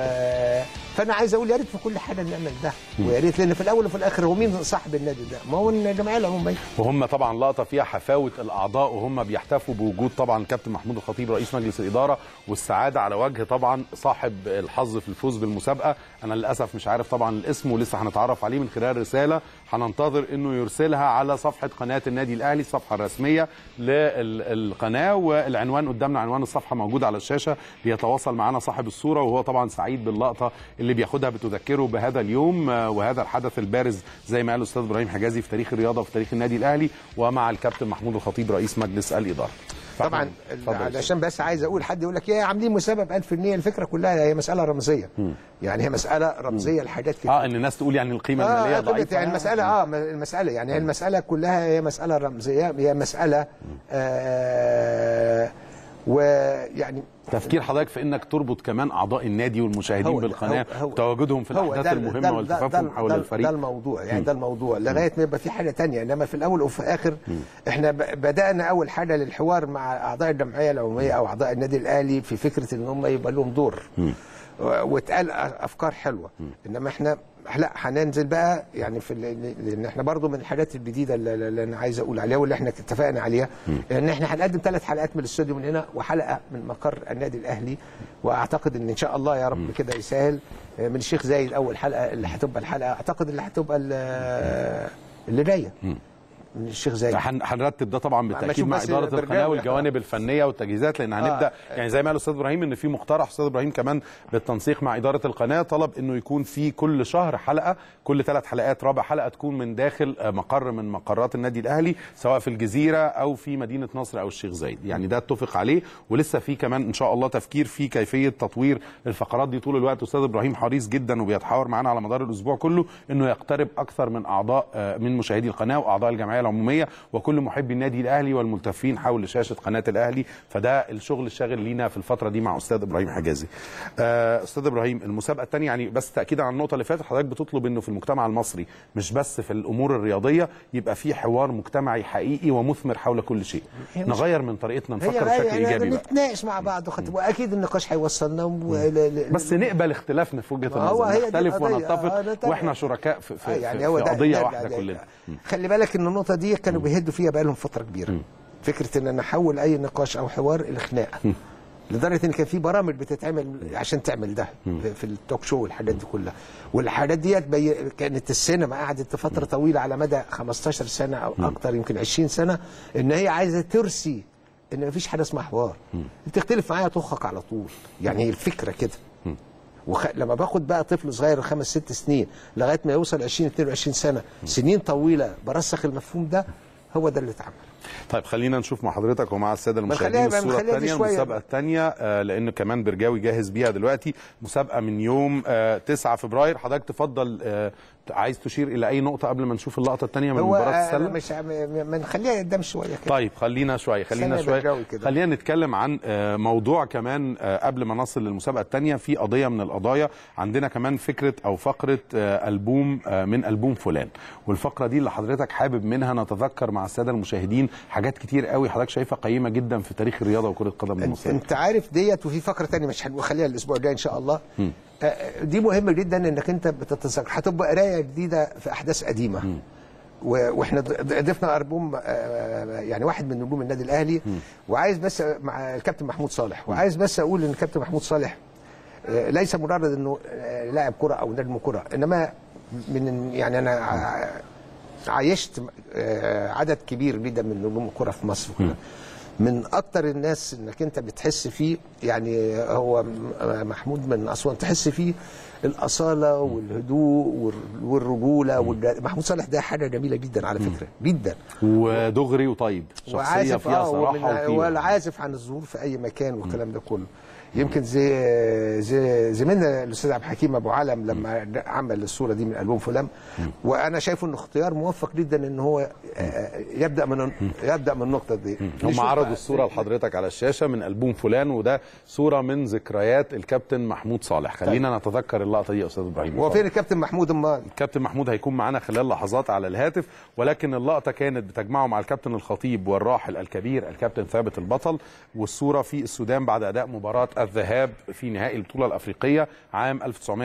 فانا عايز اقول يا ريت في كل حاجه نعمل ده ويا ريت لان في الاول وفي الاخر هو مين صاحب النادي ده؟ ما هو الجمعيه العموميه وهم طبعا لقطه فيها حفاوه الاعضاء وهم بيحتفوا بوجود طبعا الكابتن محمود الخطيب رئيس مجلس الاداره والسعاده على وجه طبعا صاحب الحظ في الفوز بالمسابقه انا للاسف مش عارف طبعا الاسم ولسه هنتعرف عليه من خلال رساله هننتظر انه يرسلها على صفحه قناه النادي الاهلي الصفحه الرسميه للقناه والعنوان قدامنا عنوان الصفحه موجود على الشاشه بيتواصل معنا صاحب الصوره وهو طبعا سعيد باللقطه اللي بياخدها بتذكره بهذا اليوم وهذا الحدث البارز زي ما قال الاستاذ ابراهيم حجازي في تاريخ الرياضه وفي تاريخ النادي الاهلي ومع الكابتن محمود الخطيب رئيس مجلس الاداره طبعا علشان بس عايز اقول حد يقول لك يا عاملين مسابقه ب 1000 جنيه الفكره كلها هي مساله رمزيه م. يعني هي مساله رمزيه لحاجات كتير اه ان الناس تقول يعني القيمه آه الماليه ضعيفه يعني المساله اه المساله يعني المساله كلها هي مساله رمزيه هي مساله آه ويعني تفكير حضرتك في انك تربط كمان اعضاء النادي والمشاهدين هو- بالقناه هو- هو- وتواجدهم في هو الاحداث ده- المهمه ده- والتفافهم ده- حول ده- الفريق ده الموضوع يعني ده الموضوع لغايه ما يبقى في حاجه تانية انما في الاول وفي الاخر احنا ب- بدانا اول حاجه للحوار مع اعضاء الجمعيه العموميه او اعضاء النادي الاهلي في فكره ان هم يبقى لهم دور و- واتقال افكار حلوه انما احنا لا هننزل بقى يعني في ال- لان احنا برضو من الحاجات الجديده اللي, اللي انا عايز اقول عليها واللي احنا اتفقنا عليها ان احنا هنقدم ثلاث حلقات من الاستوديو من هنا وحلقه من مقر النادي الاهلي واعتقد ان ان شاء الله يا رب كده يسهل من الشيخ زايد اول حلقه اللي هتبقى الحلقه اعتقد اللي هتبقى ال- اللي جايه من الشيخ زايد هن- هنرتب ده طبعا بالتاكيد أشوف مع بس اداره القناه برنامج. والجوانب الفنيه والتجهيزات لان هنبدا يعني زي ما قال الاستاذ ابراهيم ان في مقترح استاذ ابراهيم كمان بالتنسيق مع اداره القناه طلب انه يكون في كل شهر حلقه كل ثلاث حلقات رابع حلقه تكون من داخل آه، مقر من مقرات النادي الاهلي سواء في الجزيره او في مدينه نصر او الشيخ زايد يعني ده اتفق عليه ولسه في كمان ان شاء الله تفكير في كيفيه تطوير الفقرات دي طول الوقت استاذ ابراهيم حريص جدا وبيتحاور معانا على مدار الاسبوع كله انه يقترب اكثر من اعضاء آه، من مشاهدي القناه واعضاء الجمعيه العموميه وكل محبي النادي الاهلي والملتفين حول شاشه قناه الاهلي فده الشغل الشاغل لينا في الفتره دي مع استاذ ابراهيم حجازي. آه، استاذ ابراهيم المسابقه الثانيه يعني بس تاكيدا على النقطه اللي فاتت حضرتك بتطلب انه في المجتمع المصري مش بس في الامور الرياضيه يبقى في حوار مجتمعي حقيقي ومثمر حول كل شيء. هي مش- نغير من طريقتنا نفكر هي بشكل يعني ايجابي بقى. نتناقش مع بعض وخط- واكيد النقاش هيوصلنا و- ل- ل- بس نقبل اختلافنا في وجهه ما هو النظر هي دي نختلف القضية. ونتفق آه، نتفق. واحنا شركاء في, في, آه، في, يعني في هو ده قضيه ده- واحده ده- كلنا. خلي بالك ان النقطه دي كانوا بيهدوا فيها بقالهم فتره كبيره فكره ان انا احول اي نقاش او حوار الخناقه لدرجه ان كان في برامج بتتعمل عشان تعمل ده في- في التوك شو والحاجات دي كلها والحاجات ديت بي... كانت السينما قعدت فتره طويله على مدى 15 سنه او اكتر يمكن 20 سنه ان هي عايزه ترسي ان مفيش حاجه اسمها حوار بتختلف معايا طخك على طول يعني هي الفكره كده وخ... لما باخد بقى طفل صغير خمس ست سنين لغايه ما يوصل 20 22 سنه سنين طويله برسخ المفهوم ده هو ده اللي اتعمل طيب خلينا نشوف مع حضرتك ومع الساده نخليها المشاهدين بقى- الصوره نخليها دي الثانيه شوية المسابقه بقى. الثانيه آه لان كمان برجاوي جاهز بيها دلوقتي مسابقه من يوم آه 9 فبراير حضرتك تفضل آه عايز تشير الى اي نقطه قبل ما نشوف اللقطه الثانيه من هو مباراه آه، السله مش عم- ما نخليها قدام شويه كده طيب خلينا شويه خلينا سنة شويه برجاوي كده. خلينا نتكلم عن آه، موضوع كمان آه، قبل ما نصل للمسابقه الثانيه في قضيه من القضايا عندنا كمان فكره او فقره آه، البوم آه، من البوم فلان والفقره دي اللي حضرتك حابب منها نتذكر مع الساده المشاهدين حاجات كتير قوي حضرتك شايفها قيمه جدا في تاريخ الرياضه وكره القدم انت, المصريه انت عارف ديت وفي فقره تانية مش هنخليها الاسبوع الجاي ان شاء الله آه، دي مهمه جدا انك انت بتتذكر هتبقى قرايه جديده في احداث قديمه و- واحنا ض- ض- ضفنا البوم آه، يعني واحد من نجوم النادي الاهلي وعايز بس مع الكابتن محمود صالح وعايز بس اقول ان الكابتن محمود صالح آه، ليس مجرد انه آه، لاعب كره او نجم كره انما من يعني انا ع- عايشت آه، عدد كبير جدا من نجوم الكره في مصر كلها من اكتر الناس انك انت بتحس فيه يعني هو م- محمود من اسوان تحس فيه الاصاله والهدوء وال- والرجوله والج- محمود صالح ده حاجه جميله جدا على فكره جدا ودغري وطيب شخصيه وعازف فيها اه صراحه ومن- وقيمه والعازف عن الظهور في اي مكان والكلام ده كله يمكن زي زي زميلنا الاستاذ عبد الحكيم ابو علم لما عمل الصوره دي من البوم فلان وانا شايفه انه اختيار موفق جدا ان هو آه، يبدا من يبدا من النقطه دي هم نشوف عرضوا بقى. الصوره لحضرتك على الشاشه من البوم فلان وده صوره من ذكريات الكابتن محمود صالح خلينا نتذكر اللقطه دي يا استاذ ابراهيم هو اتفضل. فين الكابتن محمود امال الكابتن محمود هيكون معانا خلال لحظات على الهاتف ولكن اللقطه كانت بتجمعه مع الكابتن الخطيب والراحل الكبير الكابتن ثابت البطل والصوره في السودان بعد اداء مباراه الذهاب في نهائي البطوله الافريقيه عام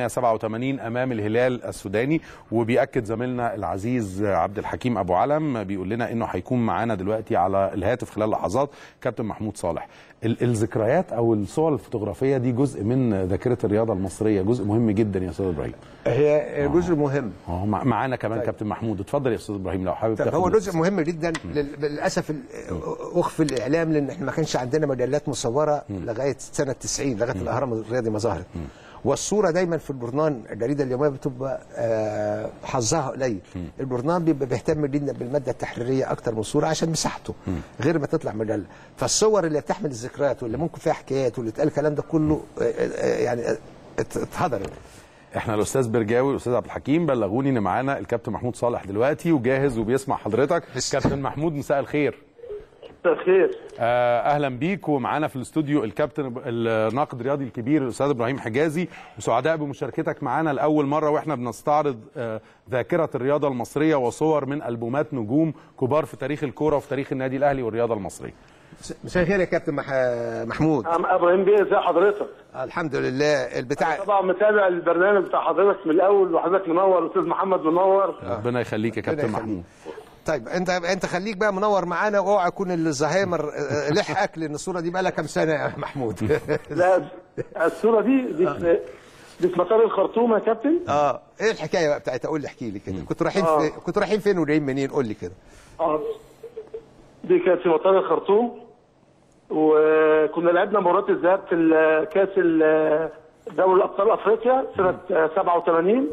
1987 امام الهلال السوداني وبياكد زميلنا العزيز عبد الحكيم ابو علم بيقول لنا انه هيكون معانا دلوقتي على الهاتف خلال لحظات كابتن محمود صالح ال- الذكريات او الصور الفوتوغرافيه دي جزء من ذاكره الرياضه المصريه جزء مهم جدا يا استاذ ابراهيم هي جزء مهم اه مع- معانا كمان كابتن محمود اتفضل يا استاذ ابراهيم لو حابب طب تاخد هو نفس. جزء مهم جدا لل- للاسف ال- اخفي الاعلام لان احنا ما كانش عندنا مجلات مصوره لغايه سنه 90 لغايه الاهرام الرياضي ما ظهرت والصوره دايما في الجورنان الجريده اليوميه بتبقى آه، حظها قليل الجورنان بيبقى بيهتم جدا بالماده التحريريه اكتر من الصوره عشان مساحته غير ما تطلع مجله فالصور اللي بتحمل الذكريات واللي ممكن فيها حكايات واللي اتقال الكلام ده كله آه، آه، يعني ات- اتهدرت احنا الاستاذ برجاوي والاستاذ عبد الحكيم بلغوني ان معانا الكابتن محمود صالح دلوقتي وجاهز وبيسمع حضرتك كابتن محمود مساء الخير خير آه، اهلا بيك ومعانا في الاستوديو الكابتن الناقد الرياضي الكبير الاستاذ ابراهيم حجازي وسعداء بمشاركتك معانا لاول مره واحنا بنستعرض آه، ذاكره الرياضه المصريه وصور من البومات نجوم كبار في تاريخ الكوره وفي تاريخ النادي الاهلي والرياضه المصريه مساء الخير يا كابتن مح... محمود عم ابراهيم بيه ازي حضرتك الحمد لله البتاع طبعا متابع البرنامج بتاع حضرتك من الاول وحضرتك منور استاذ محمد منور ربنا يخليك يا كابتن يخليك. محمود طيب انت انت خليك بقى منور معانا واوعى يكون الزهايمر آه، لحقك لان الصوره دي بقى لها كام سنه يا محمود لا الصوره دي دي في دي في مطار الخرطوم يا كابتن اه ايه الحكايه بقى بتاعتها قول لي احكي لي كده كنتوا رايحين آه. في... كنتوا رايحين فين وجايين منين قول لي كده اه دي كانت في مطار الخرطوم وكنا لعبنا مباراه الذهاب في ال- كاس ال- دوري ابطال افريقيا سنه 87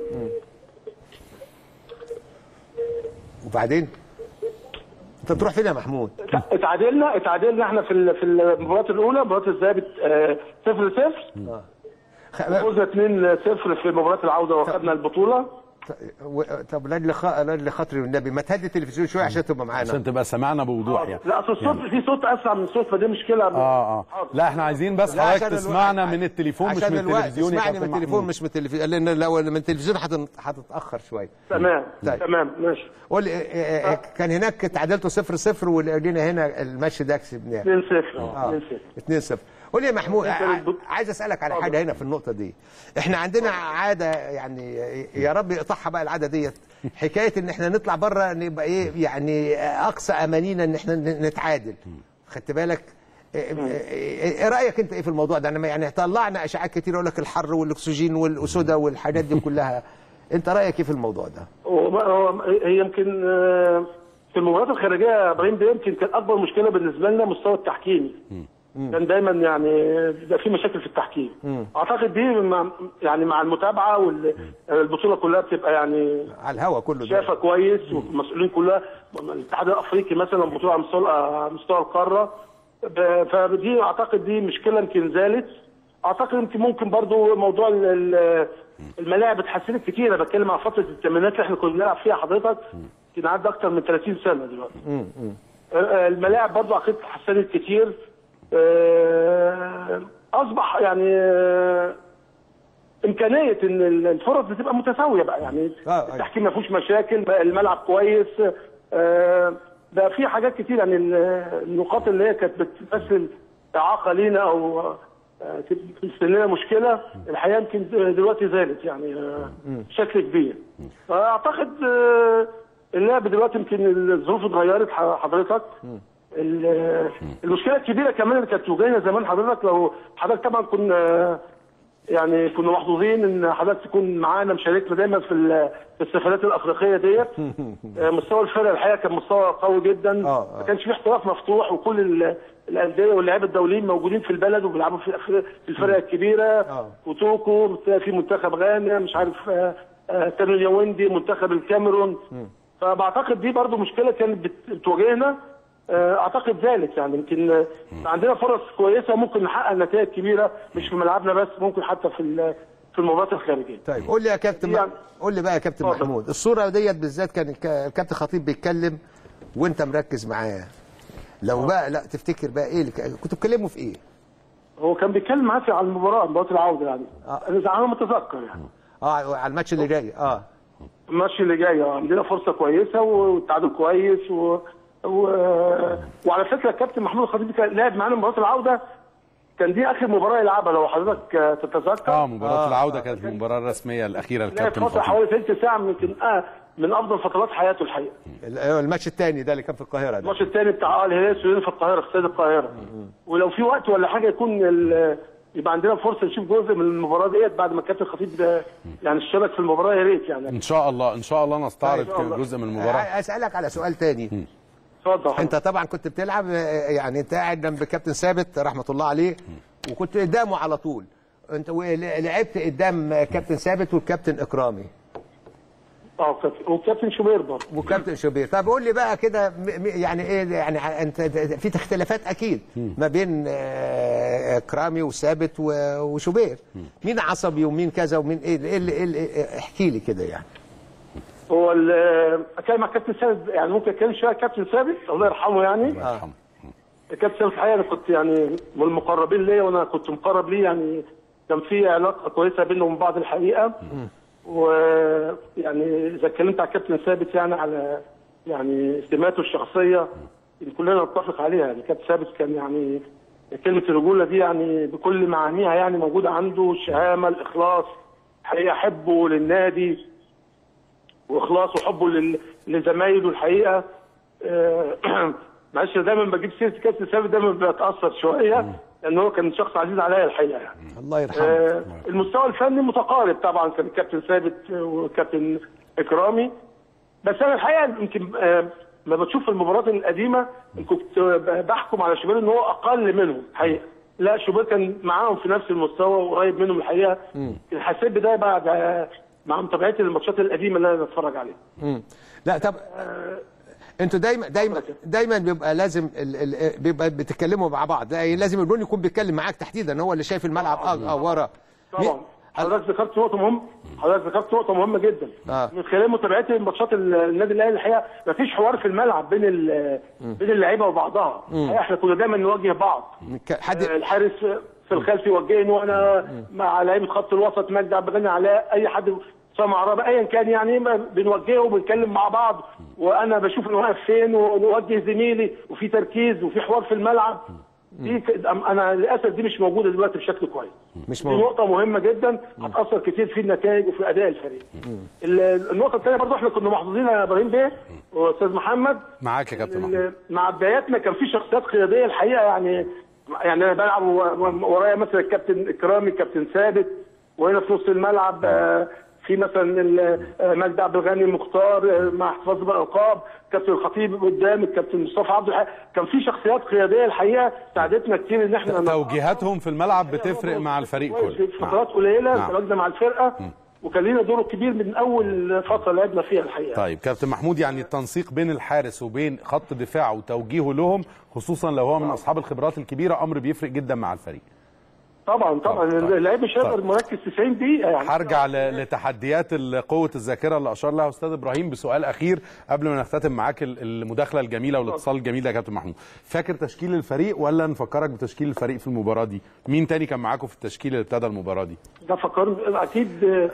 وبعدين انت بتروح فين يا محمود اتعادلنا اتعادلنا احنا في ال- في المباراه الاولى مباراه الذهاب 0 0 خ... فوزنا 2 0 في مباراه العوده واخدنا البطوله و... طب لاجل خ... لاجل خاطري والنبي ما تهدي التلفزيون شويه عشان تبقى معانا عشان تبقى سمعنا بوضوح يعني لا اصل الصوت في صوت اسرع من الصوت فدي مشكله اه اه لا احنا عايزين بس لا، حضرتك عشان تسمعنا الوقت- من التليفون مش عشان من الوقت. التلفزيون يا اسمعني من كابتن التليفون محمود. مش من التلفزيون لان لو من التلفزيون هتن- هتتاخر شويه تمام طيب. تمام ماشي قول لي آه، آه، كان هناك تعادلتوا 0 0 ولقينا هنا الماتش ده كسبناه 2 0 اه 2 0 2 0 قول لي يا محمود أنت ع- بتب- عايز اسالك على اتفضل. حاجه هنا في النقطه دي احنا عندنا عاده يعني يا رب يقطعها بقى العاده ديت حكايه ان احنا نطلع بره نبقى ايه يعني اقصى امانينا ان احنا ن- نتعادل خدت بالك إيه- ايه إيه رايك انت ايه في الموضوع ده انا يعني طلعنا اشعاعات كتير يقول لك الحر والاكسجين والاسوده والحاجات دي كلها انت رايك ايه في الموضوع ده هو هو- هي يمكن آه، في المباريات الخارجيه يا ابراهيم ده يمكن كان اكبر مشكله بالنسبه لنا مستوى التحكيمي كان دايما يعني بيبقى في مشاكل في التحكيم اعتقد دي مع يعني مع المتابعه والبطوله كلها بتبقى يعني على الهوا كله ده شايفه كويس والمسؤولين كلها الاتحاد الافريقي مثلا بطوله على مستوى على مستوى القاره ب- فدي اعتقد دي مشكله يمكن زالت اعتقد يمكن ممكن برضو موضوع ال- ال- الملاعب اتحسنت كتير انا بتكلم عن فتره الثمانينات اللي احنا كنا بنلعب فيها حضرتك كان عدى اكتر من 30 سنه دلوقتي آه، الملاعب برضو اعتقد اتحسنت كتير آه، اصبح يعني آه، امكانيه ان الفرص بتبقى متساويه بقى يعني آه، أيوة. التحكيم ما فيهوش مشاكل بقى الملعب كويس آه، بقى في حاجات كتير يعني ال- النقاط اللي هي كانت بتمثل اعاقه لينا او آه، تمثل لنا مشكله الحقيقه يمكن دلوقتي زالت يعني آه، بشكل كبير فاعتقد آه، اللعب دلوقتي يمكن الظروف اتغيرت ح- حضرتك ال- المشكله الكبيره كمان اللي كانت تواجهنا زمان حضرتك لو حضرتك طبعا كنا يعني كنا محظوظين ان حضرتك تكون معانا مشاركنا دايما في ال- في السفرات الافريقيه ديت آه، مستوى الفرق الحقيقه كان مستوى قوي جدا آه، آه. ما كانش في احتراف مفتوح وكل ال- الانديه واللاعيبه الدوليين موجودين في البلد وبيلعبوا في في الفرق الكبيره آه. وتوكو في منتخب غانا مش عارف آه، آه، تانو اليوندي منتخب الكاميرون فبعتقد دي برضو مشكله كانت بت- بتواجهنا آه، اعتقد ذلك يعني يمكن آه، عندنا فرص كويسه ممكن نحقق نتائج كبيره مش في ملعبنا بس ممكن حتى في ال- في المباريات الخارجيه طيب قول لي يا كابتن يعني- قول لي بقى يا كابتن اتفضل. محمود الصوره ديت بالذات كان الك- الكابتن خطيب بيتكلم وانت مركز معاه لو بقى لا تفتكر بقى ايه اللي ك- كنتوا بتكلموا في ايه؟ هو كان بيتكلم معايا على المباراه مباراه العوده يعني آه. انا انا متذكر يعني اه على الماتش اللي جاي اه الماتش اللي جاي آه، عندنا فرصه كويسه والتعادل كويس و... و... وعلى فكره الكابتن محمود الخطيب كان لعب معانا مباراه العوده كان دي اخر مباراه يلعبها لو حضرتك آه، تتذكر اه مباراه آه، العوده كانت المباراه الرسميه الاخيره لعب للكابتن فتره خطيب حوالي ثلث ساعه يمكن آه من افضل فترات حياته الحقيقه ال- أيوة، الماتش الثاني ده اللي كان في القاهره ده الماتش الثاني بتاع اه الهلال السوداني في القاهره في استاد القاهره ولو في وقت ولا حاجه يكون ال- يبقى عندنا فرصه نشوف جزء من المباراه ديت بعد ما الكابتن خطيب ده يعني اشترك في المباراه يا ريت يعني ان شاء الله ان شاء الله نستعرض إن شاء الله. جزء من المباراه آه، اسالك على سؤال تاني اتفضل انت طبعا كنت بتلعب آه، يعني انت قاعد جنب كابتن ثابت رحمه الله عليه وكنت قدامه على طول انت و- لعبت قدام كابتن ثابت والكابتن اكرامي اه كابتن- وكابتن شوبير برضه وكابتن شوبير طب قول لي بقى كده م- م- يعني ايه يعني ع- انت في اختلافات اكيد ما بين آه، كرامي وثابت و- وشوبير مين عصبي ومين كذا ومين ايه ايه اللي- ايه اللي- احكي لي كده يعني هو ال- اتكلم مع كابتن ثابت يعني ممكن اتكلم شويه كابتن ثابت الله يرحمه يعني الله يرحمه كابتن سامي الحقيقه انا كنت يعني من المقربين ليا وانا كنت مقرب ليه يعني كان في علاقه كويسه بينه وبين بعض الحقيقه ويعني اذا اتكلمت على الكابتن ثابت يعني على يعني سماته الشخصيه اللي كلنا نتفق عليها يعني كابتن ثابت كان يعني كلمه الرجوله دي يعني بكل معانيها يعني موجوده عنده الشهامه الاخلاص حقيقه حبه للنادي واخلاصه وحبه لل- لزمايله الحقيقه آه، معلش دايما بجيب سيره كابتن ثابت دايما بتاثر شويه لان هو كان شخص عزيز عليا الحقيقه يعني الله يرحمه آه، المستوى الفني متقارب طبعا كان الكابتن ثابت وكابتن اكرامي بس انا الحقيقه يمكن آه، لما بشوف المباريات القديمه كنت بحكم على شوبير ان هو اقل منهم الحقيقه لا شوبير كان معاهم في نفس المستوى وقريب منهم الحقيقه حسيت بده بعد آه، مع متابعتي للماتشات القديمه اللي انا بتفرج عليها مم. لا طب انتوا دايما دايما دايما بيبقى لازم ال ال بيبقى بتتكلموا مع بعض يعني لازم الجون يكون بيتكلم معاك تحديدا هو اللي شايف الملعب اه اه ورا طبعا حضرتك ذكرت نقطة مهمة حضرتك ذكرت نقطة مهمة جدا آه. من خلال متابعتي لماتشات ال- النادي الأهلي الحقيقة مفيش حوار في الملعب بين ال- بين اللعيبة وبعضها الحقيقة احنا كنا دايما نواجه بعض ك- حد آه، الحارس في الخلف يوجهني وانا مع لعيبه خط الوسط مجدي عبد الغني علاء اي حد سامع عربي ايا كان يعني ما بنوجهه وبنتكلم مع بعض وانا بشوف انه واقف فين ونوجه زميلي وفي تركيز وفي حوار في الملعب دي ك- انا للاسف دي مش موجوده دلوقتي بشكل كويس مش دي موجود نقطة مهمة جدا هتأثر كتير في النتائج وفي أداء الفريق. ال- النقطة الثانية برضه احنا كنا محظوظين يا إبراهيم بيه وأستاذ محمد معاك يا كابتن محمود ال- مع بداياتنا كان في شخصيات قياديه الحقيقه يعني يعني انا بلعب و- و- ورايا مثلا الكابتن اكرامي الكابتن ثابت وهنا في نص الملعب آه، في مثلا ال- آه، مجدي عبد الغني مختار آه، مع احتفاظ بالالقاب كابتن الخطيب قدام الكابتن مصطفى عبد الحق كان في شخصيات قياديه الحقيقه ساعدتنا كتير ان احنا توجيهاتهم في الملعب بتفرق مع الفريق كويس كله في فترات قليله نعم. تواجدنا مع الفرقه وكان لينا دور كبير من اول فتره لعبنا فيها الحقيقه طيب كابتن محمود يعني التنسيق بين الحارس وبين خط الدفاع وتوجيهه لهم خصوصا لو هو من اصحاب الخبرات الكبيره امر بيفرق جدا مع الفريق طبعا طبعا طيب. اللعيب مش هيقدر طيب. مركز 90 دقيقه يعني هرجع ل- لتحديات ال- قوه الذاكره اللي اشار لها استاذ ابراهيم بسؤال اخير قبل ما نختتم معاك ال- المداخله الجميله والاتصال الجميل ده يا كابتن محمود فاكر تشكيل الفريق ولا نفكرك بتشكيل الفريق في المباراه دي مين تاني كان معاكم في التشكيل اللي ابتدى المباراه دي ده فكرني اكيد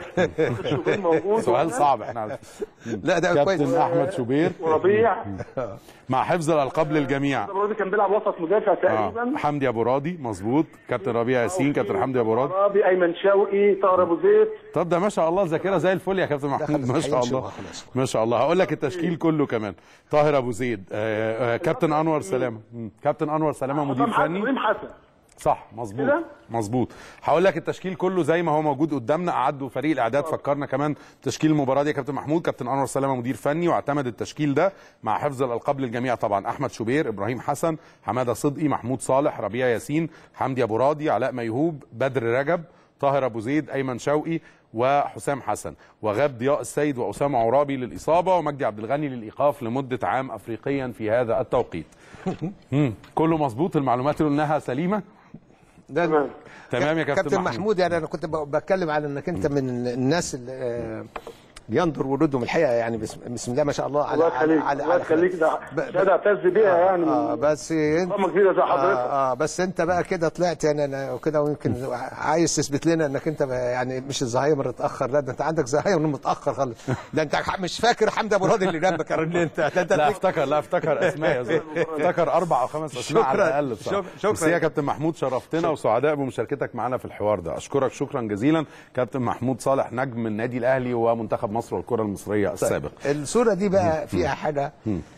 شوبير موجود سؤال صعب احنا عارفين. لا ده كويس كابتن احمد شوبير وربيع مع حفظ الالقاب للجميع الراجل كان بيلعب وسط مدافع آه. تقريبا حمدي ابو راضي مظبوط كابتن ربيع ياسين كابتن حمدي ابو راضي رابي ايمن شوقي طاهر ابو زيد طب ده ما شاء الله ذاكره زي الفل يا كابتن محمود خلاص، ما شاء هيمشي الله بقى خلاص. ما شاء الله هقول لك التشكيل كله كمان طاهر ابو زيد آه، آه، كابتن انور سلامه مم. كابتن انور سلامه مدير طبعاً فني ابراهيم حسن صح مظبوط كده؟ مظبوط هقول لك التشكيل كله زي ما هو موجود قدامنا قعدوا فريق الاعداد فكرنا كمان تشكيل المباراه دي يا كابتن محمود كابتن انور سلامه مدير فني واعتمد التشكيل ده مع حفظ الالقاب للجميع طبعا احمد شوبير ابراهيم حسن حماده صدقي محمود صالح ربيع ياسين حمدي ابو راضي علاء ميهوب بدر رجب طاهر ابو زيد ايمن شوقي وحسام حسن وغاب ضياء السيد واسامه عرابي للاصابه ومجدي عبد الغني للايقاف لمده عام افريقيا في هذا التوقيت مم. كله مظبوط المعلومات اللي قلناها سليمه ده تمام. تمام يا كابتن كابتن محمود. محمود يعني انا كنت ب- بتكلم على انك انت من الناس اللي آه، بينظر ولودهم الحقيقه يعني بسم بسم الله ما شاء الله على الله يخليك على الله يخليك ده ب- ب- ده اعتز بيها يعني اه بس انت قامة كبيرة زي حضرتك. آه, اه بس انت بقى كده طلعت يعني انا وكده ويمكن عايز تثبت لنا انك انت بقى يعني مش الزهايمر اتاخر لا ده انت عندك زهايمر متاخر خالص ده انت مش فاكر حمدي ابو راضي اللي جنبك يا راجل انت ده انت لا تلاقيك- افتكر لا افتكر اسماء يا زلمه افتكر اربع او خمس اسماء على شكراً. الاقل بصراحه شك- شكراً. بس هي يا كابتن محمود شرفتنا وسعداء بمشاركتك معنا في الحوار ده اشكرك شكرا جزيلا كابتن محمود صالح نجم النادي الاهلي ومنتخب مصر والكره المصريه السابق الصوره دي بقى فيها حاجه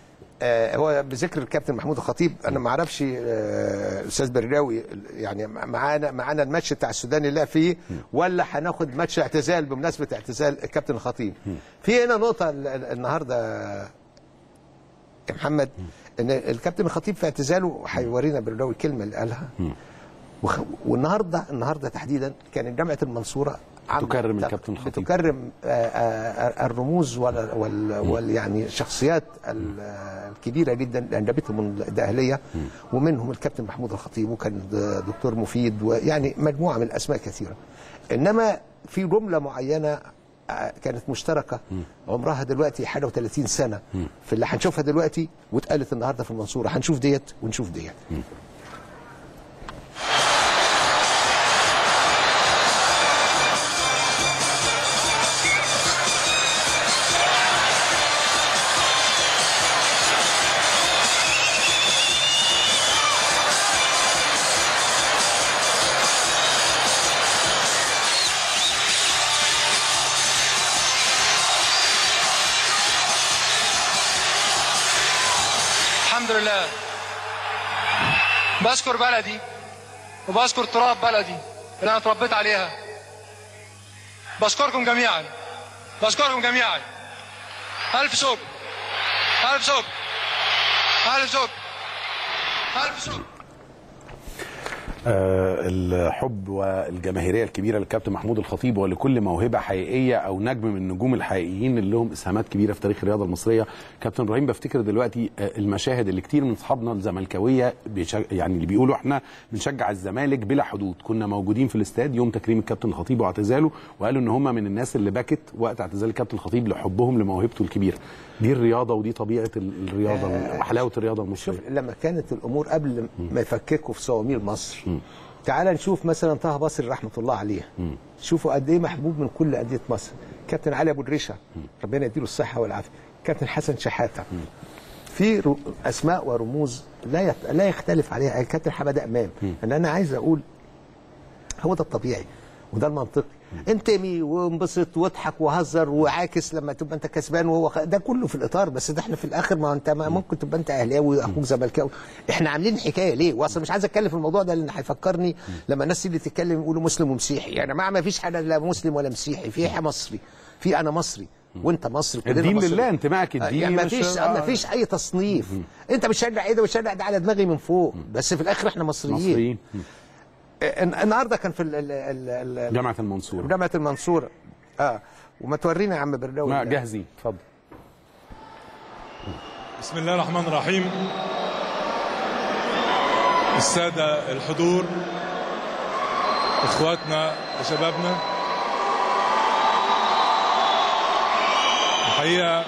آه هو بذكر الكابتن محمود الخطيب انا ما اعرفش آه، الاستاذ برراوي يعني معانا معانا الماتش بتاع السودان اللي لعب فيه ولا هناخد ماتش اعتزال بمناسبه اعتزال الكابتن الخطيب في هنا نقطه ال- ال- النهارده يا محمد ان الكابتن الخطيب في اعتزاله هيورينا برراوي الكلمه اللي قالها وخ- والنهارده النهارده تحديدا كانت جامعه المنصوره عاملة تكرم تق- الكابتن الخطيب. بتكرم آه، آه، الرموز وال, وال, وال يعني الشخصيات ال- الكبيره جدا اللي انجبتهم الاهليه ومنهم الكابتن محمود الخطيب وكان د- دكتور مفيد ويعني مجموعه من الاسماء كثيره انما في جمله معينه آه، كانت مشتركه عمرها دلوقتي حاجه و30 سنه في اللي هنشوفها دلوقتي واتقالت النهارده في المنصوره هنشوف ديت ونشوف ديت الحمد لله بشكر بلدي وبشكر تراب بلدي اللي انا اتربيت عليها بشكركم جميعا بشكركم جميعا الف شكر الف شكر الف شكر الف شكر آه، الحب والجماهيريه الكبيره للكابتن محمود الخطيب ولكل موهبه حقيقيه او نجم من النجوم الحقيقيين اللي لهم اسهامات كبيره في تاريخ الرياضه المصريه كابتن ابراهيم بفتكر دلوقتي آه، المشاهد اللي كتير من اصحابنا الزملكاويه بيشج... يعني اللي بيقولوا احنا بنشجع الزمالك بلا حدود كنا موجودين في الاستاد يوم تكريم الكابتن الخطيب واعتزاله وقالوا ان هم من الناس اللي بكت وقت اعتزال الكابتن الخطيب لحبهم لموهبته الكبيره دي الرياضه ودي طبيعه ال- الرياضه وحلاوه الرياضه المصريه شوف لما كانت الامور قبل ما يفككوا في صواميل مصر تعال نشوف مثلا طه بصري رحمه الله عليه شوفوا قد ايه محبوب من كل انديه مصر كابتن علي ابو دريشه ربنا يديله الصحه والعافيه كابتن حسن شحاته في رو- اسماء ورموز لا يت... لا يختلف عليها كابتن حماده امام ان انا عايز اقول هو ده الطبيعي وده المنطقي انتمي وانبسط واضحك وهزر وعاكس لما تبقى انت كسبان وهو خ... ده كله في الاطار بس ده احنا في الاخر ما انت ما ممكن تبقى انت اهلاوي واخوك زملكاوي احنا عاملين حكايه ليه واصلا مش عايز اتكلم في الموضوع ده لان هيفكرني لما الناس تيجي تتكلم يقولوا مسلم ومسيحي يعني ما ما فيش حاجه لا مسلم ولا مسيحي في حاجه مصري في انا مصري وانت مصري كلنا الدين مصري. لله انتمائك آه، الديني يعني ما مش- فيش آه. ما فيش اي تصنيف انت بتشجع ايه ده بتشجع ده على دماغي من فوق بس في الاخر احنا مصريين, مصريين الن- النهارده كان في ال- ال- ال- ال- جامعه المنصوره جامعه المنصوره اه وما تورينا يا عم برداوي ما جاهزين اتفضل بسم الله الرحمن الرحيم السادة الحضور اخواتنا وشبابنا الحقيقة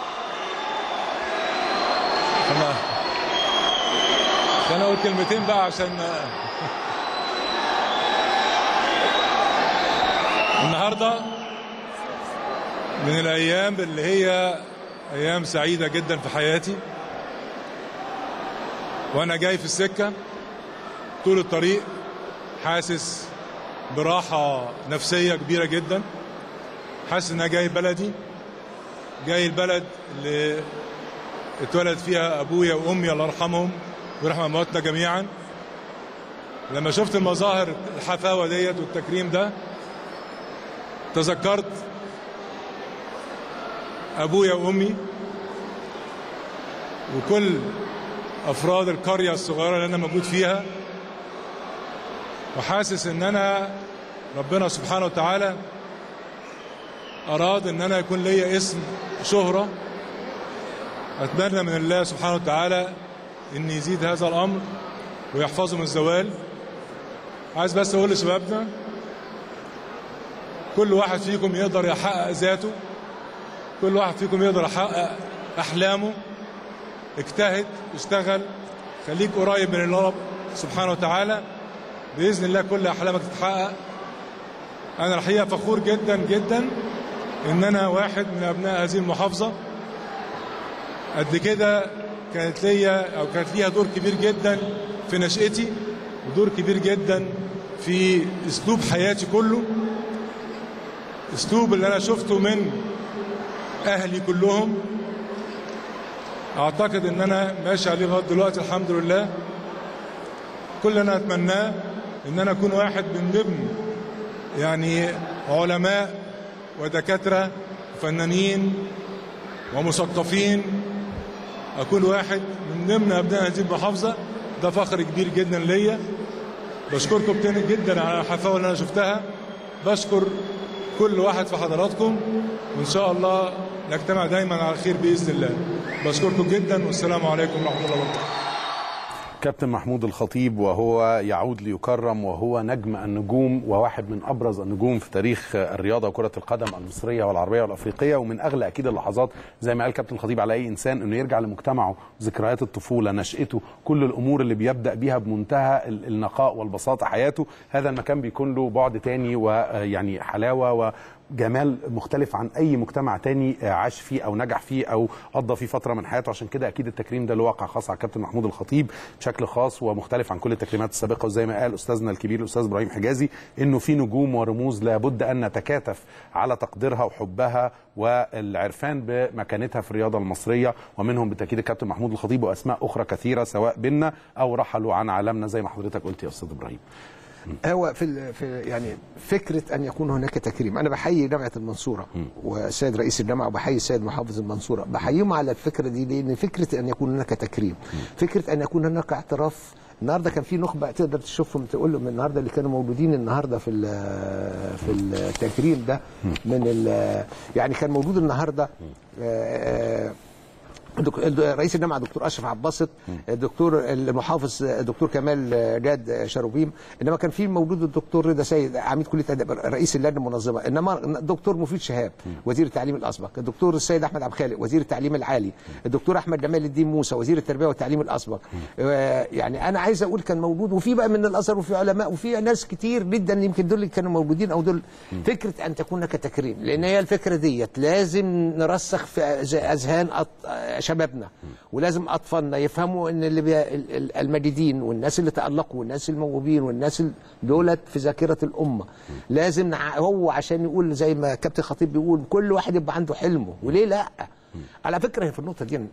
انا خلينا اقول كلمتين بقى عشان النهارده من الايام اللي هي ايام سعيده جدا في حياتي وانا جاي في السكه طول الطريق حاسس براحه نفسيه كبيره جدا حاسس ان انا جاي بلدي جاي البلد اللي اتولد فيها ابويا وامي الله يرحمهم ويرحم امواتنا جميعا لما شفت المظاهر الحفاوه ديت والتكريم ده تذكرت ابويا وامي وكل افراد القريه الصغيره اللي انا موجود فيها وحاسس ان انا ربنا سبحانه وتعالى اراد ان انا يكون ليا اسم شهره اتمنى من الله سبحانه وتعالى ان يزيد هذا الامر ويحفظه من الزوال عايز بس اقول لشبابنا كل واحد فيكم يقدر يحقق ذاته كل واحد فيكم يقدر يحقق احلامه اجتهد اشتغل خليك قريب من الله سبحانه وتعالى باذن الله كل احلامك تتحقق انا الحقيقه فخور جدا جدا ان انا واحد من ابناء هذه المحافظه قد كده كانت ليا او كانت ليها دور كبير جدا في نشأتي ودور كبير جدا في اسلوب حياتي كله اسلوب اللي انا شفته من اهلي كلهم اعتقد ان انا ماشي عليه لغايه دلوقتي الحمد لله كل اللي انا اتمناه ان انا اكون واحد من ضمن يعني علماء ودكاتره وفنانين ومثقفين اكون واحد من ضمن ابناء هذه المحافظه ده فخر كبير جدا ليا بشكركم تاني جدا على الحفاوه اللي انا شفتها بشكر كل واحد في حضراتكم وان شاء الله نجتمع دايما على خير باذن الله بشكركم جدا والسلام عليكم ورحمه الله وبركاته كابتن محمود الخطيب وهو يعود ليكرم وهو نجم النجوم وواحد من ابرز النجوم في تاريخ الرياضه وكره القدم المصريه والعربيه والافريقيه ومن اغلى اكيد اللحظات زي ما قال كابتن الخطيب على اي انسان انه يرجع لمجتمعه ذكريات الطفوله نشاته كل الامور اللي بيبدا بيها بمنتهى ال- النقاء والبساطه حياته هذا المكان بيكون له بعد تاني ويعني حلاوه وجمال مختلف عن اي مجتمع تاني عاش فيه او نجح فيه او قضى فيه فتره من حياته عشان كده اكيد التكريم ده له واقع خاص على الكابتن محمود الخطيب بشكل خاص ومختلف عن كل التكريمات السابقه وزي ما قال استاذنا الكبير الاستاذ ابراهيم حجازي انه في نجوم ورموز لابد ان نتكاتف على تقديرها وحبها والعرفان بمكانتها في الرياضه المصريه ومنهم بالتاكيد الكابتن محمود الخطيب واسماء اخرى كثيره سواء بينا او رحلوا عن عالمنا زي ما حضرتك قلت يا استاذ ابراهيم هو في ال- في يعني فكره ان يكون هناك تكريم انا بحيي جامعه المنصوره والسيد رئيس الجامعه وبحيي السيد محافظ المنصوره بحييهم على الفكره دي لان فكره ان يكون هناك تكريم فكره ان يكون هناك اعتراف النهارده كان في نخبه تقدر تشوفهم تقول لهم النهارده اللي كانوا موجودين النهارده في ال- في التكريم ده من ال- يعني كان موجود النهارده آه، دك- رئيس الجامعه دكتور اشرف عباسط الدكتور المحافظ دكتور كمال جاد شروبيم انما كان في موجود الدكتور رضا سيد عميد كليه ادب رئيس اللجنه المنظمه انما الدكتور مفيد شهاب وزير التعليم الاسبق الدكتور السيد احمد عبد الخالق وزير التعليم العالي الدكتور احمد جمال الدين موسى وزير التربيه والتعليم الاسبق آه، يعني انا عايز اقول كان موجود وفي بقى من الازهر وفي علماء وفي ناس كتير جدا يمكن دول اللي كانوا موجودين او دول فكره ان تكون هناك تكريم لان هي الفكره ديت لازم نرسخ في أز- اذهان أط- شبابنا ولازم اطفالنا يفهموا ان اللي بي... ال- ال- المجيدين والناس اللي تالقوا والناس الموهوبين والناس ال- دولت في ذاكره الامه لازم نع... هو عشان يقول زي ما كابتن خطيب بيقول كل واحد يبقى عنده حلمه وليه لا على فكره في النقطه دي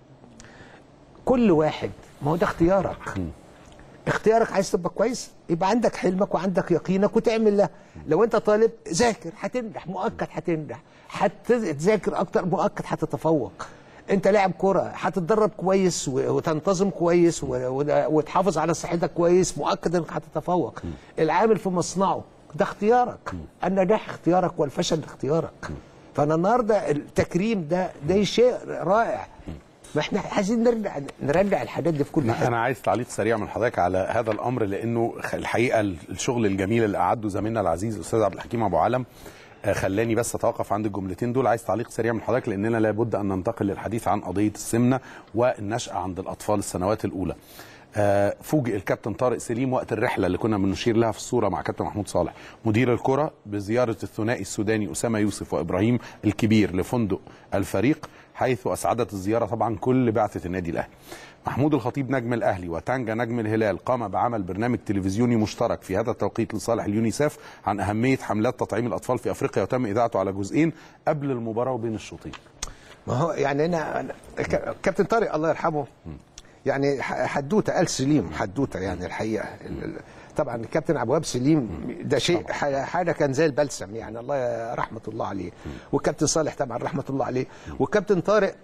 كل واحد ما هو ده اختيارك اختيارك عايز تبقى كويس يبقى عندك حلمك وعندك يقينك وتعمل ده لو انت طالب ذاكر هتنجح مؤكد هتنجح هتذاكر اكتر مؤكد هتتفوق انت لاعب كرة هتتدرب كويس و- وتنتظم كويس و- و- وتحافظ على صحتك كويس مؤكد انك هتتفوق العامل في مصنعه ده اختيارك النجاح اختيارك والفشل اختيارك فانا النهارده التكريم ده ده شيء رائع فاحنا عايزين نرجع نرجع الحاجات دي في كل حته انا عايز تعليق سريع من حضرتك على هذا الامر لانه خ- الحقيقه الشغل الجميل اللي اعده زميلنا العزيز الاستاذ عبد الحكيم ابو علم آه، خلاني بس اتوقف عند الجملتين دول عايز تعليق سريع من حضرتك لاننا لابد ان ننتقل للحديث عن قضيه السمنه والنشاه عند الاطفال السنوات الاولى آه، فوجئ الكابتن طارق سليم وقت الرحله اللي كنا بنشير لها في الصوره مع كابتن محمود صالح مدير الكره بزياره الثنائي السوداني اسامه يوسف وابراهيم الكبير لفندق الفريق حيث اسعدت الزياره طبعا كل بعثه النادي الاهلي محمود الخطيب نجم الاهلي وتانجا نجم الهلال قام بعمل برنامج تلفزيوني مشترك في هذا التوقيت لصالح اليونيسف عن اهميه حملات تطعيم الاطفال في افريقيا وتم اذاعته على جزئين قبل المباراه وبين الشوطين ما هو يعني انا أنا- ك- كابتن طارق الله يرحمه يعني ح- حدوته قال سليم حدوته يعني الحقيقه ال- ال- طبعا الكابتن عبد الوهاب سليم ده شيء ح- حاجه كان زي البلسم يعني الله رحمه الله عليه والكابتن صالح طبعا رحمه الله عليه والكابتن طارق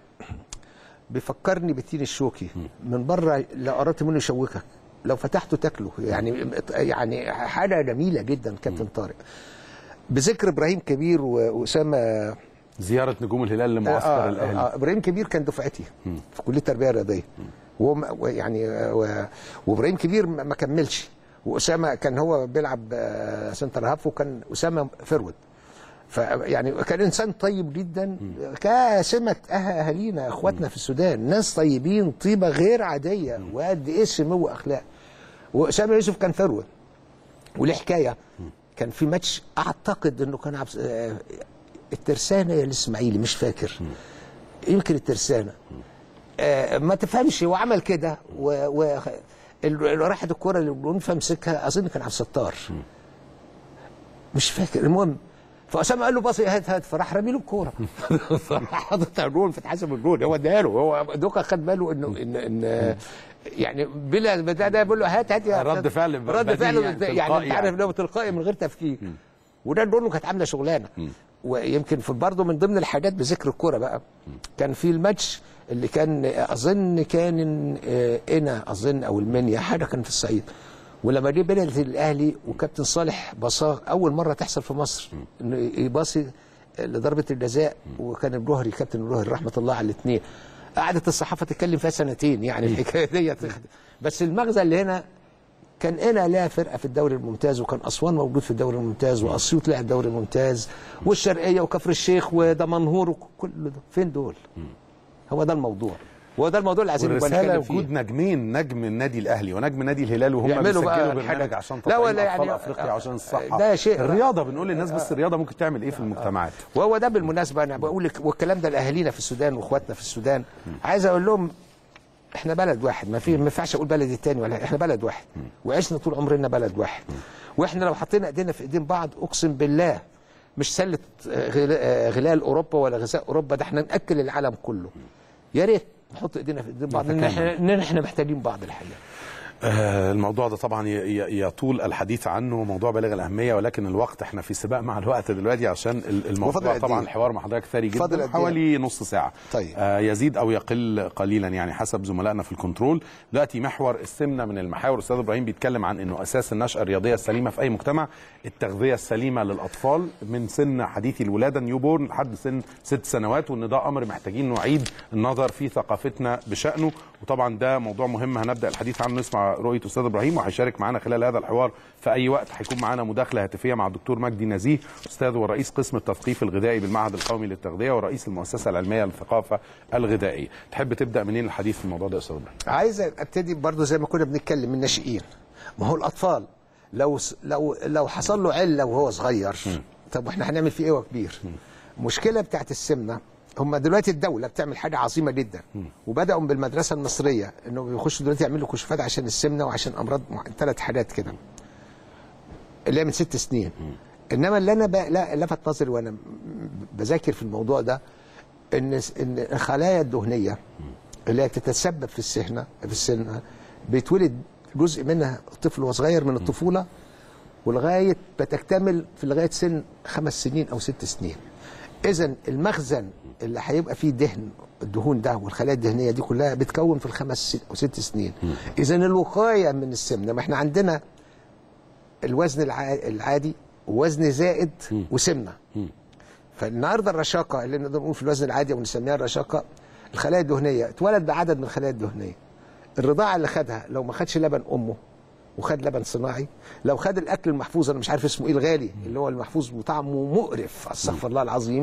بيفكرني بتين الشوكي من بره لو قررت منه يشوكك لو فتحته تاكله يعني يعني حاجه جميله جدا كابتن طارق بذكر ابراهيم كبير واسامه زياره نجوم الهلال لمعسكر آه الاهلي آه ابراهيم كبير كان دفعتي في كليه التربيه الرياضيه وهو يعني و- وابراهيم كبير ما ما كملش واسامه كان هو بيلعب آه، سنتر هاف وكان اسامه فرود فيعني كان انسان طيب جدا كسمه أه- اهالينا اخواتنا في السودان ناس طيبين طيبه غير عاديه وقد ايه سمو اخلاق واسامه يوسف كان فرود وليه حكايه كان في ماتش اعتقد انه كان عبس... آه، الترسانه يا الاسماعيلي مش فاكر يمكن الترسانه آه، ما تفهمش هو عمل كده و, و... ال- ال- راحت الكره اللي الجون مسكها اظن كان عبد الستار مش فاكر المهم فاسامه قال له باصي هات هات فراح رامي له الكوره حاططها جول فاتحسب الجول هو اداها له هو دوكا خد باله انه ان ان يعني بلا بتاع ده بيقول له هات هات يا رد فعل رد بديهي فعل يعني، يعني, تلقائي انت عارف يعني. اللي هو تلقائي من غير تفكير وده الجول كانت عامله شغلانه ويمكن في برضه من ضمن الحاجات بذكر الكوره بقى كان في الماتش اللي كان اظن كان آه، انا اظن او المنيا حاجه كان في الصعيد ولما جه بلد الاهلي وكابتن صالح بصاغ اول مره تحصل في مصر انه يباصي لضربه الجزاء وكان الجوهري كابتن الجوهري رحمه الله على الاثنين قعدت الصحافه تتكلم فيها سنتين يعني الحكايه ديت بس المغزى اللي هنا كان هنا لها فرقه في الدوري الممتاز وكان اسوان موجود في الدوري الممتاز واسيوط لعب دوري ممتاز والشرقيه وكفر الشيخ ودمنهور وكل ده فين دول؟ هو ده الموضوع هو ده الموضوع اللي عايزين نبقى والرساله نتكلم فيه وجود نجمين نجم النادي الاهلي ونجم نادي الهلال وهم يعملوا بقى بيسجلوا الحاجة. برنامج عشان لا تطعيم ولا اطفال يعني- افريقيا عشان الصحه ده شيء- الرياضه بنقول للناس بس الرياضه ممكن تعمل ايه في المجتمعات وهو ده بالمناسبه انا بقول لك والكلام ده لاهالينا في السودان واخواتنا في السودان عايز اقول لهم احنا بلد واحد ما في ما ينفعش اقول بلد التاني ولا احنا بلد واحد وعشنا طول عمرنا بلد واحد واحنا لو حطينا ايدينا في ايدين بعض اقسم بالله مش سله آه، غلا- آه، غلال اوروبا ولا غذاء اوروبا ده احنا ناكل العالم كله يا ريت نحط ايدينا في ايدين بعض لان احنا لأن احنا محتاجين بعض الحقيقه آه، الموضوع ده طبعا ي- ي- يطول الحديث عنه موضوع بالغ الاهميه ولكن الوقت احنا في سباق مع الوقت دلوقتي عشان ال- وفاضل الموضوع قد طبعا إيه؟ الحوار مع حضرتك ثري فاضل جدا قد إيه؟ حوالي نص ساعه طيب. آه، يزيد او يقل قليلا يعني حسب زملائنا في الكنترول دلوقتي محور السمنه من المحاور استاذ ابراهيم بيتكلم عن انه اساس النشاه الرياضيه السليمه في اي مجتمع التغذيه السليمه للاطفال من سن حديث الولاده نيوبورن لحد سن ست سنوات وان ده امر محتاجين نعيد النظر في ثقافتنا بشانه وطبعا ده موضوع مهم هنبدا الحديث عنه نسمع رؤيه استاذ ابراهيم وهيشارك معنا خلال هذا الحوار في اي وقت هيكون معنا مداخله هاتفيه مع الدكتور مجدي نزيه استاذ ورئيس قسم التثقيف الغذائي بالمعهد القومي للتغذيه ورئيس المؤسسه العلميه للثقافه الغذائيه تحب تبدا منين الحديث في الموضوع ده يا استاذ ابراهيم عايز ابتدي برضو زي ما كنا بنتكلم من الناشئين ما هو الاطفال لو س- لو لو حصل له عله وهو صغير طب واحنا هنعمل فيه ايه وهو كبير المشكله بتاعت السمنه هم دلوقتي الدوله بتعمل حاجه عظيمه جدا وبداوا بالمدرسه المصريه انه بيخشوا دلوقتي يعملوا كشوفات عشان السمنه وعشان امراض ثلاث حاجات كده اللي هي من ست سنين انما اللي انا بقى لا لفت نظري وانا م- بذاكر في الموضوع ده ان ان الخلايا الدهنيه اللي هي تتسبب في السهنه في السنه بيتولد جزء منها طفل وهو صغير من الطفوله ولغايه بتكتمل في لغايه سن خمس سنين او ست سنين. اذا المخزن اللي هيبقى فيه دهن الدهون ده والخلايا الدهنيه دي كلها بتكون في الخمس س- او ست سنين. اذا الوقايه من السمنه ما احنا عندنا الوزن الع- العادي ووزن زائد وسمنه. فالنهارده الرشاقه اللي نقدر نقول في الوزن العادي او نسميها الرشاقه الخلايا الدهنيه اتولد بعدد من الخلايا الدهنيه. الرضاعه اللي خدها لو ما خدش لبن امه وخد لبن صناعي لو خد الاكل المحفوظ انا مش عارف اسمه ايه الغالي اللي هو المحفوظ وطعمه مقرف استغفر الله العظيم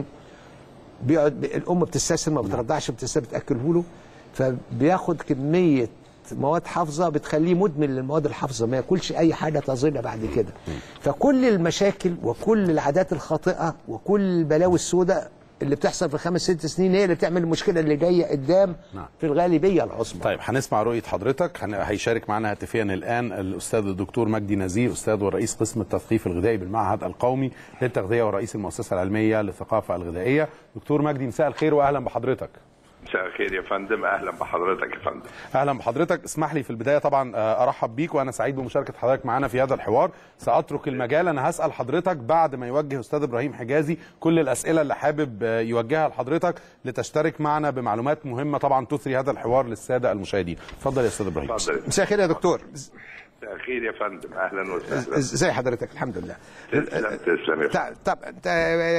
بيقعد الام بتستسهل ما بترضعش بتستسهل بتاكله له فبياخد كميه مواد حافظه بتخليه مدمن للمواد الحافظه ما ياكلش اي حاجه تظل بعد كده فكل المشاكل وكل العادات الخاطئه وكل البلاوي السوداء اللي بتحصل في خمس ست سنين هي اللي بتعمل المشكله اللي جايه قدام نعم. في الغالبيه العظمى طيب هنسمع رؤية حضرتك هن- هيشارك معنا هاتفيا الآن الأستاذ الدكتور مجدي نزيه أستاذ ورئيس قسم التثقيف الغذائي بالمعهد القومي للتغذية ورئيس المؤسسة العلمية للثقافة الغذائية دكتور مجدي مساء الخير وأهلا بحضرتك مساء الخير يا فندم اهلا بحضرتك يا فندم اهلا بحضرتك اسمح لي في البدايه طبعا آه، ارحب بيك وانا سعيد بمشاركه حضرتك معنا في هذا الحوار ساترك المجال انا هسال حضرتك بعد ما يوجه استاذ ابراهيم حجازي كل الاسئله اللي حابب آه، يوجهها لحضرتك لتشترك معنا بمعلومات مهمه طبعا تثري هذا الحوار للساده المشاهدين اتفضل يا استاذ ابراهيم اتفضل مساء الخير يا دكتور مساء الخير يا فندم اهلا وسهلا ازي حضرتك الحمد لله تسلم تسلم يا فندم طب طب انت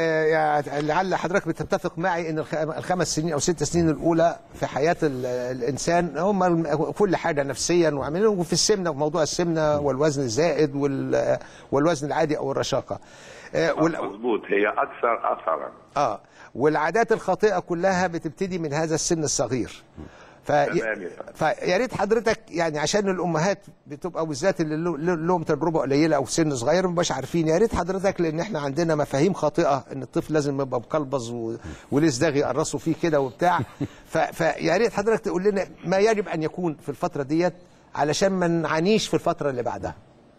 يا- لعل حضرتك بتتفق معي ان الخ- الخمس سنين او ست سنين الاولى في حياه ال- الانسان هم الم- كل حاجه نفسيا وعاملين وفي السمنه وموضوع السمنه والوزن الزائد وال- والوزن العادي او الرشاقه آه، وال- مظبوط هي اكثر اثرا اه والعادات الخاطئه كلها بتبتدي من هذا السن الصغير ف... تمام يا فندم. فيا ريت حضرتك يعني عشان الامهات بتبقى بالذات اللي له- له- لهم تجربه قليله او سن صغير ما بقاش عارفين يا ريت حضرتك لان احنا عندنا مفاهيم خاطئه ان الطفل لازم يبقى مقلبز و... وليه داغي يقرصوا فيه كده وبتاع ف... فيا ريت حضرتك تقول لنا ما يجب ان يكون في الفتره ديت علشان ما نعانيش في الفتره اللي بعدها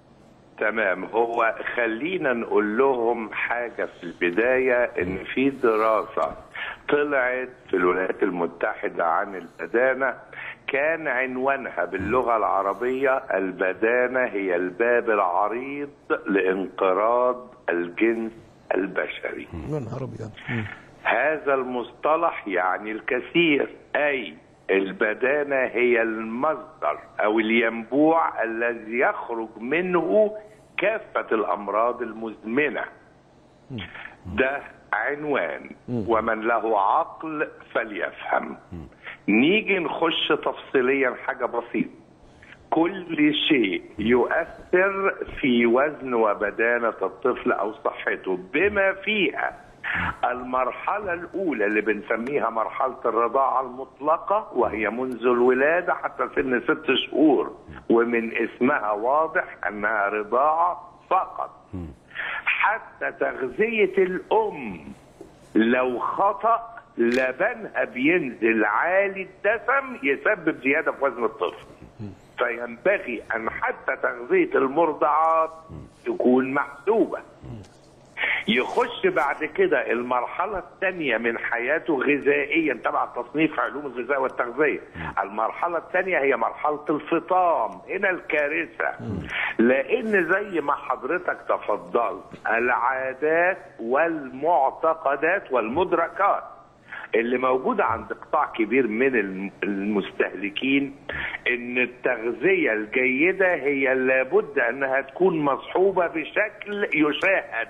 تمام هو خلينا نقول لهم حاجه في البدايه ان في دراسه طلعت في الولايات المتحده عن البدانه كان عنوانها باللغه العربيه البدانه هي الباب العريض لانقراض الجنس البشري يا نهار ابيض هذا المصطلح يعني الكثير اي البدانه هي المصدر او الينبوع الذي يخرج منه كافه الامراض المزمنه ده عنوان ومن له عقل فليفهم نيجي نخش تفصيليا حاجه بسيطه كل شيء يؤثر في وزن وبدانة الطفل أو صحته بما فيها المرحلة الأولى اللي بنسميها مرحلة الرضاعة المطلقة وهي منذ الولادة حتى سن ست شهور ومن اسمها واضح أنها رضاعة فقط حتى تغذية الأم لو خطأ لبنها بينزل عالي الدسم يسبب زيادة في وزن الطفل فينبغي أن حتى تغذية المرضعات تكون محسوبة يخش بعد كده المرحلة الثانية من حياته غذائيا تبع تصنيف علوم الغذاء والتغذية المرحلة الثانية هي مرحلة الفطام هنا الكارثة لأن زي ما حضرتك تفضلت العادات والمعتقدات والمدركات اللي موجودة عند قطاع كبير من الم- المستهلكين ان التغذية الجيدة هي لابد انها تكون مصحوبة بشكل يشاهد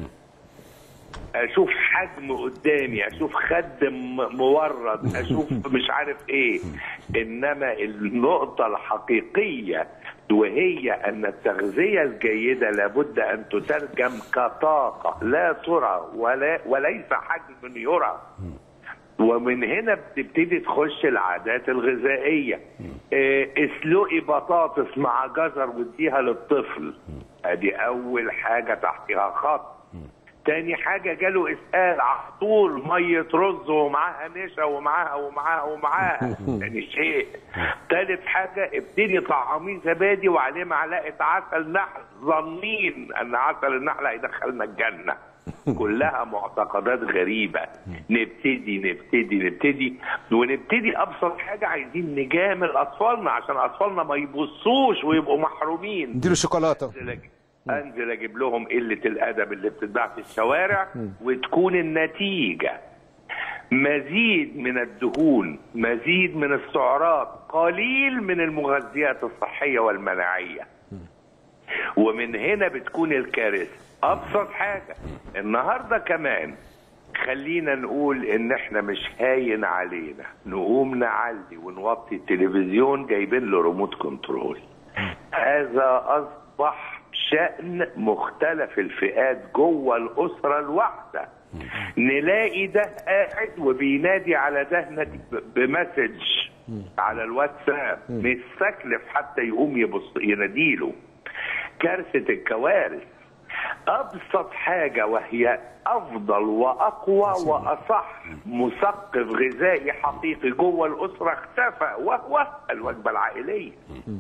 اشوف حجم قدامي اشوف خد م- مورد اشوف مش عارف ايه انما النقطة الحقيقية وهي ان التغذية الجيدة لابد ان تترجم كطاقة لا ترى ولا وليس حجم يرى ومن هنا بتبتدي تخش العادات الغذائيه إيه، اسلقي بطاطس مع جزر واديها للطفل ادي اول حاجه تحتها خط تاني حاجة جاله إسقال على طول مية رز ومعاها نشا ومعاها ومعاها ومعاها تاني شيء تالت حاجة ابتدي طعميه زبادي وعليه معلقة عسل نحل ظنين أن عسل النحل هيدخلنا الجنة كلها معتقدات غريبة نبتدي نبتدي نبتدي ونبتدي أبسط حاجة عايزين نجامل أطفالنا عشان أطفالنا ما يبصوش ويبقوا محرومين اديله شوكولاته انزل أجيب- انزل اجيب لهم قله الادب اللي بتتباع في الشوارع وتكون النتيجه مزيد من الدهون مزيد من السعرات قليل من المغذيات الصحيه والمناعيه ومن هنا بتكون الكارثه ابسط حاجه النهارده كمان خلينا نقول ان احنا مش هاين علينا نقوم نعلي ونوطي التلفزيون جايبين له ريموت كنترول هذا اصبح شأن مختلف الفئات جوه الأسرة الواحدة نلاقي ده قاعد وبينادي على ده نادي- ب- بمسج على الواتساب مش سكلف حتى يقوم يبص يناديله كارثة الكوارث أبسط حاجة وهي أفضل وأقوى وأصح مثقف غذائي حقيقي جوه الأسرة اختفى وهو الوجبة العائلية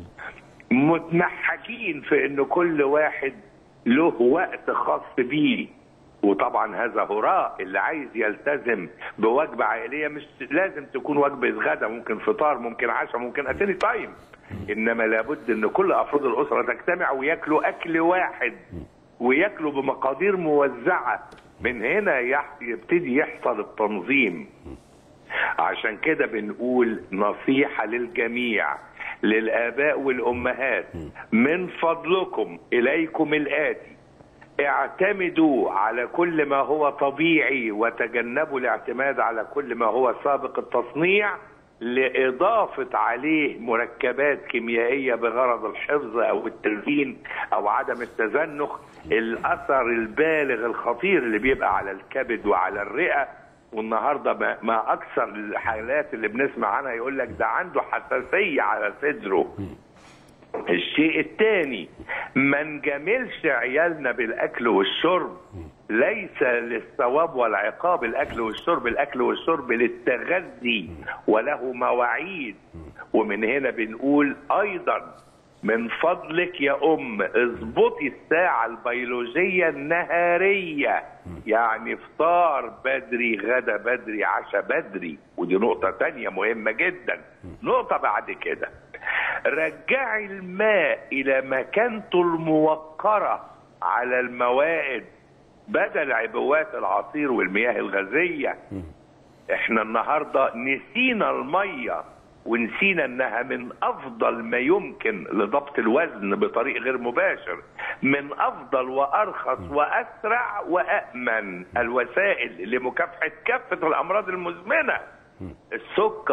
متمحكين في ان كل واحد له وقت خاص بيه وطبعا هذا هراء اللي عايز يلتزم بوجبه عائليه مش لازم تكون وجبه غدا ممكن فطار ممكن عشاء ممكن اتني تايم انما لابد ان كل افراد الاسره تجتمع وياكلوا اكل واحد وياكلوا بمقادير موزعه من هنا يح- يبتدي يحصل التنظيم عشان كده بنقول نصيحة للجميع للآباء والأمهات من فضلكم إليكم الآتي اعتمدوا على كل ما هو طبيعي وتجنبوا الاعتماد على كل ما هو سابق التصنيع لإضافة عليه مركبات كيميائية بغرض الحفظ أو التلفين أو عدم التزنخ الأثر البالغ الخطير اللي بيبقى على الكبد وعلى الرئة والنهارده ما, ما اكثر الحالات اللي بنسمع عنها يقول لك ده عنده حساسيه على صدره الشيء الثاني ما نجاملش عيالنا بالاكل والشرب ليس للثواب والعقاب الاكل والشرب الاكل والشرب للتغذي وله مواعيد ومن هنا بنقول ايضا من فضلك يا ام اظبطي الساعة البيولوجية النهارية يعني فطار بدري غدا بدري عشاء بدري ودي نقطة تانية مهمة جدا نقطة بعد كده رجعي الماء الى مكانته الموقرة على الموائد بدل عبوات العصير والمياه الغازية احنا النهارده نسينا الميه ونسينا انها من افضل ما يمكن لضبط الوزن بطريق غير مباشر من افضل وارخص واسرع وامن الوسائل لمكافحه كافه الامراض المزمنه السكر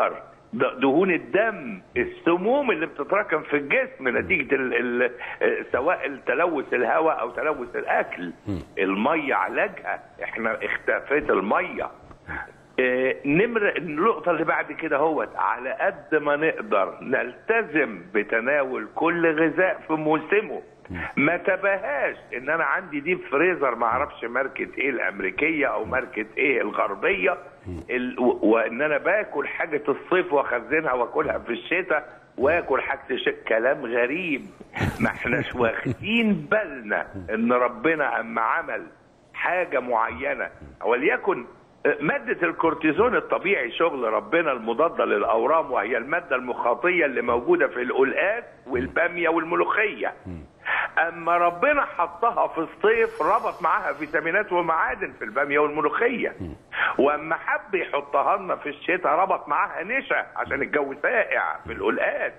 د- دهون الدم السموم اللي بتتراكم في الجسم نتيجه ال ال سواء تلوث الهواء او تلوث الاكل الميه علاجها احنا اختفت الميه آه، نمر النقطة اللي بعد كده هو على قد ما نقدر نلتزم بتناول كل غذاء في موسمه ما تباهاش ان انا عندي ديب فريزر ما اعرفش ماركة ايه الامريكية او ماركة ايه الغربية ال... و- وان انا باكل حاجة الصيف واخزنها واكلها في الشتاء واكل حاجة الشتاء كلام غريب ما احناش واخدين بالنا ان ربنا اما عمل حاجة معينة وليكن مادة الكورتيزون الطبيعي شغل ربنا المضادة للأورام وهي المادة المخاطية اللي موجودة في القلقات والبامية والملوخية أما ربنا حطها في الصيف ربط معاها فيتامينات ومعادن في البامية والملوخية وأما حب يحطها لنا في الشتاء ربط معاها نشا عشان الجو ساقع في القلقات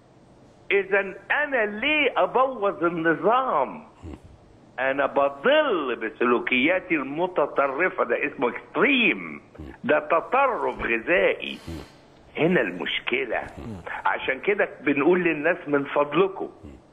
إذا أنا ليه أبوظ النظام انا بضل بسلوكياتي المتطرفه ده اسمه اكستريم ده تطرف غذائي هنا المشكله عشان كده بنقول للناس من فضلكم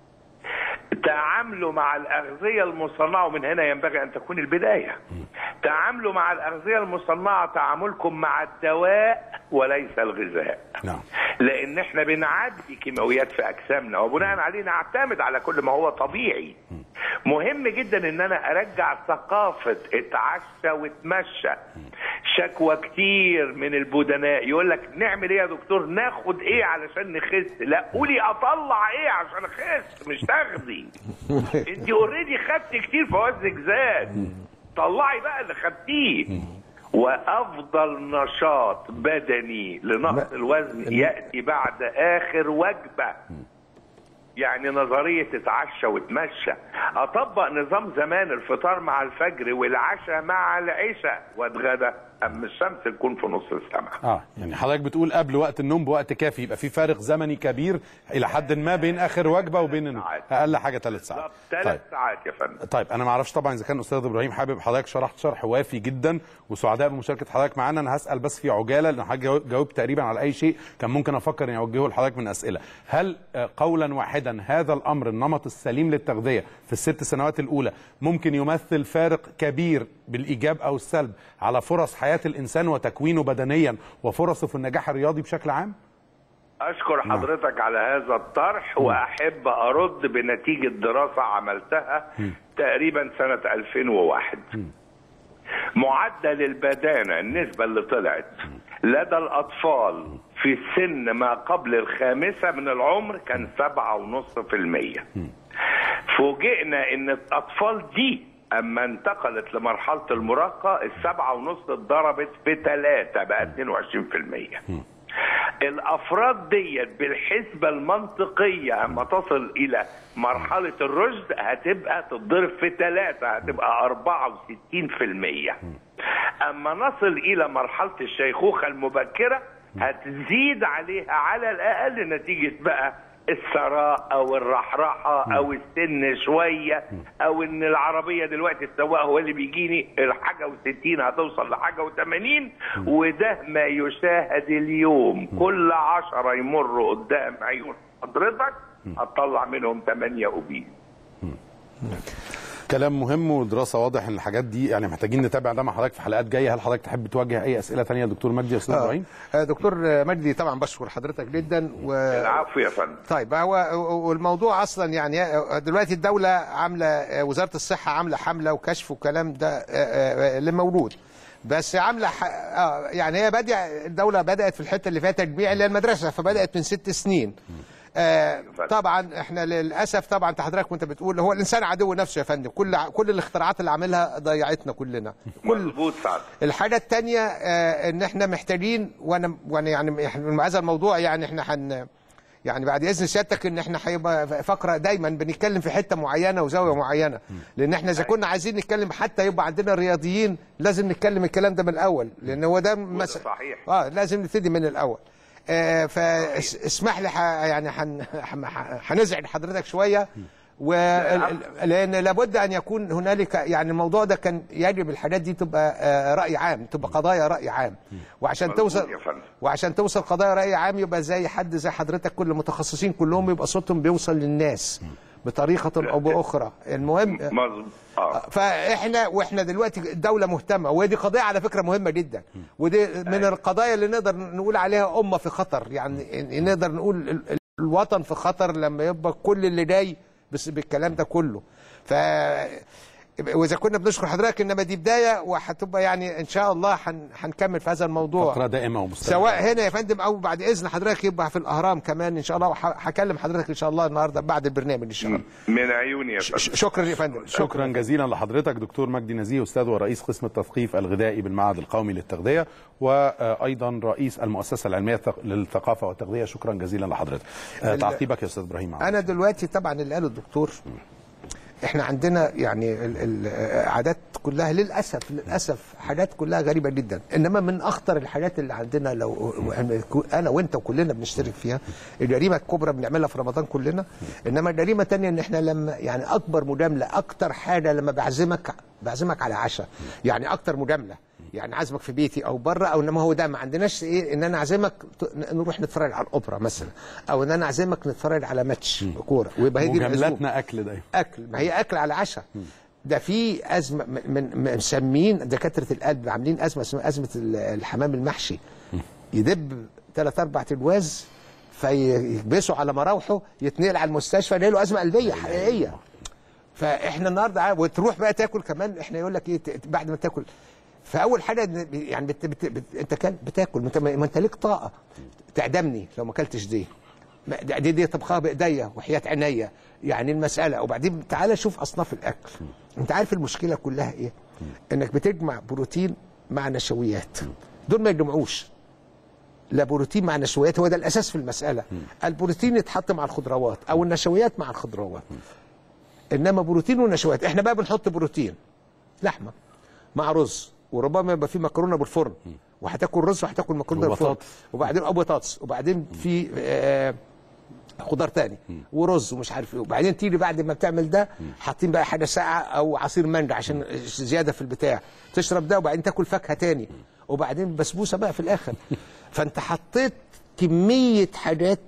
تعاملوا مع الأغذية المصنعة ومن هنا ينبغي أن تكون البداية تعاملوا مع الأغذية المصنعة تعاملكم مع الدواء وليس الغذاء نعم لان احنا بنعدي كيماويات في اجسامنا وبناء عليه نعتمد على كل ما هو طبيعي مهم جدا ان انا ارجع ثقافه اتعشى واتمشى شكوى كتير من البدناء يقول لك نعمل ايه يا دكتور ناخد ايه علشان نخس لا قولي اطلع ايه عشان اخس مش تاخدي انت اوريدي خدتي كتير فوزنك زاد طلعي بقى اللي خدتيه وافضل نشاط بدني لنقص الوزن ياتي بعد اخر وجبه يعني نظريه اتعشى واتمشى اطبق نظام زمان الفطار مع الفجر والعشاء مع العشاء واتغدى اما الشمس تكون في نص السماء اه يعني حضرتك بتقول قبل وقت النوم بوقت كافي يبقى في فارق زمني كبير الى حد ما بين اخر وجبه وبين النوم اقل حاجه ثلاث ساعات ثلاث طيب. ساعات يا فندم طيب انا ما اعرفش طبعا اذا كان استاذ ابراهيم حابب حضرتك شرحت شرح وافي جدا وسعداء بمشاركه حضرتك معانا انا هسال بس في عجاله لان حضرتك جاوب- جاوبت تقريبا على اي شيء كان ممكن افكر اني اوجهه لحضرتك من اسئله هل آه، قولا واحدا هذا الامر النمط السليم للتغذيه في الست سنوات الاولى ممكن يمثل فارق كبير بالايجاب او السلب على فرص حياه الانسان وتكوينه بدنيا وفرصه في النجاح الرياضي بشكل عام اشكر حضرتك على هذا الطرح واحب ارد بنتيجه دراسه عملتها تقريبا سنه 2001 معدل البدانه النسبه اللي طلعت لدى الاطفال في السن ما قبل الخامسه من العمر كان 7.5% فوجئنا ان الاطفال دي اما انتقلت لمرحله المراهقه السبعة ونص اتضربت في ثلاثة بقى 22% الافراد ديت بالحسبه المنطقيه اما تصل الى مرحله الرشد هتبقى تتضرب في ثلاثه هتبقى 64% اما نصل الى مرحله الشيخوخه المبكره هتزيد عليها على الاقل نتيجه بقى الثراء او الرحرحه او السن شويه او ان العربيه دلوقتي السواق هو اللي بيجيني الحاجه و60 هتوصل لحاجه و80 وده ما يشاهد اليوم كل عشرة يمروا قدام عيون حضرتك هتطلع منهم 8 اوبيس كلام مهم ودراسه واضح ان الحاجات دي يعني محتاجين نتابع ده مع حضرتك في حلقات جايه هل حضرتك تحب توجه اي اسئله ثانيه يا دكتور مجدي يا استاذ ابراهيم آه، دكتور مجدي طبعا بشكر حضرتك جدا و... العفو يا فندم طيب هو والموضوع اصلا يعني دلوقتي الدوله عامله وزاره الصحه عامله حمله وكشف والكلام ده آه، آه، اللي موجود بس عامله ح... آه يعني هي بادئه الدوله بدات في الحته اللي فيها تجميع اللي هي المدرسه فبدات من ست سنين آه طبعا احنا للاسف طبعا انت حضرتك وانت بتقول هو الانسان عدو نفسه يا فندم كل كل الاختراعات اللي عاملها ضيعتنا كلنا كل مظبوط سعد الحاجة التانية آه ان احنا محتاجين وانا وانا يعني إحنا هذا الموضوع يعني احنا هن يعني بعد اذن سيادتك ان احنا هيبقى فقره دايما بنتكلم في حته معينه وزاويه معينه لان احنا اذا كنا عايزين نتكلم حتى يبقى عندنا رياضيين لازم نتكلم الكلام ده من الاول لان هو ده مس... صحيح. اه لازم نبتدي من الاول آه فاسمح لي ح... يعني هن... ح- هنزعج حضرتك شويه و لان لابد ان يكون هنالك يعني الموضوع ده كان يجب الحاجات دي تبقى آه، راي عام تبقى قضايا راي عام وعشان مظبوط توصل يا فندم. وعشان توصل قضايا راي عام يبقى زي حد زي حضرتك كل المتخصصين كلهم يبقى صوتهم بيوصل للناس بطريقه او باخرى المهم مظبوط اه فاحنا واحنا دلوقتي الدوله مهتمه ودي قضيه على فكره مهمه جدا ودي من القضايا اللي نقدر نقول عليها امه في خطر يعني نقدر نقول ال- ال- الوطن في خطر لما يبقى كل اللي جاي بس بالكلام ده كله ف واذا كنا بنشكر حضرتك انما دي بدايه وهتبقى يعني ان شاء الله هن- هنكمل في هذا الموضوع فقره دائمه ومستمره سواء هنا يا فندم او بعد اذن حضرتك يبقى في الاهرام كمان ان شاء الله وح- هكلم حضرتك ان شاء الله النهارده بعد البرنامج ان شاء الله من عيوني يا فندم ش- شكرا يا فندم شكرا جزيلا لحضرتك دكتور مجدي نزيه استاذ ورئيس قسم التثقيف الغذائي بالمعهد القومي للتغذيه وايضا رئيس المؤسسه العلميه الثق- للثقافه والتغذيه شكرا جزيلا لحضرتك آه، تعقيبك يا استاذ ابراهيم عبد. انا دلوقتي طبعا اللي قاله الدكتور احنا عندنا يعني ال- ال- العادات كلها للاسف للاسف حاجات كلها غريبه جدا انما من اخطر الحاجات اللي عندنا لو انا وانت وكلنا بنشترك فيها الجريمه الكبرى بنعملها في رمضان كلنا انما الجريمه الثانيه ان احنا لما يعني اكبر مجامله اكتر حاجه لما بعزمك بعزمك على عشاء يعني اكتر مجامله يعني عازمك في بيتي او بره او انما هو ده ما عندناش ايه ان انا اعزمك ت- نروح نتفرج على الاوبرا مثلا او ان انا اعزمك نتفرج على ماتش كوره ويبقى هي دي العزومة. مجاملاتنا اكل دايما اكل ما هي اكل على عشاء ده في ازمه من- من مسمين دكاتره القلب عاملين ازمه اسمها ازمه ال- الحمام المحشي يدب ثلاث اربع تلواز فيكبسوا على مراوحه يتنقل على المستشفى يلاقي له ازمه قلبيه حقيقيه فاحنا النهارده عا- وتروح بقى تاكل كمان احنا يقول لك ايه ت- بعد ما تاكل فاول حاجه إن- يعني بت بت بت انت كان بتاكل ما انت ما انت ليك طاقه تعدمني لو ما اكلتش دي ما- دي دي, دي طبخها بايديا وحياه عينيا يعني المساله وبعدين تعالى شوف اصناف الاكل انت عارف المشكله كلها ايه انك بتجمع بروتين مع نشويات دول ما يجمعوش لا بروتين مع نشويات هو ده الاساس في المساله البروتين يتحط مع الخضروات او النشويات مع الخضروات انما بروتين ونشويات احنا بقى بنحط بروتين لحمه مع رز وربما يبقى في مكرونه بالفرن وهتاكل رز وهتاكل مكرونه بالفرن وبطاطس. وبعدين او بطاطس وبعدين في آه خضار تاني ورز ومش عارف ايه وبعدين تيجي بعد ما بتعمل ده حاطين بقى حاجه ساقعه او عصير مانجا عشان زياده في البتاع تشرب ده وبعدين تاكل فاكهه تاني وبعدين بسبوسه بقى في الاخر فانت حطيت كميه حاجات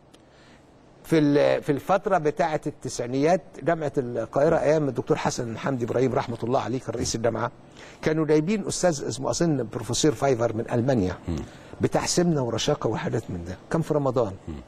في ال- في الفتره بتاعه التسعينيات جامعه القاهره ايام الدكتور حسن حمدي ابراهيم رحمه الله عليه كان رئيس الجامعه كانوا جايبين استاذ اسمه اظن بروفيسور فايفر من المانيا بتاع سمنه ورشاقه وحاجات من ده كان في رمضان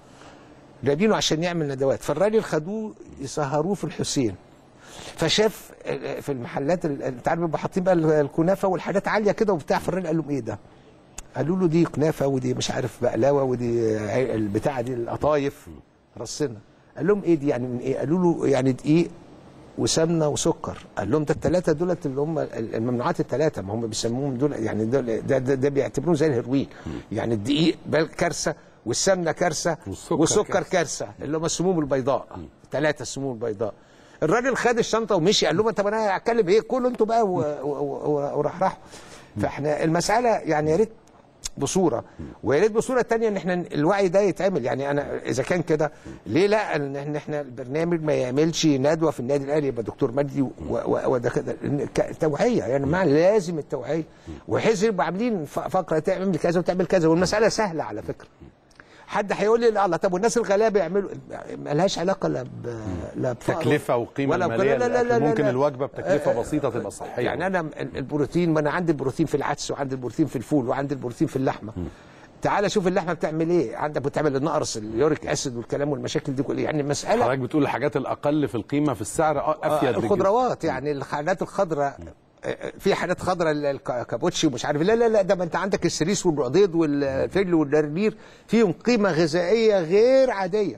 جايبينه عشان يعمل ندوات فالراجل خدوه يسهروه في الحسين فشاف في المحلات ال- انت عارف بيبقوا حاطين بقى الكنافه والحاجات عاليه كده وبتاع فالراجل قال لهم ايه ده؟ قالوا له دي كنافه ودي مش عارف بقلاوه ودي عي- البتاعه دي القطايف رصنا قال لهم ايه دي يعني من ايه؟ قالوا له يعني دقيق وسمنه وسكر قال لهم ده الثلاثه دولت اللي هم الممنوعات الثلاثه ما هم بيسموهم دول يعني دول ده, ده, ده بيعتبروه زي الهيروين يعني الدقيق بل كارثه والسمنه كارثه والسكر والسكر كارثة. كارثه اللي هم السموم البيضاء ثلاثه السموم البيضاء الراجل خد الشنطه ومشي قال لهم طب انا هتكلم ايه كلوا انتوا بقى و- و- و- وراح راح فاحنا المساله يعني يا ريت بصوره ويا ريت بصوره تانية ان احنا الوعي ده يتعمل يعني انا اذا كان كده ليه لا ان إن احنا البرنامج ما يعملش ندوه في النادي الاهلي يبقى دكتور مجدي و- و- وده كده إن ك- توعيه يعني معنى لازم التوعيه وحيث يبقى عاملين ف- فقره تعمل كذا وتعمل كذا والمساله سهله على فكره حد هيقول لي لا الله طب والناس الغلابه يعملوا ملهاش علاقه لا ب لا بفقر تكلفه وقيمه ولا الماليه لا لا لا للأكل. لا ممكن لا. الوجبه بتكلفه آه، بسيطه تبقى صحيه يعني انا ال- البروتين ما انا عندي البروتين في العدس وعندي البروتين في الفول وعندي البروتين في اللحمه تعال شوف اللحمه بتعمل ايه عندك بتعمل النقرس اليوريك اسيد والكلام والمشاكل دي كلها يعني مساله حضرتك بتقول الحاجات الاقل في القيمه في السعر آه، افيد بكتير. الخضروات يعني الحاجات الخضراء آه، في حاجات خضراء ال- الكابوتشي ومش عارف لا لا لا ده ما انت عندك السريس والبيض والفجل والدربير فيهم قيمه غذائيه غير عاديه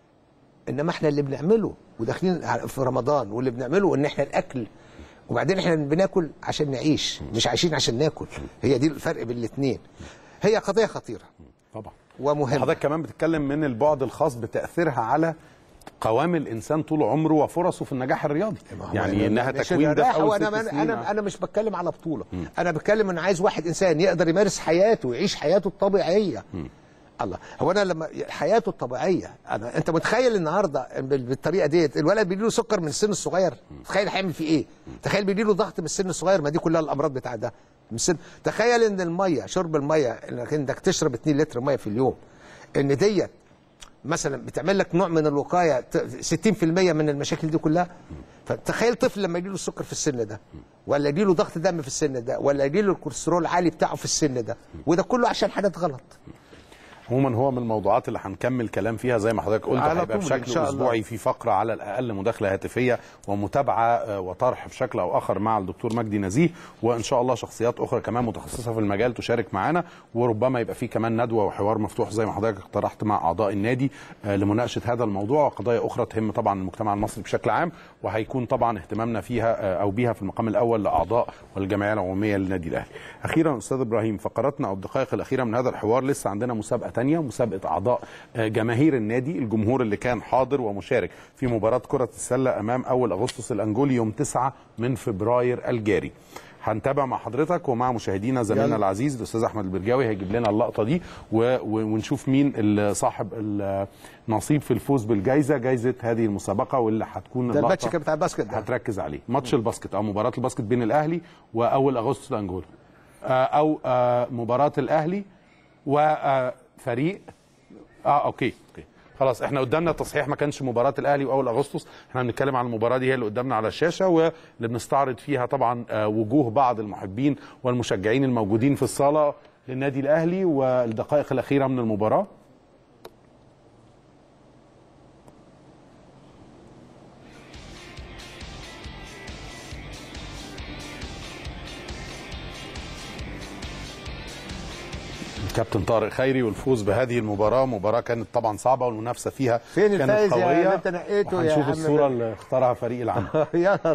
انما احنا اللي بنعمله وداخلين على- في رمضان واللي بنعمله ان احنا الاكل وبعدين احنا بناكل عشان نعيش مش عايشين عشان ناكل هي دي الفرق بين الاثنين هي قضيه خطيره طبعا ومهمه حضرتك كمان بتتكلم من البعد الخاص بتاثيرها على قوام الانسان طول عمره وفرصه في النجاح الرياضي ما هو يعني أنا- انها مش تكوين ده في الراحة اول وانا ست انا سنين انا, أنا مش بتكلم على بطوله انا بتكلم ان عايز واحد انسان يقدر يمارس حياته ويعيش حياته الطبيعيه الله هو انا لما حياته الطبيعيه انا انت متخيل النهارده بال- بالطريقه ديت الولد بيجي له سكر من السن الصغير تخيل هيعمل فيه ايه تخيل بيجي له ضغط من السن الصغير ما دي كلها الامراض بتاع ده من السن تخيل ان الميه شرب الميه انك انك تشرب 2 لتر ميه في اليوم ان ديت مثلا بتعمل لك نوع من الوقايه ت- 60% من المشاكل دي كلها فتخيل طفل لما يجيله السكر في السن ده ولا يجيله ضغط دم في السن ده ولا يجيله الكوليسترول العالي بتاعه في السن ده وده كله عشان حاجات غلط عموما هو من الموضوعات اللي هنكمل كلام فيها زي ما حضرتك قلت على هيبقى طول إن بشكل شاء الله. اسبوعي في فقره على الاقل مداخله هاتفيه ومتابعه آه، وطرح بشكل او اخر مع الدكتور مجدي نزيه وان شاء الله شخصيات اخرى كمان متخصصه في المجال تشارك معانا وربما يبقى في كمان ندوه وحوار مفتوح زي ما حضرتك اقترحت مع اعضاء النادي آه، لمناقشه هذا الموضوع وقضايا اخرى تهم طبعا المجتمع المصري بشكل عام وهيكون طبعا اهتمامنا فيها آه، او بيها في المقام الاول لاعضاء والجمعيه العموميه للنادي الاهلي. اخيرا استاذ ابراهيم فقراتنا او الدقائق الاخيره من هذا الحوار لسه عندنا مسابقه تانية مسابقه اعضاء آه، جماهير النادي الجمهور اللي كان حاضر ومشارك في مباراه كره السله امام اول اغسطس الانجولي يوم 9 من فبراير الجاري. هنتابع مع حضرتك ومع مشاهدينا زميلنا يلا. العزيز الاستاذ احمد البرجاوي هيجيب لنا اللقطه دي و... و... ونشوف مين اللي صاحب النصيب في الفوز بالجائزه جائزه هذه المسابقه واللي هتكون ده الماتش اللقطه كان بتاع الباسكت ده هتركز عليه ماتش الباسكت او مباراه الباسكت بين الاهلي واول اغسطس الانجولا آه، او آه، مباراه الاهلي وفريق اه اوكي اوكي خلاص احنا قدامنا تصحيح ما كانش مباراه الاهلي واول اغسطس احنا بنتكلم عن المباراه دي هي اللي قدامنا على الشاشه واللي بنستعرض فيها طبعا آه، وجوه بعض المحبين والمشجعين الموجودين في الصاله للنادي الاهلي والدقائق الاخيره من المباراه كابتن طارق خيري والفوز بهذه المباراه مباراه كانت طبعا صعبه والمنافسه فيها فين كانت الفايز يا قويه اللي انت نقيته يا هنشوف عم الصوره بقى. اللي اختارها فريق العمل يلا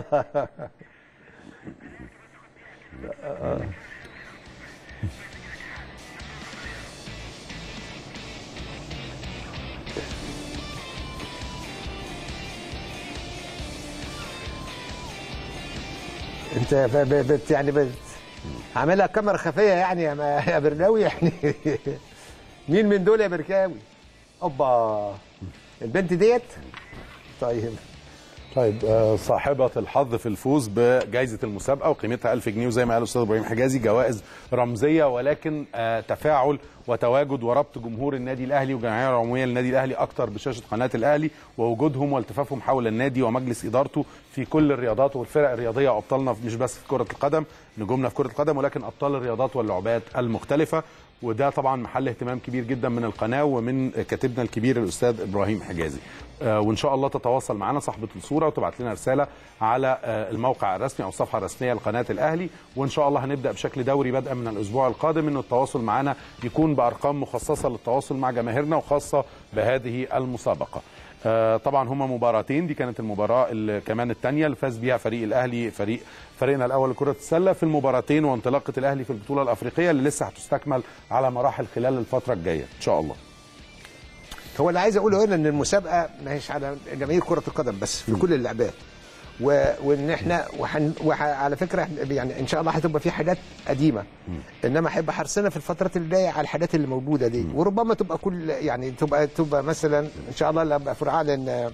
انت ب- ب- بت يعني بت عاملها كاميرا خفيه يعني يا ما- يا برناوي يعني مين من دول يا بركاوي؟ اوبا البنت ديت طيب طيب آه، صاحبة الحظ في الفوز بجائزة المسابقة وقيمتها 1000 جنيه وزي ما قال الأستاذ إبراهيم حجازي جوائز رمزية ولكن آه، تفاعل وتواجد وربط جمهور النادي الأهلي والجمعية العمومية للنادي الأهلي أكتر بشاشة قناة الأهلي ووجودهم والتفافهم حول النادي ومجلس إدارته في كل الرياضات والفرق الرياضية وأبطالنا مش بس في كرة القدم نجومنا في كرة القدم ولكن أبطال الرياضات واللعبات المختلفة وده طبعا محل اهتمام كبير جدا من القناة ومن كاتبنا الكبير الأستاذ إبراهيم حجازي آه، وان شاء الله تتواصل معنا صاحبه الصوره وتبعت لنا رساله على آه، الموقع الرسمي او الصفحه الرسميه لقناه الاهلي وان شاء الله هنبدا بشكل دوري بدءا من الاسبوع القادم انه التواصل معنا يكون بارقام مخصصه للتواصل مع جماهيرنا وخاصه بهذه المسابقه. آه، طبعا هما مباراتين دي كانت المباراه اللي كمان الثانيه اللي فاز بيها فريق الاهلي فريق فريقنا الاول لكره السله في المباراتين وانطلاقه الاهلي في البطوله الافريقيه اللي لسه هتستكمل على مراحل خلال الفتره الجايه ان شاء الله. هو اللي عايز اقوله هنا ان المسابقه ما هيش على جماهير كره القدم بس في كل اللعبات و... وان احنا وحن... وح... على فكره إحنا يعني ان شاء الله هتبقى في حاجات قديمه انما هيبقى حرصنا في الفترات اللي جايه على الحاجات اللي موجوده دي وربما تبقى كل يعني تبقى تبقى مثلا ان شاء الله لما في رعاه لان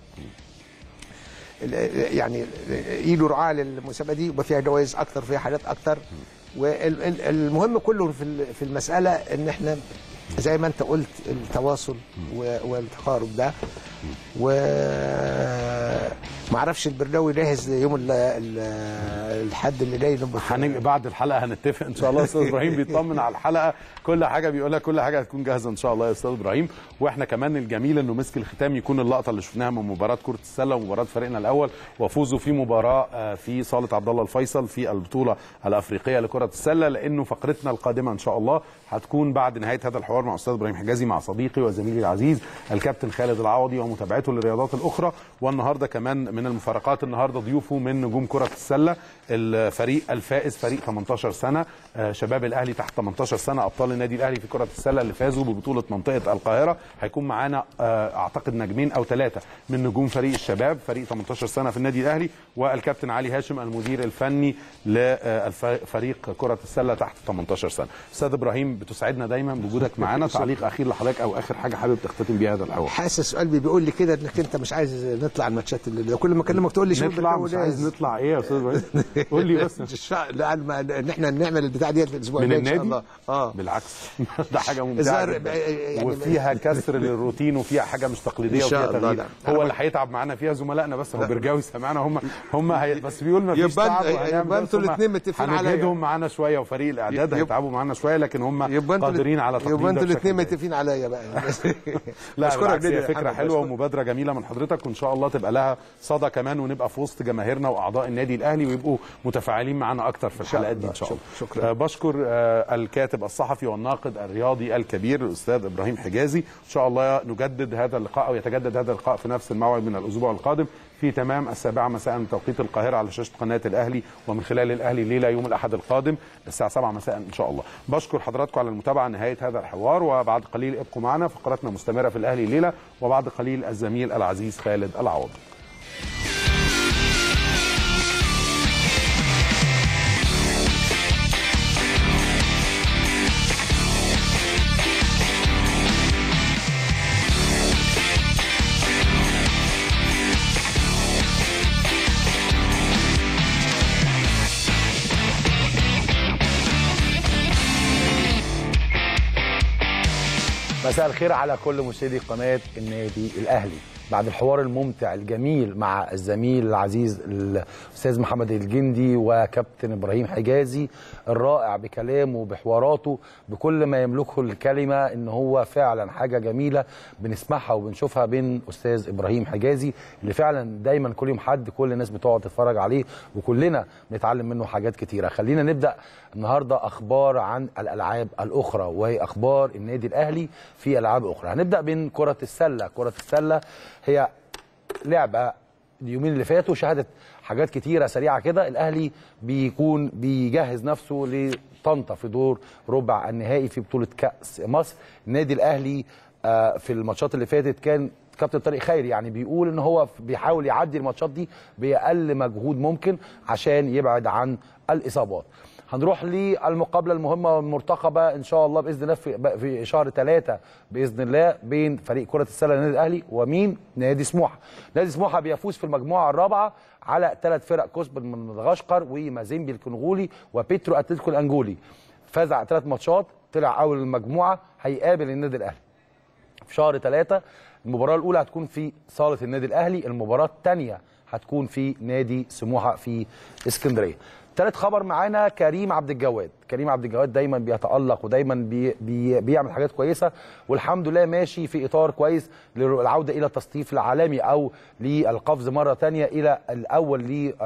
ال- يعني يجوا رعاه للمسابقه دي يبقى فيها جوائز اكتر فيها حاجات اكتر والمهم كله في ال- في المساله ان احنا زي ما انت قلت التواصل و- والتقارب ده و ما اعرفش البرناوي جاهز يوم ال- ال- الحد اللي جاي نبقى في- هنبقى بعد الحلقه هنتفق ان شاء الله استاذ ابراهيم بيطمن على الحلقه كل حاجه بيقولها كل حاجه هتكون جاهزه ان شاء الله يا استاذ ابراهيم واحنا كمان الجميل انه مسك الختام يكون اللقطه اللي شفناها من مباراه كره السله ومباراه فريقنا الاول وفوزه في مباراه آه، في صاله عبد الله الفيصل في البطوله الافريقيه لكره السله لانه فقرتنا القادمه ان شاء الله هتكون بعد نهايه هذا الحوار مع استاذ ابراهيم حجازي مع صديقي وزميلي العزيز الكابتن خالد العوضي ومتابعته للرياضات الاخرى والنهارده كمان من المفارقات النهارده ضيوفه من نجوم كره السله الفريق الفائز فريق 18 سنه آه، شباب الاهلي تحت 18 سنه ابطال النادي الاهلي في كره السله اللي فازوا ببطوله منطقه القاهره هيكون معانا آه، اعتقد نجمين او ثلاثه من نجوم فريق الشباب فريق 18 سنه في النادي الاهلي والكابتن علي هاشم المدير الفني لفريق كره السله تحت 18 سنه استاذ ابراهيم بتسعدنا دايما بوجودك معانا تعليق اخير لحضرتك او اخر حاجه حابب تختتم بيها هذا الحوار حاسس قلبي بيقول لي كده انك انت مش عايز نطلع الماتشات اللي كل ما اكلمك تقول لي شوف نطلع الجو مش ده. عايز نطلع ايه يا استاذ ابراهيم قول لي بس الشع- لا ما- ان احنا نعمل البتاع ديت في الاسبوع من الجاي ان شاء النادي الله اه بالعكس ده حاجه ممتعه الظاهر جداً. يعني- وفيها كسر للروتين وفيها حاجه مش تقليديه إن شاء وفيها الله، تغيير لا. هو اللي هيتعب معانا فيها زملائنا بس هو برجاوي سمعنا هم هم هي بس بيقول ما فيش يبقى تعب أنت- وهنعمل يبقى بس أنتوا هم الاتنين متفقين عليا. هنجهدهم معانا شويه وفريق الاعداد يب- هيتعبوا معانا شويه لكن هم يبقى انتوا قادرين على تقديم يبقى انتوا ده الاثنين بشكل جيد. متفقين عليا بقى لا بشكرك بالعكس جدا هي يا فكره محمد، حلوه بشكرك. ومبادره جميله من حضرتك وان شاء الله تبقى لها صدى كمان ونبقى في وسط جماهيرنا واعضاء النادي الاهلي ويبقوا متفاعلين معانا اكتر في الحلقات دي ان شاء الله شكراً. آه، بشكر آه، الكاتب الصحفي والناقد الرياضي الكبير الاستاذ ابراهيم حجازي ان شاء الله نجدد هذا اللقاء او يتجدد هذا اللقاء في نفس الموعد من الاسبوع القادم في تمام السابعه مساء من توقيت القاهره على شاشه قناه الاهلي ومن خلال الاهلي ليله يوم الاحد القادم الساعه 7 مساء ان شاء الله بشكر حضراتكم على المتابعه نهايه هذا الحوار وبعد قليل ابقوا معنا فقراتنا مستمره في الاهلي ليله وبعد قليل الزميل العزيز خالد العوض مساء الخير على كل مشاهدي قناة النادي الأهلي بعد الحوار الممتع الجميل مع الزميل العزيز الأستاذ محمد الجندي وكابتن إبراهيم حجازي الرائع بكلامه وبحواراته بكل ما يملكه الكلمة إن هو فعلا حاجة جميلة بنسمعها وبنشوفها بين أستاذ إبراهيم حجازي اللي فعلا دايما كل يوم حد كل الناس بتقعد تتفرج عليه وكلنا بنتعلم منه حاجات كتيرة خلينا نبدأ النهارده اخبار عن الالعاب الاخرى وهي اخبار النادي الاهلي في العاب اخرى هنبدا من كره السله كره السله هي لعبه اليومين اللي فاتوا شهدت حاجات كتيره سريعه كده الاهلي بيكون بيجهز نفسه لطنطا في دور ربع النهائي في بطوله كاس مصر النادي الاهلي آه، في الماتشات اللي فاتت كان كابتن طارق خيري يعني بيقول ان هو بيحاول يعدي الماتشات دي باقل مجهود ممكن عشان يبعد عن الاصابات هنروح للمقابله المهمه والمرتقبه ان شاء الله باذن الله في, في شهر ثلاثة باذن الله بين فريق كره السله النادي الاهلي ومين نادي سموحه نادي سموحه بيفوز في المجموعه الرابعه على ثلاث فرق كسب من مدغشقر ومازيمبي الكونغولي وبيترو اتلتيكو الانجولي فاز على ثلاث ماتشات طلع اول المجموعه هيقابل النادي الاهلي في شهر ثلاثة المباراة الأولى هتكون في صالة النادي الأهلي المباراة الثانية هتكون في نادي سموحة في اسكندرية ثالث خبر معانا كريم عبد الجواد كريم عبد الجواد دايما بيتألق ودايما بي بي بيعمل حاجات كويسة والحمد لله ماشي في إطار كويس للعودة إلى التصنيف العالمي أو للقفز مرة تانية إلى الأول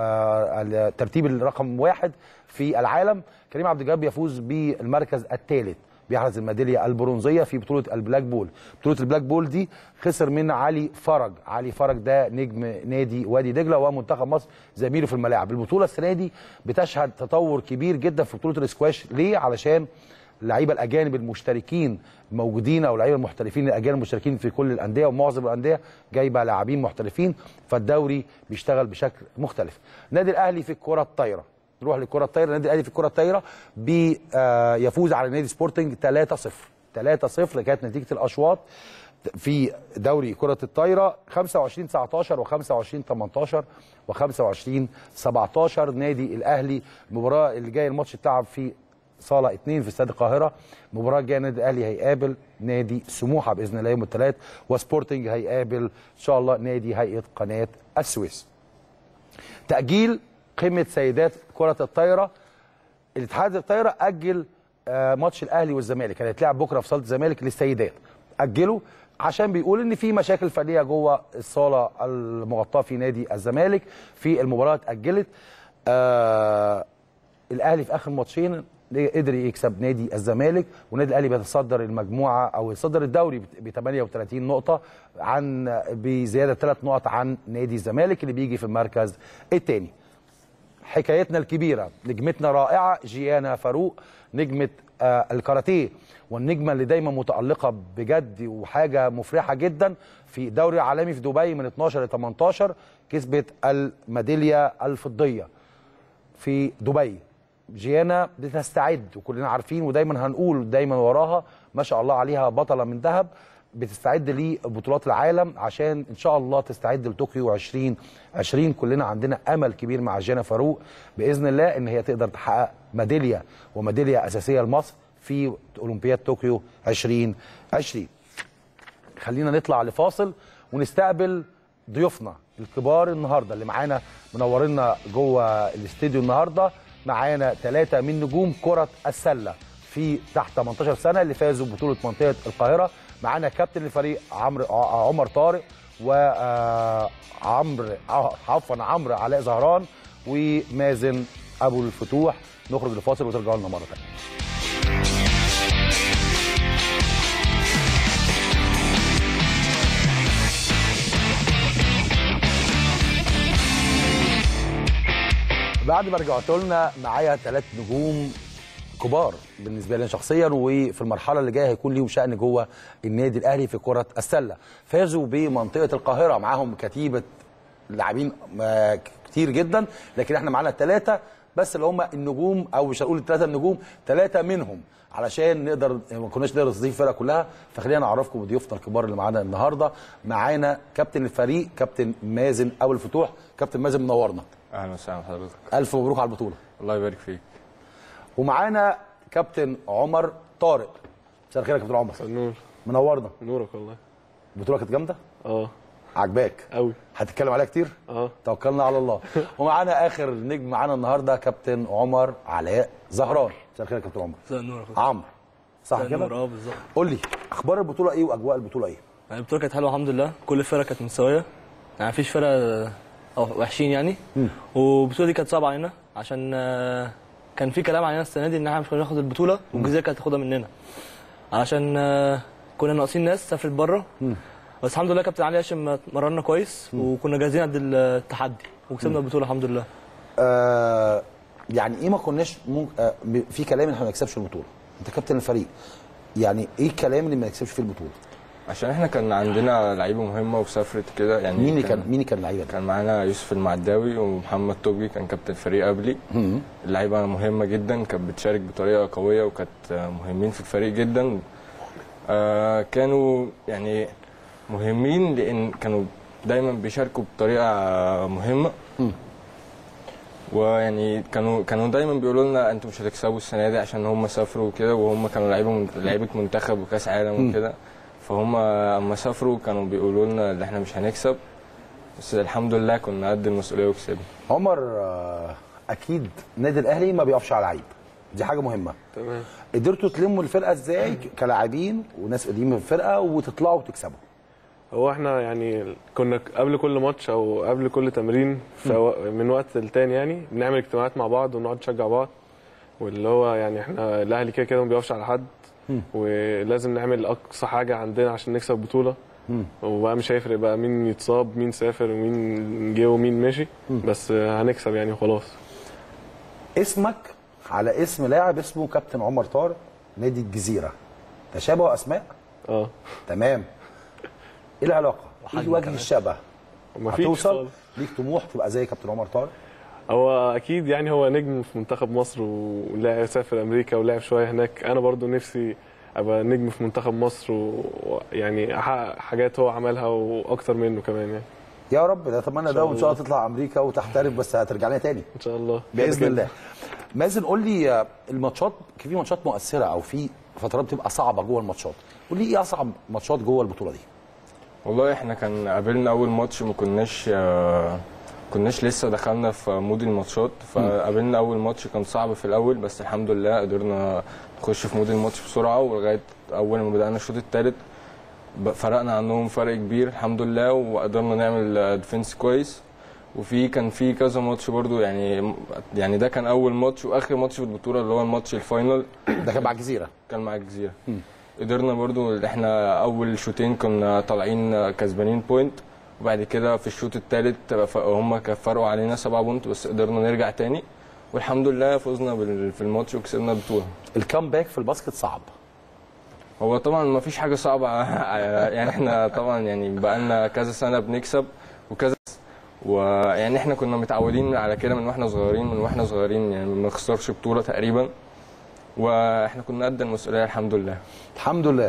للترتيب الرقم واحد في العالم كريم عبد الجواد بيفوز بالمركز الثالث بيحرز الميداليه البرونزيه في بطوله البلاك بول بطوله البلاك بول دي خسر من علي فرج علي فرج ده نجم نادي وادي دجله ومنتخب مصر زميله في الملاعب البطوله السنه دي بتشهد تطور كبير جدا في بطوله الاسكواش ليه علشان اللعيبه الاجانب المشتركين موجودين او اللعيبه المحترفين الاجانب المشتركين في كل الانديه ومعظم الانديه جايبه لاعبين محترفين فالدوري بيشتغل بشكل مختلف النادي الاهلي في الكره الطايره نروح للكره الطايره النادي الاهلي في الكره الطايره بيفوز على نادي سبورتنج 3-0 3-0 كانت نتيجه الاشواط في دوري كره الطايره 25 19 و25 18 و25 17 نادي الاهلي المباراه اللي جايه الماتش بتاعه في صاله 2 في استاد القاهره المباراه الجايه النادي الاهلي هيقابل نادي سموحه باذن الله يوم الثلاث وسبورتنج هيقابل ان شاء الله نادي هيئه قناه السويس تاجيل قمه سيدات كره الطايره الاتحاد الطايره اجل آه، ماتش الاهلي والزمالك كان هيتلعب بكره في صاله الزمالك للسيدات اجله عشان بيقول ان في مشاكل فنيه جوه الصاله المغطاه في نادي الزمالك في المباراه اتاجلت آه الاهلي في اخر ماتشين قدر يكسب نادي الزمالك والنادي الاهلي بيتصدر المجموعه او يتصدر الدوري ب 38 نقطه عن بزياده ثلاث نقط عن نادي الزمالك اللي بيجي في المركز الثاني حكايتنا الكبيره نجمتنا رائعه جيانا فاروق نجمه آه الكاراتيه والنجمه اللي دايما متالقه بجد وحاجه مفرحه جدا في دوري عالمي في دبي من 12 ل 18 كسبت الميداليه الفضيه في دبي جيانا بتستعد وكلنا عارفين ودايما هنقول دايما وراها ما شاء الله عليها بطله من ذهب بتستعد لبطولات العالم عشان ان شاء الله تستعد لطوكيو 2020 كلنا عندنا امل كبير مع جيانا فاروق باذن الله ان هي تقدر تحقق ميداليه وميداليه اساسيه لمصر في اولمبياد طوكيو 2020 خلينا نطلع لفاصل ونستقبل ضيوفنا الكبار النهارده اللي معانا منورينا جوه الاستديو النهارده معانا ثلاثه من نجوم كره السله في تحت 18 سنه اللي فازوا ببطوله منطقه القاهره معانا كابتن الفريق عمرو ع- عمر طارق وعمرو عفوا عمرو علاء زهران ومازن ابو الفتوح نخرج لفاصل وترجعوا لنا مره ثانيه بعد ما رجعتوا لنا معايا ثلاث نجوم كبار بالنسبه لي شخصيا وفي المرحله اللي جايه هيكون ليهم شأن جوه النادي الاهلي في كره السله فازوا بمنطقه القاهره معاهم كتيبه لاعبين آه، كتير جدا لكن احنا معانا ثلاثه بس اللي هم النجوم او مش هنقول الثلاثه النجوم ثلاثه منهم علشان نقدر ما كناش نقدر نستضيف الفرقه كلها فخلينا نعرفكم بضيوفنا الكبار اللي معانا النهارده معانا كابتن الفريق كابتن مازن ابو الفتوح كابتن مازن منورنا اهلا وسهلا بحضرتك الف مبروك على البطوله الله يبارك فيك ومعانا كابتن عمر طارق مساء الخير يا كابتن عمر نور منورنا نورك والله البطوله كانت جامده اه عجباك قوي هتتكلم عليها كتير اه توكلنا على الله ومعانا اخر نجم معانا النهارده كابتن عمر علاء زهران مساء الخير يا كابتن عمر مساء النور يا أخويا. عمرو صح مساء النور كده اه بالظبط قول لي اخبار البطوله ايه واجواء البطوله ايه يعني البطوله كانت حلوه الحمد لله كل الفرق كانت متساويه يعني مفيش فرقه أو وحشين يعني والبطوله دي كانت صعبه علينا عشان آه، كان في كلام علينا السنه دي ان احنا مش هناخد البطوله والجزيره كانت هتاخدها مننا علشان آه، كنا ناقصين ناس سافرت بره بس الحمد لله كابتن علي هاشم مرنا كويس وكنا جاهزين قد التحدي وكسبنا البطوله الحمد لله آه يعني ايه ما كناش ممكن آه م- في كلام ان احنا ما نكسبش البطوله انت كابتن الفريق يعني ايه الكلام اللي ما نكسبش فيه البطوله عشان احنا كان عندنا لعيبه مهمه وسافرت كده يعني مين اللي كان مين اللي كان لعيبه كان معانا يوسف المعداوي ومحمد توجي كان كابتن الفريق قبلي اللعيبه مهمه جدا كانت بتشارك بطريقه قويه وكانت آه، مهمين في الفريق جدا آه كانوا يعني مهمين لان كانوا دايما بيشاركوا بطريقه آه، مهمه ويعني كانوا كانوا دايما بيقولوا لنا انتوا مش هتكسبوا السنه دي عشان هم سافروا وكده وهم كانوا لعيبه من لعيبه منتخب وكاس عالم وكده فهم اما سافروا كانوا بيقولوا لنا ان احنا مش هنكسب بس الحمد لله كنا قد المسؤوليه وكسبنا عمر آه اكيد النادي الاهلي ما بيقفش على لعيب دي حاجه مهمه تمام قدرتوا تلموا الفرقه ازاي ك- كلاعبين وناس قديمه في الفرقه وتطلعوا وتكسبوا هو احنا يعني كنا قبل كل ماتش او قبل كل تمرين في و- من وقت للتاني يعني بنعمل اجتماعات مع بعض ونقعد نشجع بعض واللي هو يعني احنا الاهلي كده كده ما بيقفش على حد ولازم نعمل اقصى حاجه عندنا عشان نكسب بطوله وبقى مش هيفرق بقى مين يتصاب مين سافر ومين جه ومين ماشي بس هنكسب يعني وخلاص اسمك على اسم لاعب اسمه كابتن عمر طارق نادي الجزيره تشابه اسماء اه تمام ايه العلاقه ايه وحجم وجه كمان. الشبه مفيش هتوصل خالص. ليك طموح تبقى زي كابتن عمر طارق هو اكيد يعني هو نجم في منتخب مصر ولعب سافر امريكا ولعب شويه هناك انا برضو نفسي ابقى نجم في منتخب مصر ويعني احقق حاجات هو عملها واكتر منه كمان يعني يا رب نتمنى ده شاء وان شاء الله الله. تطلع امريكا وتحترف بس هترجع لنا تاني ان شاء الله باذن كده الله كده. مازن قول لي آه، الماتشات في ماتشات مؤثره او في فترات بتبقى صعبه جوه الماتشات قول لي ايه اصعب ماتشات جوه البطوله دي والله احنا كان قابلنا اول ماتش ما كناش آه، كناش لسه دخلنا في مود الماتشات فقابلنا اول ماتش كان صعب في الاول بس الحمد لله قدرنا نخش في مود الماتش بسرعه ولغايه اول ما بدانا الشوط الثالث فرقنا عنهم فرق كبير الحمد لله وقدرنا نعمل ديفنس كويس وفي كان في كذا ماتش برضو يعني يعني ده كان اول ماتش واخر ماتش في البطوله اللي هو الماتش الفاينل ده كان مع الجزيره كان مع الجزيره قدرنا برضو ان احنا اول شوطين كنا طالعين كسبانين بوينت وبعد كده في الشوط الثالث هم فرقوا علينا سبعة بونت بس قدرنا نرجع تاني والحمد لله فزنا بال- في الماتش وكسبنا البطوله الكامباك في الباسكت صعب هو طبعا ما فيش حاجه صعبه يعني احنا طبعا يعني بقالنا كذا سنه بنكسب وكذا ويعني احنا كنا متعودين على كده من واحنا صغيرين من واحنا صغيرين يعني ما بنخسرش بطوله تقريبا واحنا كنا قد المسؤوليه الحمد لله الحمد لله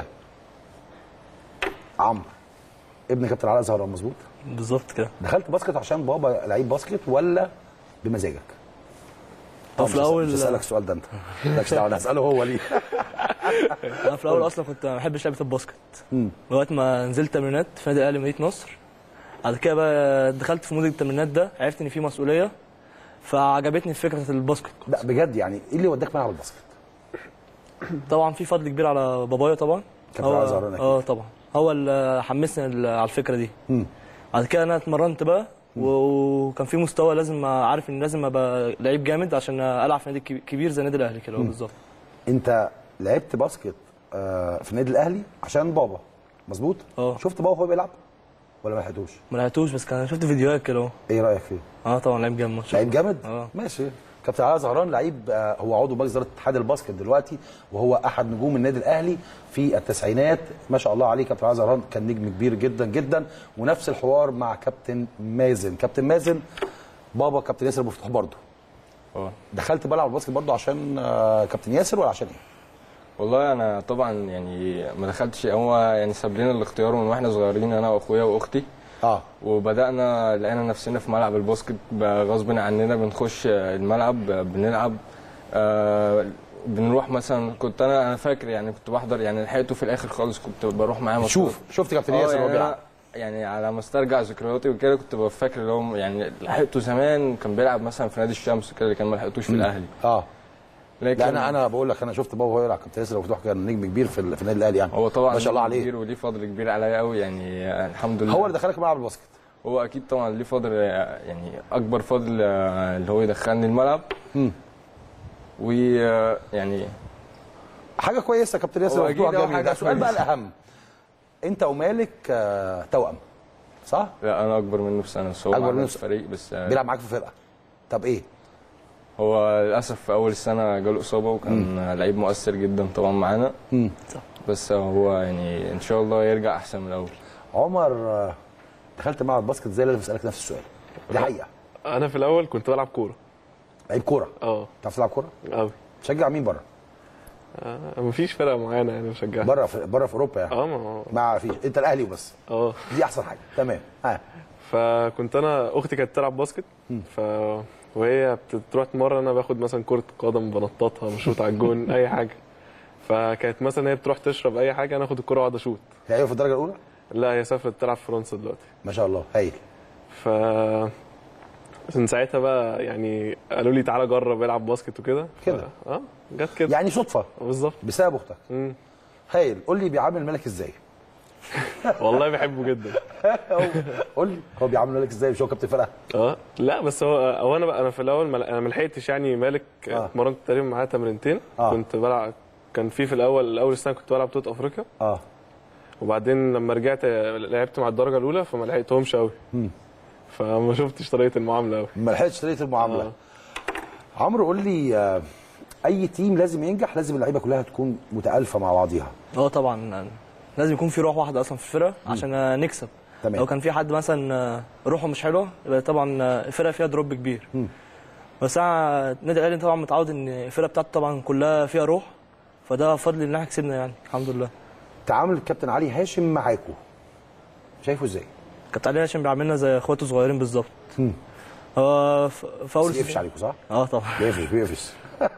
عمرو ابن كابتن علاء زهران مظبوط بالظبط كده دخلت باسكت عشان بابا لعيب باسكت ولا بمزاجك هو مش في هسأل- الاول مش هسألك السؤال ده انت مالكش دعوه انا هساله هو ليه انا في الاول اصلا كنت ما بحبش لعبه الباسكت لغايه ما نزلت تمرينات في نادي الاهلي مدينه نصر بعد كده بقى دخلت في مود التمرينات ده عرفت ان في مسؤوليه فعجبتني فكره الباسكت لا بجد يعني ايه اللي وداك ملعب الباسكت طبعا في فضل كبير على بابايا طبعا كابتن علاء زهران أكيد. اه طبعا هو اللي حمسني ال- على الفكره دي مم. بعد كده انا اتمرنت بقى وكان في مستوى لازم عارف ان لازم ابقى لعيب جامد عشان العب في نادي كبي- كبير زي النادي الاهلي كده هو بالظبط انت لعبت باسكت آه، في النادي الاهلي عشان بابا مظبوط اه شفت بابا وهو بيلعب ولا ما لحقتوش ما لعبتوش بس كان شفت فيديوهات كده اهو ايه رايك فيه اه طبعا لعيب جامد لعيب جامد اه ماشي كابتن علاء زهران لعيب آه، هو عضو مجلس اداره اتحاد الباسكت دلوقتي وهو احد نجوم النادي الاهلي في التسعينات ما شاء الله عليه كابتن علاء زهران كان نجم كبير جدا جدا ونفس الحوار مع كابتن مازن كابتن مازن بابا كابتن ياسر مفتوح برضه اه دخلت بلعب الباسكت برضه عشان آه، كابتن ياسر ولا عشان ايه؟ والله انا طبعا يعني ما دخلتش هو يعني ساب لنا الاختيار من واحنا صغيرين انا واخويا واختي اه وبدانا لقينا نفسنا في ملعب الباسكت بقى غصب عننا بنخش الملعب بنلعب آه بنروح مثلا كنت انا انا فاكر يعني كنت بحضر يعني لحقته في الاخر خالص كنت بروح معاه ماتشات. شوف شفت كابتن آه، ياسر وهو يعني بيلعب أنا يعني على ما استرجع ذكرياتي وكده كنت ببقى فاكر اللي هو يعني لحقته زمان كان بيلعب مثلا في نادي الشمس كده اللي كان ما لحقتوش في الاهلي اه لكن لا انا انا بقول لك انا شفت بابا وهو بيلعب كابتن ياسر مفتوح كان نجم كبير في, ال- في النادي الاهلي يعني هو طبعا ما شاء الله نجم عليه كبير وليه فضل كبير عليا قوي يعني آه، الحمد لله هو اللي دخلك ملعب الباسكت هو اكيد طبعا ليه فضل آه، يعني اكبر فضل آه، اللي هو يدخلني الملعب مم. ويعني حاجه كويسه كابتن ياسر هو مفتوح أكيد هو جميل حاجة ده السؤال بقى كويسة. الاهم انت ومالك آه، توأم صح؟ لا انا اكبر منه بسنه بس هو أكبر معنا منه في بس- الفريق بس آه، بيلعب معاك في فرقه طب ايه؟ هو للاسف في اول السنه جاله اصابه وكان آه، لعيب مؤثر جدا طبعا معانا مم. بس هو يعني ان شاء الله يرجع احسن من الاول عمر آه، دخلت ملعب الباسكت ازاي لازم اسالك نفس السؤال دي حقيقه انا في الاول كنت بلعب كوره لعيب كوره اه بتعرف تلعب كوره؟ قوي تشجع مين بره؟ آه مفيش فرقه معينه يعني بشجعها بره في بره في اوروبا يعني اه ما هو- ما فيش انت الاهلي وبس اه دي احسن حاجه تمام ها فكنت انا اختي كانت بتلعب باسكت ف وهي بتروح تمرن انا باخد مثلا كره قدم بنططها بشوط على الجون اي حاجه فكانت مثلا هي بتروح تشرب اي حاجه انا اخد الكره واقعد اشوط هي أيوة في الدرجه الاولى؟ لا هي سافرت تلعب في فرنسا دلوقتي ما شاء الله هايل ف من ساعتها بقى يعني قالوا لي تعالى جرب العب باسكت وكده كده. ف- اه جت كده يعني صدفه بالظبط بسبب اختك مم. هايل قول لي بيعامل مالك ازاي؟ والله بحبه جدا قول لي هو بيعامل مالك ازاي مش هو كابتن فرقه؟ اه لا بس هو هو انا بقى انا في الاول ما انا ما لحقتش يعني مالك آه. اتمرنت تقريبا معاه تمرينتين آه. كنت بلعب كان في في الاول اول سنه كنت بلعب بطوله افريقيا اه وبعدين لما رجعت لعبت مع الدرجه الاولى فما لحقتهمش قوي مم. فما شفتش طريقه المعامله قوي ما لحقتش طريقه المعامله آه. عمرو قول لي آه، اي تيم لازم ينجح لازم اللعيبه كلها تكون متالفه مع بعضيها اه طبعا لازم يكون في روح واحده اصلا في الفرقه عشان نكسب تمام. لو كان في حد مثلا روحه مش حلوه يبقى طبعا الفرقه فيها دروب كبير مم. بس انا النادي الاهلي طبعا متعود ان الفرقه بتاعته طبعا كلها فيها روح فده فضل ان احنا كسبنا يعني الحمد لله تعامل الكابتن علي هاشم معاكم شايفه ازاي؟ كابتن علي هاشم بيعاملنا زي اخواته صغيرين بالظبط مم. هو ف- في اول بس يقفش عليكم صح؟ اه طبعا بيقفش بيقفش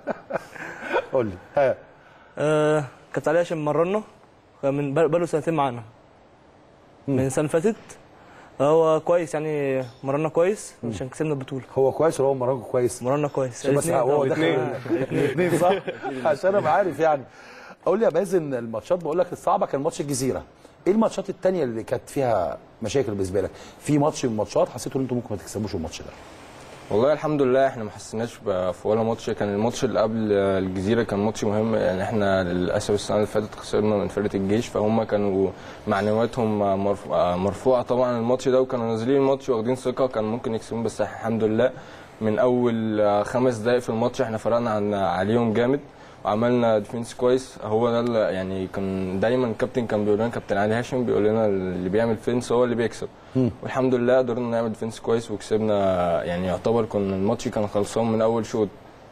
قول لي ها آه كابتن علي هاشم مرنا كان من بق- بقاله سنتين معانا من السنه اللي فاتت هو كويس يعني مرنا كويس عشان كسبنا البطوله هو كويس ولا هو مراجل كويس؟ مرنا كويس عشان بس الاتنين هو طبعاً. داخل الاتنين. الاثنين صح؟ عشان ابقى عارف يعني قول لي يا مازن الماتشات بقول لك الصعبه كان ماتش الجزيره ايه الماتشات التانية اللي كانت فيها مشاكل بالنسبه لك؟ في ماتش من الماتشات حسيتوا ان انتوا ممكن ما تكسبوش الماتش ده والله الحمد لله احنا ما حسيناش ب- في ولا ماتش كان الماتش اللي قبل الجزيره كان ماتش مهم يعني احنا للاسف السنه اللي فاتت خسرنا من فرقه الجيش فهم كانوا معنوياتهم مرفو- مرفوعه طبعا الماتش ده وكانوا نازلين الماتش واخدين ثقه كان ممكن يكسبون بس الحمد لله من اول خمس دقائق في الماتش احنا فرقنا عن عليهم جامد وعملنا ديفنس كويس هو ده اللي يعني كان دايما الكابتن كان بيقول لنا كابتن علي هاشم بيقول لنا اللي بيعمل فينس هو اللي بيكسب والحمد لله قدرنا نعمل ديفنس كويس وكسبنا يعني يعتبر كنا الماتش كان خلصان من اول شوط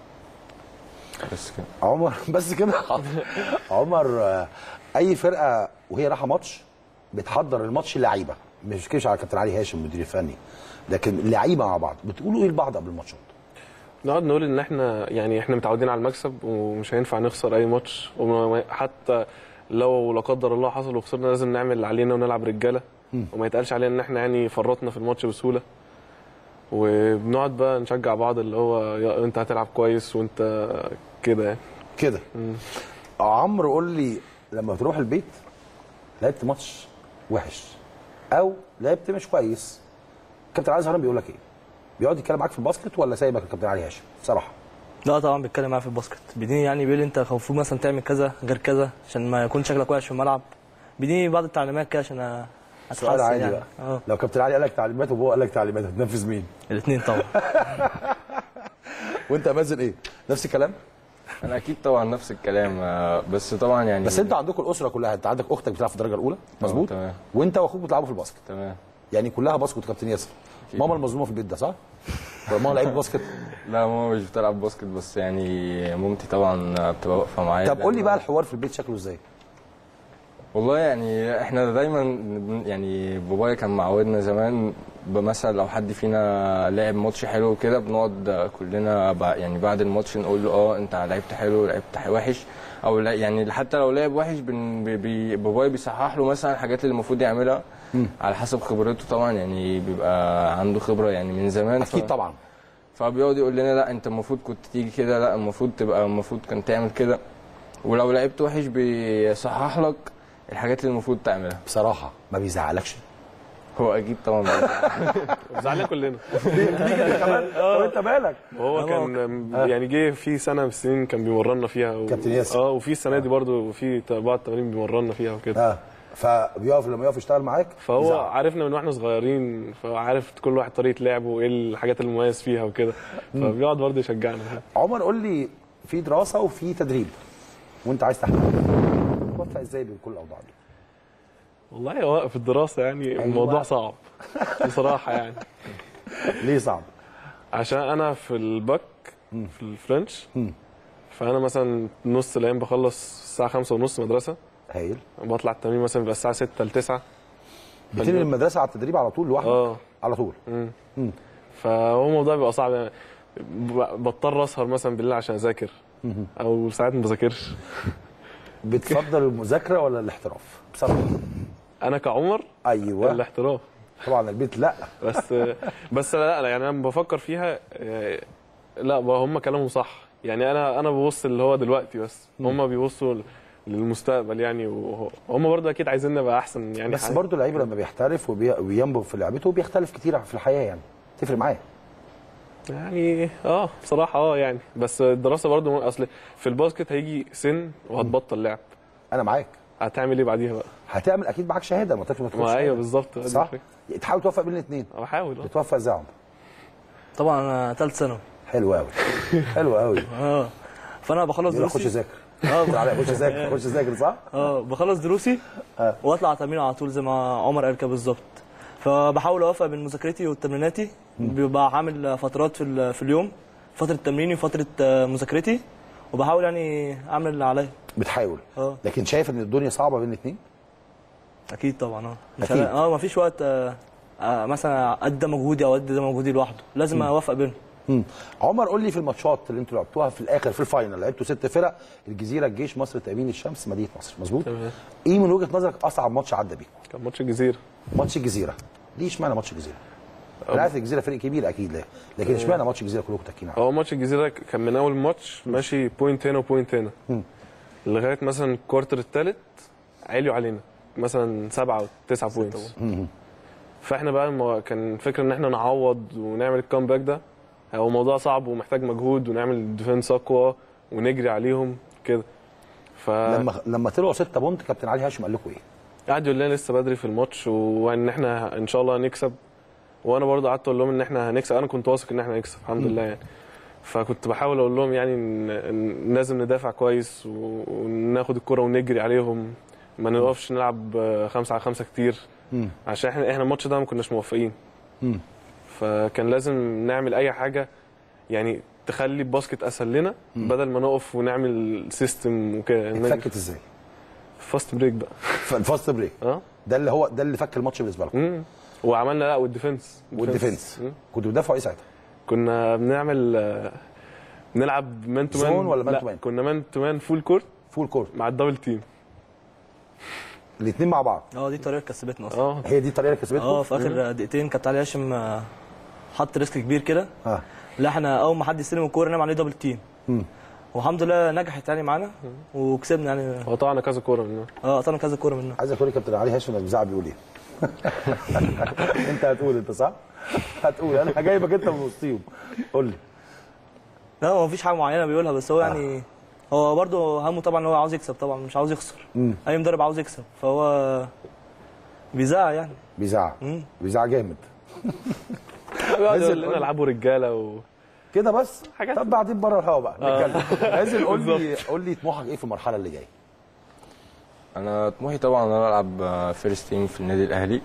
بس كده عمر بس كده عمر آه، اي فرقه وهي رايحه ماتش بتحضر الماتش لعيبه مش بتكلمش على كابتن علي هاشم المدير الفني لكن اللعيبه مع بعض بتقولوا ايه لبعض قبل الماتشات نقعد نقول ان احنا يعني احنا متعودين على المكسب ومش هينفع نخسر اي ماتش وما- حتى لو لا قدر الله حصل وخسرنا لازم نعمل اللي علينا ونلعب رجاله وما يتقالش علينا ان احنا يعني فرطنا في الماتش بسهوله وبنقعد بقى نشجع بعض اللي هو يا انت هتلعب كويس وانت كده يعني كده عمرو قول لي لما تروح البيت لعبت ماتش وحش او لعبت مش كويس كابتن علي زهران بيقول لك ايه بيقعد يتكلم معاك في الباسكت ولا سايبك الكابتن علي هاشم بصراحه لا طبعا بيتكلم معايا في الباسكت بيديني يعني بيقول لي انت المفروض مثلا تعمل كذا غير كذا عشان ما يكون شكلك وحش في الملعب بيديني بعض التعليمات كده عشان أ- حاجه أتأثر عادي يعني. بقى اه لو كابتن علي قال لك تعليمات وهو قال لك تعليمات هتنفذ مين الاثنين طبعا وانت يا مازن ايه نفس الكلام انا اكيد طبعا نفس الكلام آه، بس طبعا يعني بس انت عندكم الاسره كلها انت عندك اختك بتلعب في الدرجه الاولى مظبوط تمام. وانت واخوك بتلعبوا في الباسكت تمام يعني كلها باسكت كابتن ياسر ماما المظلومه في البيت ده صح ماما لعيب باسكت لا ماما مش بتلعب باسكت بس يعني مامتي طبعا بتبقى واقفه معايا طب قول لي لأن- بقى الحوار في البيت شكله ازاي والله يعني احنا دايما بن- يعني بابايا كان معودنا زمان بمثلا لو حد فينا لعب ماتش حلو كده بنقعد كلنا بع- يعني بعد الماتش نقول له اه انت لعبت حلو لعبت ح- وحش او لا يعني حتى لو لعب وحش بن بي- بي بابايا بيصحح له مثلا الحاجات اللي المفروض يعملها على حسب خبرته طبعا يعني بيبقى عنده خبره يعني من زمان اكيد طبعا فبيقعد يقول لنا لا انت المفروض كنت تيجي كده لا المفروض تبقى المفروض كان تعمل كده ولو لعبت وحش بيصحح لك الحاجات اللي المفروض تعملها بصراحه ما بيزعلكش هو اكيد طبعا زعلنا كلنا كمان طب انت مالك وهو كان يعني جه في سنه من السنين كان بيمرنا فيها و... كابتن ياسر. اه وفي السنه دي برضو في ت- بعض التمارين بيمرنا فيها وكده اه فبيقف لما يقف يشتغل معاك فهو يزعل. عارفنا من واحنا صغيرين فعارف كل واحد طريقه لعبه وايه الحاجات المميز فيها وكده فبيقعد برضه يشجعنا عمر قول لي في دراسه وفي تدريب وانت عايز تحقق توفق ازاي بين كل الاوضاع دي والله هو في الدراسه يعني الموضوع صعب بصراحه يعني ليه صعب عشان انا في الباك في الفرنش فانا مثلا نص الايام بخلص الساعه خمسة ونص مدرسه هايل بطلع التمرين مثلا بيبقى الساعه 6 ل 9 بتنقل المدرسه على التدريب على طول لوحدك اه على طول فهو الموضوع بيبقى صعب يعني ب- بضطر اسهر مثلا بالليل عشان اذاكر او ساعات ما بذاكرش بتفضل المذاكره ولا الاحتراف بصراحه انا كعمر ايوه الاحتراف طبعا البيت لا بس بس لا لا يعني انا لما بفكر فيها آه، لا بقى هم كلامهم صح يعني انا انا ببص اللي هو دلوقتي بس هم بيبصوا للمستقبل يعني وهم برضه اكيد عايزين نبقى احسن يعني بس حاجة. برضه اللعيب لما بيحترف وبي- وينبغ في لعبته بيختلف كتير في الحياه يعني تفرق معاه يعني اه بصراحه اه يعني بس الدراسه برضه مو- اصل في الباسكت هيجي سن وهتبطل لعب انا معاك هتعمل ايه بعديها بقى؟ هتعمل اكيد معاك شهاده ما تاخدش ما تاخدش ما ايوه شهادة. بالظبط دي صح الفكرة. تحاول توفق بين الاثنين بحاول اه بتوفق ازاي يا عمر طبعا انا ثالث ثانوي حلو قوي حلو قوي اه فانا بخلص يقول لك خش دروسي ذاكر اه تعالى خش ذاكر خش ذاكر صح اه بخلص دروسي آه. واطلع تمرين على طول زي ما عمر قال كده بالظبط فبحاول اوفق بين مذاكرتي وتمريناتي بيبقى عامل فترات في, ال- في اليوم فتره تمريني وفتره آه، مذاكرتي وبحاول يعني اعمل اللي عليا بتحاول اه لكن شايف ان الدنيا صعبه بين الاثنين اكيد طبعا اه مش أكيد. أنا- اه مفيش وقت آه آه مثلا ادي مجهودي او ادي ده مجهودي لوحده لازم اوفق بينهم مم. عمر قول لي في الماتشات اللي انتوا لعبتوها في الاخر في الفاينل لعبتوا ست فرق الجزيره الجيش مصر تامين الشمس مدينه نصر مظبوط تمام ايه من وجهه نظرك اصعب ماتش عدى بيكم كان ماتش الجزيره ماتش الجزيره ليه اشمعنى ماتش الجزيره انا عارف الجزيره فريق كبير اكيد لا لكن اشمعنى ماتش الجزيره كلكم تاكين عليه هو ماتش الجزيره كان من اول ماتش ماشي بوينت هنا وبوينت هنا لغايه مثلا الكوارتر الثالث عليوا علينا مثلا سبعه او تسعه بوينتس فاحنا بقى المو... كان فكره ان احنا نعوض ونعمل الكامباك ده هو موضوع صعب ومحتاج مجهود ونعمل ديفنس اقوى ونجري عليهم كده ف لما لما طلعوا 6 بونت كابتن علي هاشم قال لكم ايه؟ قعد يقول لنا لسه بدري في الماتش وان احنا ان شاء الله هنكسب وانا برضه قعدت اقول لهم ان احنا هنكسب انا كنت واثق ان احنا هنكسب الحمد لله يعني فكنت بحاول اقول لهم يعني ان إن لازم ندافع كويس و- وناخد الكرة ونجري عليهم ما نقفش نلعب آه، خمسة على خمسة كتير مم. عشان احنا احنا الماتش ده ما كناش موفقين مم. فكان لازم نعمل اي حاجه يعني تخلي الباسكت اسهل لنا مم. بدل ما نقف ونعمل سيستم وكده اتفكت ازاي؟ فاست بريك بقى الفاست بريك اه ده اللي هو ده اللي فك الماتش بالنسبه لكم مم. وعملنا لا والديفنس والديفنس مم. كنتوا بتدافعوا ايه ساعتها؟ كنا بنعمل آه، نلعب مان تو مان زون ولا مان لا، تو مان؟ كنا مان تو مان فول كورت فول كورت مع الدبل تيم الاثنين مع بعض اه دي الطريقه اللي كسبتنا اصلا اه هي دي الطريقه اللي كسبتكم؟ اه في اخر دقيقتين كابتن علي هاشم آه، حط ريسك كبير كده اه لا احنا اول ما حد يستلم الكوره نعمل عليه دبل تيم مم. والحمد لله نجحت يعني معانا وكسبنا يعني وقطعنا كذا كوره منه اه قطعنا كذا كوره منها عايز اقول كابتن علي هاشم البزاع بيقول ايه؟ انت هتقول انت صح؟ هتقول انا جايبك انت من وسطيهم قول لي لا هو مفيش حاجه معينه بيقولها بس هو يعني هو برضه همه طبعا هو عاوز يكسب طبعا مش عاوز يخسر مم. اي مدرب عاوز يكسب فهو بيزعق يعني بيزعق مم. بيزعق جامد بيقعد نزل يقول لنا قول- العبوا رجاله و... كده بس حاجات- طب بعدين بره الهوا بقى آه. نتكلم نازل قول لي قول لي طموحك ايه في المرحله اللي جايه انا طموحي طبعا ان انا العب فيرست تيم في النادي الاهلي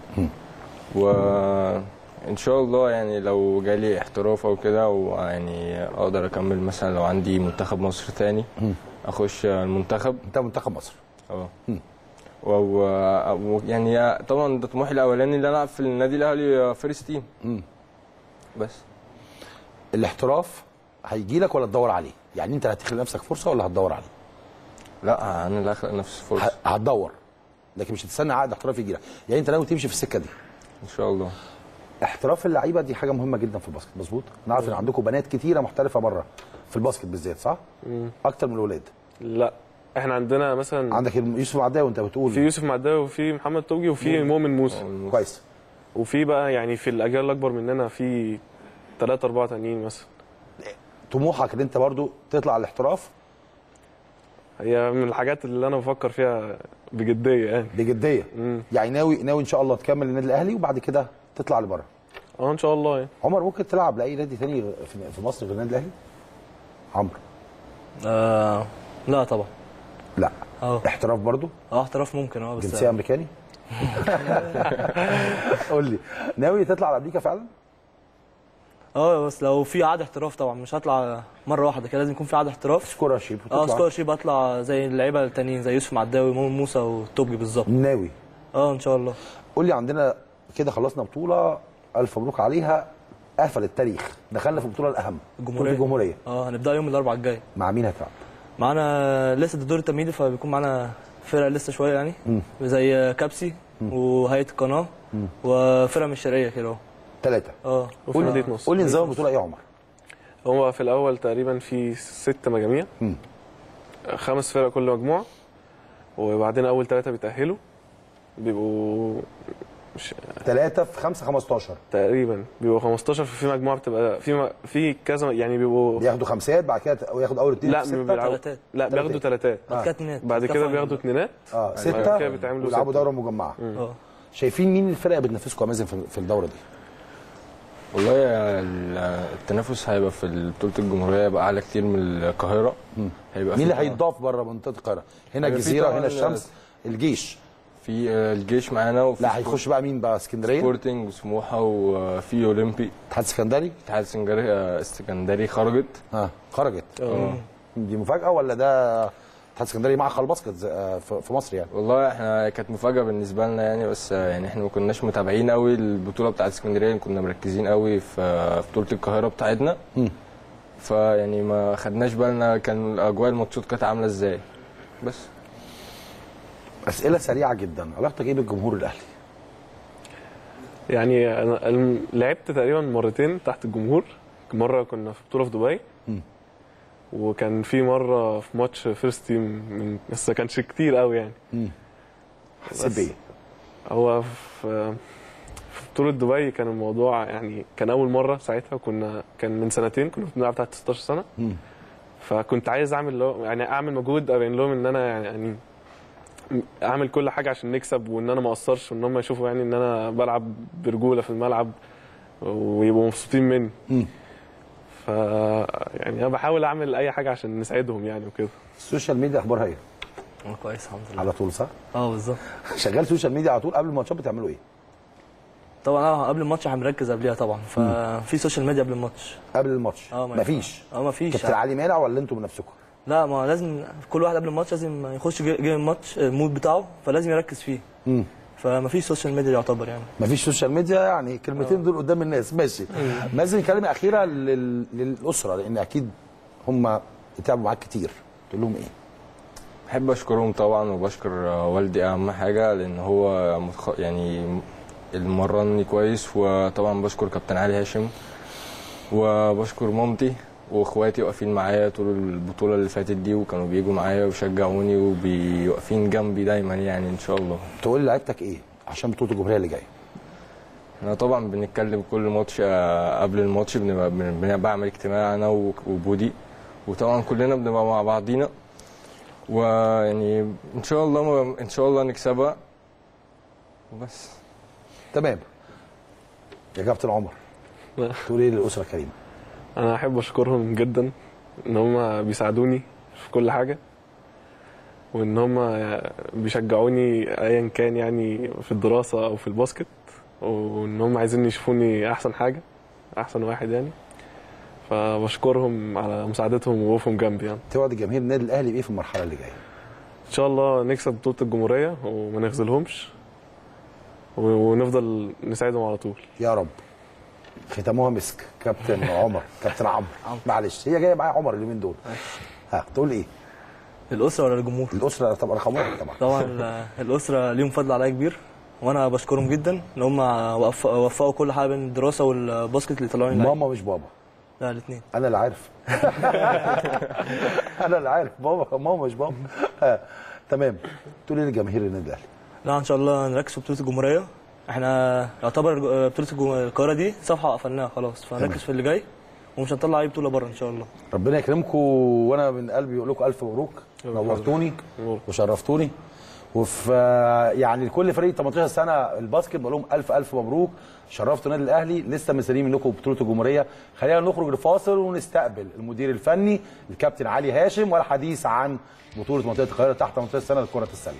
وان شاء الله يعني لو جالي احتراف او كده ويعني اقدر اكمل مثلا لو عندي منتخب مصر تاني اخش المنتخب انت منتخب مصر اه و و- يعني طبعا ده طموحي الاولاني ان انا العب في النادي الاهلي فيرست تيم مم. بس الاحتراف هيجي لك ولا تدور عليه يعني انت اللي هتخلق لنفسك فرصه ولا هتدور عليه لا انا اللي هخلق نفسي فرصه ه- هتدور لكن مش هتستنى عقد احتراف يجي لك يعني انت ناوي تمشي في السكه دي ان شاء الله احتراف اللعيبه دي حاجه مهمه جدا في الباسكت مظبوط انا عارف ان عندكم بنات كتيره محترفه بره في الباسكت بالذات صح مم. اكتر من الولاد لا احنا عندنا مثلا عندك يوسف عداوي وانت بتقول في يوسف معداوي وفي محمد توجي وفي مؤمن موسى كويس وفي بقى يعني في الاجيال الاكبر مننا في ثلاثة أربعة تانيين مثلا طموحك ان انت برضو تطلع على الاحتراف هي من الحاجات اللي انا بفكر فيها بجديه يعني بجديه مم. يعني ناوي ناوي ان شاء الله تكمل النادي الاهلي وبعد كده تطلع لبره اه ان شاء الله يعني عمر ممكن تلعب لاي نادي تاني في- في مصر غير النادي الاهلي عمرو آه لا طبعا لا اه احتراف برضو اه احتراف ممكن اه بس جنسيه امريكاني قول لي ناوي تطلع على امريكا فعلا اه بس لو في عقد احتراف طبعا مش هطلع مره واحده كده لازم يكون في عقد احتراف سكولارشيب اه سكولارشيب اطلع زي اللعيبه التانيين زي يوسف معداوي مؤمن موسى والتوبي بالظبط ناوي اه ان شاء الله قول لي عندنا كده خلصنا بطوله الف مبروك عليها قفل التاريخ دخلنا في البطوله الاهم بطولة الجمهوريه الجمهوريه اه هنبدا يوم الاربعاء الجاي مع مين هتلعب معانا لسه الدور التمهيدي فبيكون معانا فرق لسه شويه يعني مم. زي كابسي وهيئه القناه مم. وفرق من الشرقيه كده اهو ثلاثه اه وفي قول مدينه لي نصر قول لي نظام البطوله ايه يا عمر هو في الاول تقريبا في ست مجاميع مم. خمس فرق كل مجموعه وبعدين اول ثلاثه بيتاهلوا بيبقوا مش ثلاثه في 5 15 تقريبا بيبقوا 15 في مجموعه بتبقى في م- في كذا يعني بيبقوا بياخدوا خمسات بعد كده وياخد اول اثنين لا في ما سته بيلعبوا تلاتات. لا بياخدوا ثلاثات بعد كده اتنينات. بعد كده كفاية. بياخدوا اثنينات اه بعد سته كده بيتعملوا ويلعبوا ستة. دوره مجمعه اه شايفين مين الفرق اللي بتنافسكم يا مازن في في الدوره دي والله ال- التنافس هيبقى في بطوله الجمهوريه هيبقى اعلى كتير من القاهره هيبقى مين في اللي هيتضاف بره منطقه القاهره هنا هيبقى في الجزيره طبعاً هنا الشمس الجيش في آه، الجيش معانا وفي لا هيخش بقى مين بقى اسكندريه سبورتنج وسموحه وفي اولمبي اتحاد اسكندري اتحاد اسكندري آه، اسكندري خرجت اه خرجت اه دي مفاجاه ولا ده اتحاد اسكندري مع الباسكت زي- آه، في في مصر يعني والله احنا كانت مفاجاه بالنسبه لنا يعني بس آه، يعني احنا ما كناش متابعين قوي البطوله بتاعت اسكندريه كنا مركزين قوي في آه، في بطوله القاهره بتاعتنا مم. فيعني ما خدناش بالنا كان اجواء الماتشات كانت عامله ازاي بس اسئله سريعه جدا علاقتك ايه بالجمهور الاهلي يعني انا الم- لعبت تقريبا مرتين تحت الجمهور مره كنا في بطوله في دبي مم. وكان في مره في ماتش فيرست تيم من بس ما كانش كتير قوي يعني مم. حسيت بس بايه هو في في بطوله دبي كان الموضوع يعني كان اول مره ساعتها كنا كان من سنتين كنا بنلعب تحت 16 سنه فكنت عايز اعمل لو يعني اعمل مجهود ابين لهم ان انا يعني اعمل كل حاجه عشان نكسب وان انا ما اقصرش وان هم يشوفوا يعني ان انا بلعب برجوله في الملعب ويبقوا مبسوطين مني ف يعني انا بحاول اعمل اي حاجه عشان نساعدهم يعني وكده السوشيال ميديا اخبارها ايه؟ اه كويس الحمد لله على طول صح؟ اه بالظبط شغال سوشيال ميديا على طول قبل الماتشات بتعملوا ايه؟ طبعا اه قبل الماتش احنا بنركز قبلها طبعا ففي سوشيال ميديا قبل الماتش قبل الماتش اه ما مفيش ينفعش. اه مفيش كابتن علي مانع ولا انتوا بنفسكم؟ لا ما لازم كل واحد قبل الماتش لازم يخش جي- جيم الماتش المود بتاعه فلازم يركز فيه امم فمفيش سوشيال ميديا يعتبر يعني مفيش سوشيال ميديا يعني كلمتين دول قدام الناس ماشي لازم كلمه اخيره لل... للاسره لان اكيد هم تعبوا معاك كتير تقول لهم ايه؟ بحب اشكرهم طبعا وبشكر آه، والدي اهم حاجه لان هو متخ... يعني المرني كويس وطبعا بشكر كابتن علي هاشم وبشكر مامتي واخواتي واقفين معايا طول البطوله اللي فاتت دي وكانوا بيجوا معايا ويشجعوني وبيوقفين جنبي دايما يعني ان شاء الله تقول لعيبتك ايه عشان بطوله الجمهوريه اللي جايه؟ احنا طبعا بنتكلم كل ماتش آه، قبل الماتش بنبقى بن- بن- بعمل اجتماع انا و- وبودي وطبعا كلنا بنبقى مع بعضينا ويعني ان شاء الله ان شاء الله نكسبها وبس تمام يا كابتن عمر تقول ايه للاسره الكريمه؟ انا احب اشكرهم جدا ان هم بيساعدوني في كل حاجه وان هم بيشجعوني ايا كان يعني في الدراسه او في الباسكت وان هم عايزين يشوفوني احسن حاجه احسن واحد يعني فبشكرهم على مساعدتهم ووقوفهم جنبي يعني توعد جماهير النادي الاهلي بايه في المرحله اللي جايه؟ ان شاء الله نكسب بطوله الجمهوريه وما نخذلهمش و- ونفضل نساعدهم على طول يا رب ختامها مسك كابتن عمر كابتن عمرو معلش هي جايه معايا عمر اليومين دول ها تقول ايه؟ الاسره ولا الجمهور؟ الاسره طبعا رقم واحد طبعا طبعا ال- الاسره ليهم فضل عليا كبير وانا بشكرهم جدا ان هم وف- وفقوا كل حاجه بين الدراسه والباسكت اللي طلعوني لعيب. ماما مش بابا لا الاثنين انا اللي عارف انا اللي عارف بابا ماما مش بابا ها. تمام تقول ايه لجماهير النادي الاهلي؟ لا ان شاء الله نركز في بطوله الجمهوريه احنا يعتبر بطوله الجم- القاهره دي صفحه قفلناها خلاص فنركز في اللي جاي ومش هنطلع اي بطوله بره ان شاء الله ربنا يكرمكم وانا من قلبي بقول لكم الف مبروك نورتوني وشرفتوني وفي يعني لكل فريق 18 سنه الباسكت بقول لهم الف الف مبروك شرفتوا النادي الاهلي لسه مستنيين منكم بطوله الجمهوريه خلينا نخرج لفاصل ونستقبل المدير الفني الكابتن علي هاشم والحديث عن بطوله منطقه القاهره تحت 18 سنه لكره السله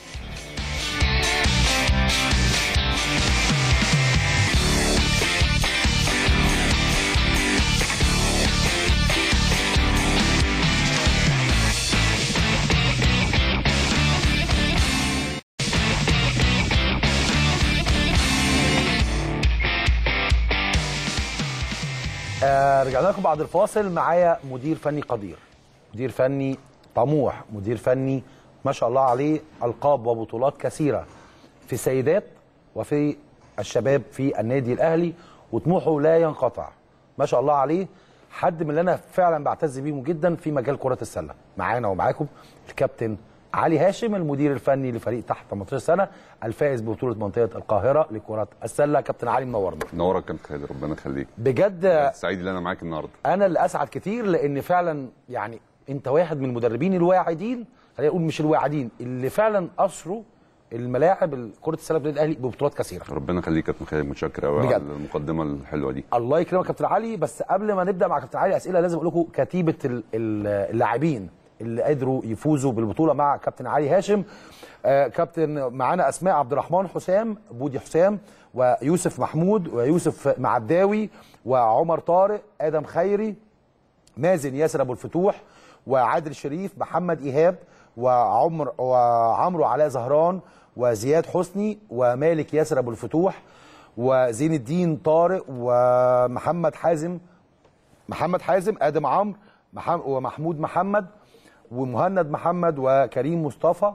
آه رجعنا لكم بعد الفاصل معايا مدير فني قدير مدير فني طموح مدير فني ما شاء الله عليه القاب وبطولات كثيره في السيدات وفي الشباب في النادي الاهلي وطموحه لا ينقطع ما شاء الله عليه حد من اللي انا فعلا بعتز بيهم جدا في مجال كره السله معانا ومعاكم الكابتن علي هاشم المدير الفني لفريق تحت 18 سنه الفائز ببطوله منطقه القاهره لكره السله كابتن علي منورنا نورك كابتن خالد ربنا يخليك بجد سعيد ان انا معاك النهارده انا اللي اسعد كتير لان فعلا يعني انت واحد من المدربين الواعدين خلينا نقول مش الواعدين اللي فعلا اسروا الملاعب كره السله في النادي الاهلي ببطولات كثيره ربنا يخليك كابتن خالد متشكر قوي بجد. على المقدمه الحلوه دي الله يكرمك كابتن علي بس قبل ما نبدا مع كابتن علي اسئله لازم اقول لكم كتيبه ال- ال- اللاعبين اللي قدروا يفوزوا بالبطوله مع كابتن علي هاشم آه كابتن معانا اسماء عبد الرحمن حسام بودي حسام ويوسف محمود ويوسف معداوي وعمر طارق ادم خيري مازن ياسر ابو الفتوح وعادل شريف محمد ايهاب وعمر وعمرو علاء زهران وزياد حسني ومالك ياسر ابو الفتوح وزين الدين طارق ومحمد حازم محمد حازم ادم عمرو محم- ومحمود محمد ومهند محمد وكريم مصطفى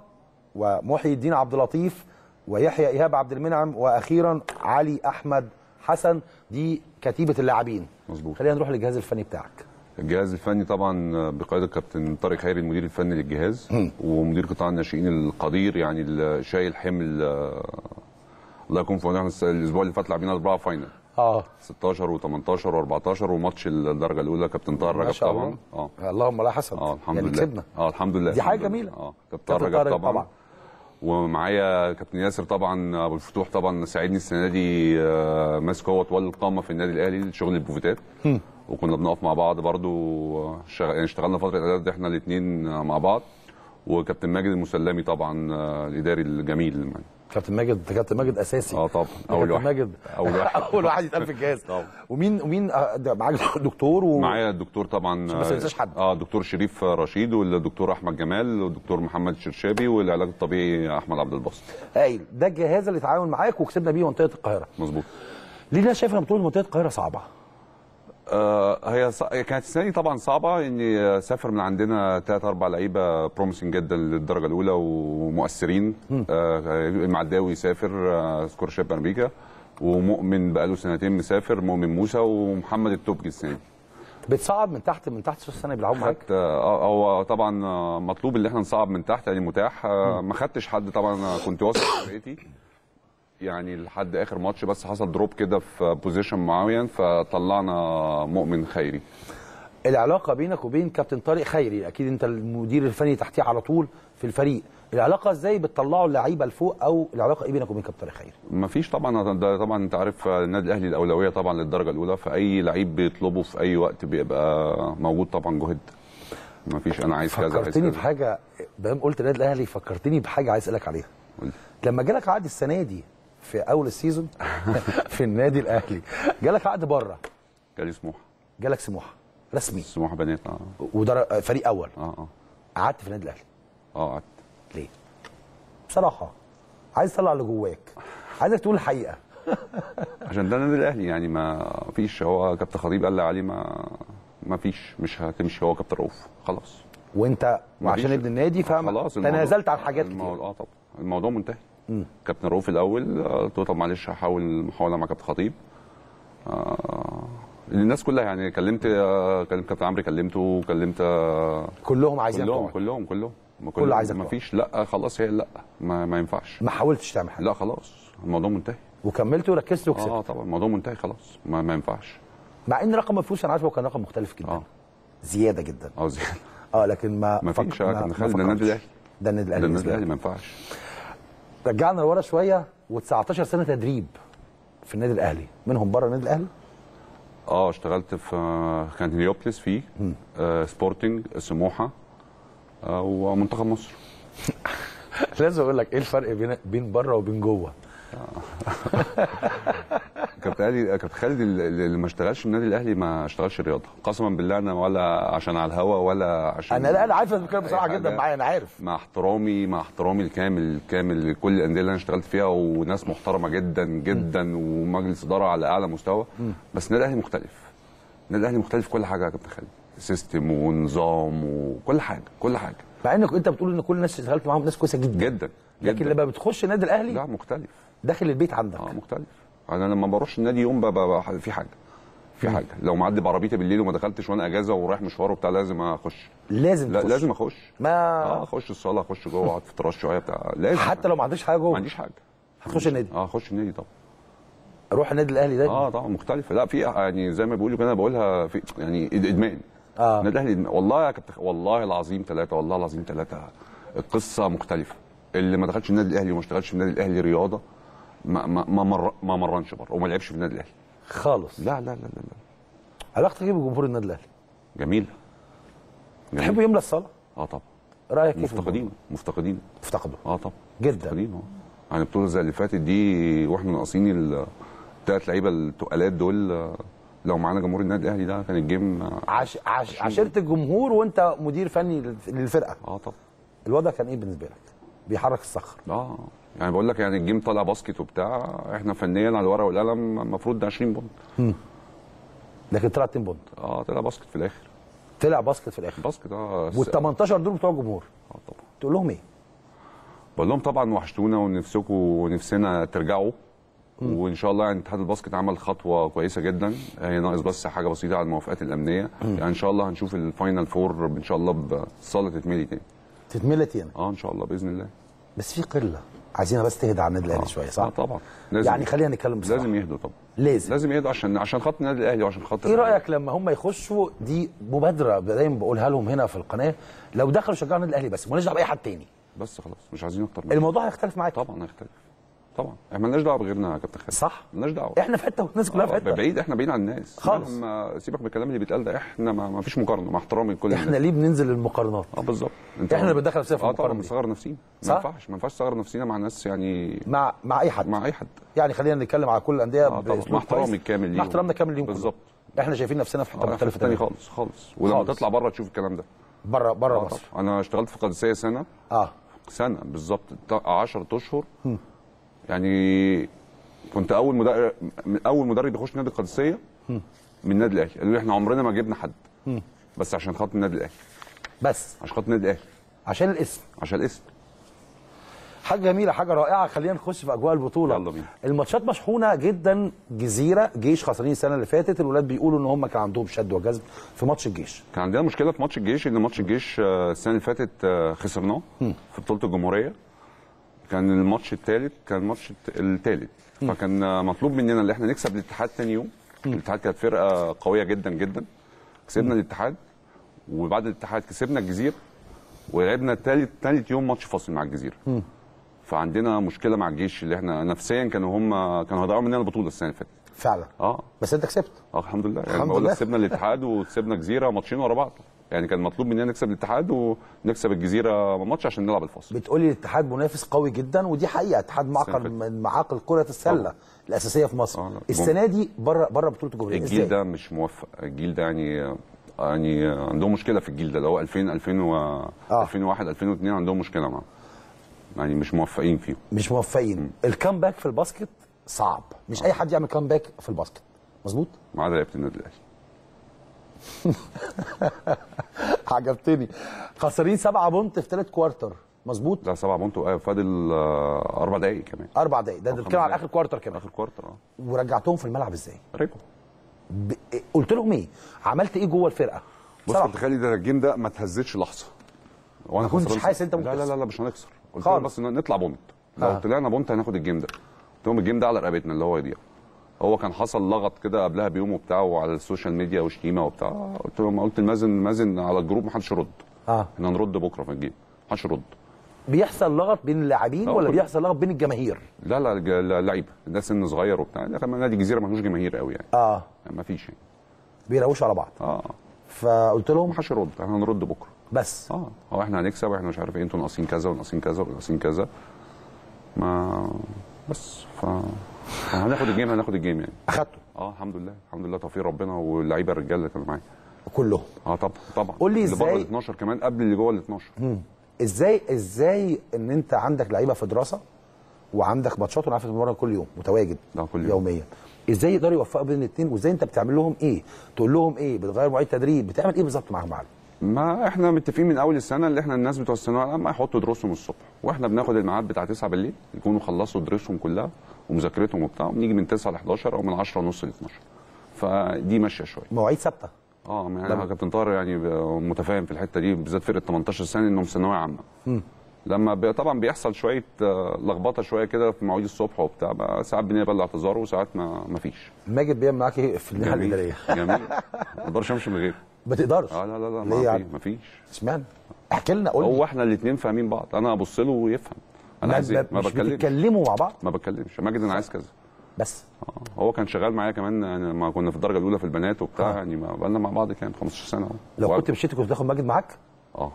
ومحيي الدين عبد اللطيف ويحيى ايهاب عبد المنعم واخيرا علي احمد حسن دي كتيبه اللاعبين مظبوط خلينا نروح للجهاز الفني بتاعك الجهاز الفني طبعا بقياده الكابتن طارق خيري المدير الفني للجهاز ومدير قطاع الناشئين القدير يعني اللي شايل حمل آه، الله يكون في عونهم الس- الاسبوع اللي فات لاعبين اربعه فاينل اه 16 و18 و14 وماتش الدرجه الاولى كابتن طاهر ما رجب شاء طبعا الله. اه اللهم لا حسن اه الحمد يعني لله كسبنا اه الحمد لله دي حاجة الحمد لله. جميلة. اه كابتن كابتن طاهر طاهر رجب رجب طبعا طبعا. ومعايا كابتن ياسر طبعا ابو الفتوح طبعا ساعدني السنه دي آه، ماسك هو طوال القامه في النادي الاهلي شغل البوفيتات وكنا بنقف مع بعض برضو آه، شغ... يعني اشتغلنا فتره اعداد احنا الاثنين مع بعض وكابتن ماجد المسلمي طبعا آه، الاداري الجميل كابتن ماجد كابتن ماجد اساسي اه طبعا اول كابتن واحد ماجد اول واحد اول واحد يتقال في الجهاز طبعا. ومين ومين آه، ده معاك دكتور و... معايا الدكتور طبعا عشان بس ما ننساش حد. اه الدكتور شريف رشيد والدكتور احمد جمال والدكتور محمد شرشابي والعلاج الطبيعي احمد عبد الباسط هايل ده الجهاز اللي اتعاون معاك وكسبنا بيه منطقه القاهره مظبوط ليه ناس شايفه ان بطوله منطقه القاهره صعبه آه هي ص... هي كانت السنه دي طبعا صعبه اني سافر من عندنا ثلاث اربع لعيبه بروميسنج جدا للدرجه الاولى ومؤثرين آه المعداوي سافر آه سكور شاب امريكا ومؤمن بقاله سنتين مسافر مؤمن موسى ومحمد التوبجي السنه دي بتصعب من تحت من تحت 16 سنه بيلعبوا معاك خدت اه هو طبعا آه، مطلوب ان احنا نصعب من تحت يعني متاح آه، ما خدتش حد طبعا أنا كنت واثق في فرقتي يعني لحد اخر ماتش بس حصل دروب كده في بوزيشن معين فطلعنا مؤمن خيري العلاقه بينك وبين كابتن طارق خيري اكيد انت المدير الفني تحتيه على طول في الفريق العلاقه ازاي بتطلعوا اللعيبه لفوق او العلاقه ايه بينك وبين كابتن طارق خيري ما فيش طبعا ده طبعا انت عارف آه، النادي الاهلي الاولويه طبعا للدرجه الاولى فاي لعيب بيطلبه في اي وقت بيبقى موجود طبعا جهد ما فيش انا عايز كذا عايز فكرتني كذا بحاجه دام قلت النادي الاهلي فكرتني بحاجه عايز اسالك عليها قول. لما جالك عقد السنه دي في اول السيزون في النادي الاهلي جالك عقد بره جالي سموحه جالك سموحه رسمي سموحه بنات اه ودر... فريق اول اه اه قعدت في النادي الاهلي اه قعدت ليه؟ بصراحه عايز تطلع اللي جواك عايزك تقول الحقيقه عشان ده النادي الاهلي يعني ما فيش هو كابتن خطيب قال لي عليه ما ما فيش مش هتمشي هو كابتن رؤوف خلاص وانت ما وعشان فيش. ابن النادي خلاص الموضوع- فتنازلت عن حاجات كتير الموضوع اه طبعا الموضوع منتهي كابتن رؤوف الاول آه، قلت له طب معلش هحاول محاوله مع كابتن خطيب آه الناس كلها يعني كلمت آه، كلمت كابتن عمرو كلمته كلمت آه، كلهم عايزين كلهم يقعد. كلهم كلهم ما كله عايزك ما تقعد. فيش لا خلاص هي لا ما, ما ينفعش ما حاولتش تعمل حاجه لا خلاص الموضوع منتهي وكملت وركزت وكسبت اه طبعا الموضوع منتهي خلاص ما, ما ينفعش مع ان رقم الفلوس انا عارف هو كان رقم مختلف جدا اه زياده جدا اه زي اه لكن ما ما فيش فك- آه، كابتن خالد ده النادي فكرتش. الاهلي ده النادي ده الاهلي النادي بالنسبة الاهلي لي. ما ينفعش رجعنا لورا شويه و19 سنه تدريب في النادي الاهلي منهم بره النادي الاهلي اه اشتغلت في آه، كان هليوبلس فيه آه سبورتنج سموحه آه ومنتخب مصر لازم اقول لك ايه الفرق بين بين بره وبين جوه كابتن علي كابتن خالد اللي ما اشتغلش في النادي الاهلي ما اشتغلش رياضه قسما بالله انا ولا عشان على الهوا ولا عشان انا لا انا عارف انك بتتكلم أي بصراحه حاجة. جدا معايا انا عارف مع احترامي مع احترامي الكامل الكامل لكل الانديه اللي انا اشتغلت فيها وناس محترمه جدا جدا ومجلس اداره على اعلى مستوى بس النادي الاهلي مختلف النادي الاهلي مختلف في كل حاجه يا كابتن خالد سيستم ونظام وكل حاجه كل حاجه مع انك انت بتقول ان كل الناس اللي اشتغلت معاهم ناس كويسه جدا جدا لكن جدا لما بتخش النادي الاهلي لا مختلف داخل البيت عندك اه مختلف انا لما بروحش النادي يوم ببقى ببقى في حاجه في حاجه لو معدي بعربيتي بالليل وما دخلتش وانا اجازه ورايح مشوار وبتاع لازم اخش لازم لا تخش. لازم اخش ما اه اخش الصاله اخش جوه اقعد في التراس شويه بتاع لازم حتى لو ما عندكش حاجه جوه ما عنديش حاجه هتخش النادي اه اخش النادي طبعا روح النادي الاهلي ده اه طبعا مختلفه لا في يعني زي ما بيقولوا كده انا بقولها في يعني إد- ادمان اه النادي الاهلي إدمان. والله يا كابتن والله العظيم ثلاثه والله العظيم ثلاثه القصه مختلفه اللي ما دخلش النادي الاهلي وما اشتغلش في النادي الاهلي رياضه ما ما ما, مر ما مرنش بره وما لعبش في النادي الاهلي خالص لا لا لا لا, لا. علاقتك ايه بجمهور النادي الاهلي؟ جميل جميل. تحبوا يملى الصاله؟ اه طبعا رايك كيف مفتقدين مفتقدين مفتقده اه طبعا جدا مفتقدين اه يعني البطوله زي اللي فاتت دي واحنا ناقصين الثلاث لعيبه التقالات دول آه، لو معانا جمهور النادي الاهلي ده كان الجيم آه، عش... عش... عشيره الجمهور وانت مدير فني للف- للفرقه اه طبعا الوضع كان ايه بالنسبه لك؟ بيحرك الصخر اه يعني بقول لك يعني الجيم طالع باسكت وبتاع احنا فنيا على الورق والقلم المفروض ده 20 بونت لكن طلع 2 بونت اه طلع باسكت في الاخر طلع باسكت في الاخر باسكت اه وال 18 دول بتوع الجمهور اه طبعا تقول لهم ايه؟ بقول لهم طبعا وحشتونا ونفسكم ونفسنا ترجعوا وان شاء الله يعني اتحاد الباسكت عمل خطوه كويسه جدا هي ناقص بس حاجه بسيطه على الموافقات الامنيه يعني ان شاء الله هنشوف الفاينل فور ان شاء الله بالصاله تتملي تاني تتملى تاني اه ان شاء الله باذن الله بس في قله عايزينها بس تهدى على النادي الاهلي شويه صح؟ اه طبعا يعني خلينا نتكلم بصراحه لازم يهدوا طبعا لازم لازم يهدوا عشان عشان خاطر النادي الاهلي وعشان خاطر ايه رايك لما هم يخشوا دي مبادره دايما بقولها لهم هنا في القناه لو دخلوا شجعوا النادي الاهلي بس مالناش دعوه باي حد تاني بس خلاص مش عايزين اكتر من الموضوع هيختلف معاك طبعا هيختلف طبعا احنا مالناش دعوه بغيرنا يا كابتن خالد صح مالناش دعوه احنا في حته والناس كلها في آه، حته بعيد احنا بعيد عن الناس خالص. ما سيبك من الكلام اللي بيتقال ده احنا ما, ما فيش مقارنه مع احترامي لكل احنا الناس ليه بننزل للمقارنات اه بالظبط احنا اللي بندخل نفسنا في اه طبعا المقارنه دي بنصغر نفسينا صح؟ ما ينفعش ما ينفعش نصغر نفسينا مع ناس يعني مع مع اي حد مع اي حد يعني خلينا نتكلم على كل الانديه آه طبعا بأسلوب مع احترامي كويس. الكامل ليهم مع احترامنا الكامل ليهم بالظبط احنا شايفين نفسنا في حته آه، مختلفه تاني تماما خالص خالص ولما خالص. تطلع بره تشوف الكلام ده بره بره آه مصر طبعا. انا اشتغلت في القادسيه سنه اه سنه بالظبط 10 اشهر يعني كنت اول مدرب اول مدرب يخش نادي القادسيه من النادي الاهلي قالوا لي احنا عمرنا ما جبنا حد بس عشان خاطر النادي الاهلي بس عشان خاطر النادي الاهلي عشان الاسم عشان الاسم حاجه جميله حاجه رائعه خلينا نخش في اجواء البطوله يلا بينا. الماتشات مشحونه جدا جزيره جيش خسرانين السنه اللي فاتت الولاد بيقولوا ان هم كان عندهم شد وجذب في ماتش الجيش كان عندنا مشكله في ماتش الجيش ان ماتش الجيش آه، السنه اللي فاتت آه، خسرناه في بطوله الجمهوريه كان الماتش الثالث كان الماتش الثالث فكان آه، مطلوب مننا ان احنا نكسب الاتحاد ثاني يوم الاتحاد كانت فرقه قويه جدا جدا كسبنا الاتحاد وبعد الاتحاد كسبنا الجزيره ولعبنا ثالث ثالث يوم ماتش فاصل مع الجزيره فعندنا مشكله مع الجيش اللي احنا نفسيا كانوا هم كانوا هيضيعوا مننا البطوله السنه اللي فاتت فعلا اه بس انت كسبت اه الحمد لله يعني الحمد بقول لله. لك كسبنا الاتحاد وكسبنا الجزيره ماتشين ورا بعض يعني كان مطلوب مننا نكسب الاتحاد ونكسب الجزيره ماتش عشان نلعب الفاصل بتقولي الاتحاد منافس قوي جدا ودي حقيقه اتحاد معقل السنة من معاقل كره السله طبعا. الاساسيه في مصر آه، لا. السنه دي بره بره بطوله الجمهوريه الجيل ازاي ده مش موفق الجيل ده يعني يعني عندهم مشكله في الجيل ده اللي هو 2000 2000 و آه. 2001 2002 عندهم مشكله معاه يعني مش موفقين فيه مش موفقين الكامباك في الباسكت صعب مش اي حد يعمل كامباك في الباسكت مظبوط ما عدا لعيبه النادي الاهلي عجبتني خسرين سبعة بونت في ثالث كوارتر مظبوط لا سبعة بونت وقع فاضل آه، اربع دقايق كمان اربع دقايق ده أو انت خمس بتتكلم على دقايق. اخر كوارتر كمان اخر كوارتر اه ورجعتهم في الملعب ازاي رجعوا ب... قلت لهم ايه عملت ايه جوه الفرقه بص صراحة. انت تخيلي ده الجيم ده ما تهزتش لحظه وانا ما كنتش خسران حاسس انت ممكن لا لا تخسر. لا, لا مش هنخسر قلت خالص. لهم بس إن نطلع بونت لو آه. طلعنا بونت هناخد الجيم ده قلت لهم الجيم ده على رقبتنا اللي هو يضيع هو كان حصل لغط كده قبلها بيوم وبتاع وعلى السوشيال ميديا وشتيمه وبتاع قلت لهم قلت لمازن مازن على الجروب ما حدش يرد اه احنا نرد بكره في الجيم ما حدش يرد بيحصل لغط بين اللاعبين آه، ولا كل- بيحصل لغط بين الجماهير لا لا الج- لا، لعيبه ده سن صغير وبتاع ده كمان نادي الجزيره ملوش جماهير قوي يعني اه ما فيش يعني بيروشوا على بعض اه فقلت لهم ما حدش يرد احنا هنرد بكره بس اه هو احنا هنكسب واحنا مش عارف ايه انتوا ناقصين كذا وناقصين كذا وناقصين كذا ما بس ف هناخد الجيم هناخد الجيم يعني اخدته اه الحمد لله الحمد لله توفيق ربنا واللعيبه الرجاله اللي كانوا معايا كلهم اه طبعا طبعا قول لي اللي بره إزاي- ال 12 كمان قبل اللي جوه ال 12 ازاي ازاي ان انت عندك لعيبه في دراسه وعندك ماتشات وانا عارف بتتمرن كل يوم متواجد ده كل يوم. يوميا ازاي يقدروا يوفقوا بين الاثنين وازاي انت بتعمل لهم ايه تقول لهم ايه بتغير مواعيد تدريب بتعمل ايه بالظبط معاهم معلم ما احنا متفقين من اول السنه اللي احنا الناس بتوع الثانويه العامه يحطوا دروسهم الصبح واحنا بناخد الميعاد بتاع 9 بالليل يكونوا خلصوا دروسهم كلها ومذاكرتهم وبتاع ونيجي من 9 ل 11 او من 10 ونص ل 12 فدي ماشيه شويه مواعيد ثابته اه يعني انا كابتن طاهر يعني متفاهم في الحته دي بالذات فرقه 18 سنه انهم ثانويه عامه لما بي طبعا بيحصل شويه آه، لخبطه شويه كده في مواعيد الصبح وبتاع بقى ساعات بنقبل اعتذار وساعات ما ما فيش ماجد بيعمل معاك ايه في الناحيه جميل الاداريه جميل ما اقدرش امشي من غيره ما تقدرش اه لا لا لا ليه ما, يعني؟ في ما فيش اشمعنى احكي لنا قول لي هو احنا الاثنين فاهمين بعض انا ابص له ويفهم انا عايز ايه ما مش بتكلمش بتتكلموا مع بعض ما بتكلمش ماجد انا عايز كذا بس آه. هو كان شغال معايا كمان يعني ما كنا في الدرجه الاولى في البنات وبتاع يعني ما بقالنا مع بعض كام 15 سنه اهو لو و- كنت مشيت كنت تاخد ماجد معاك اه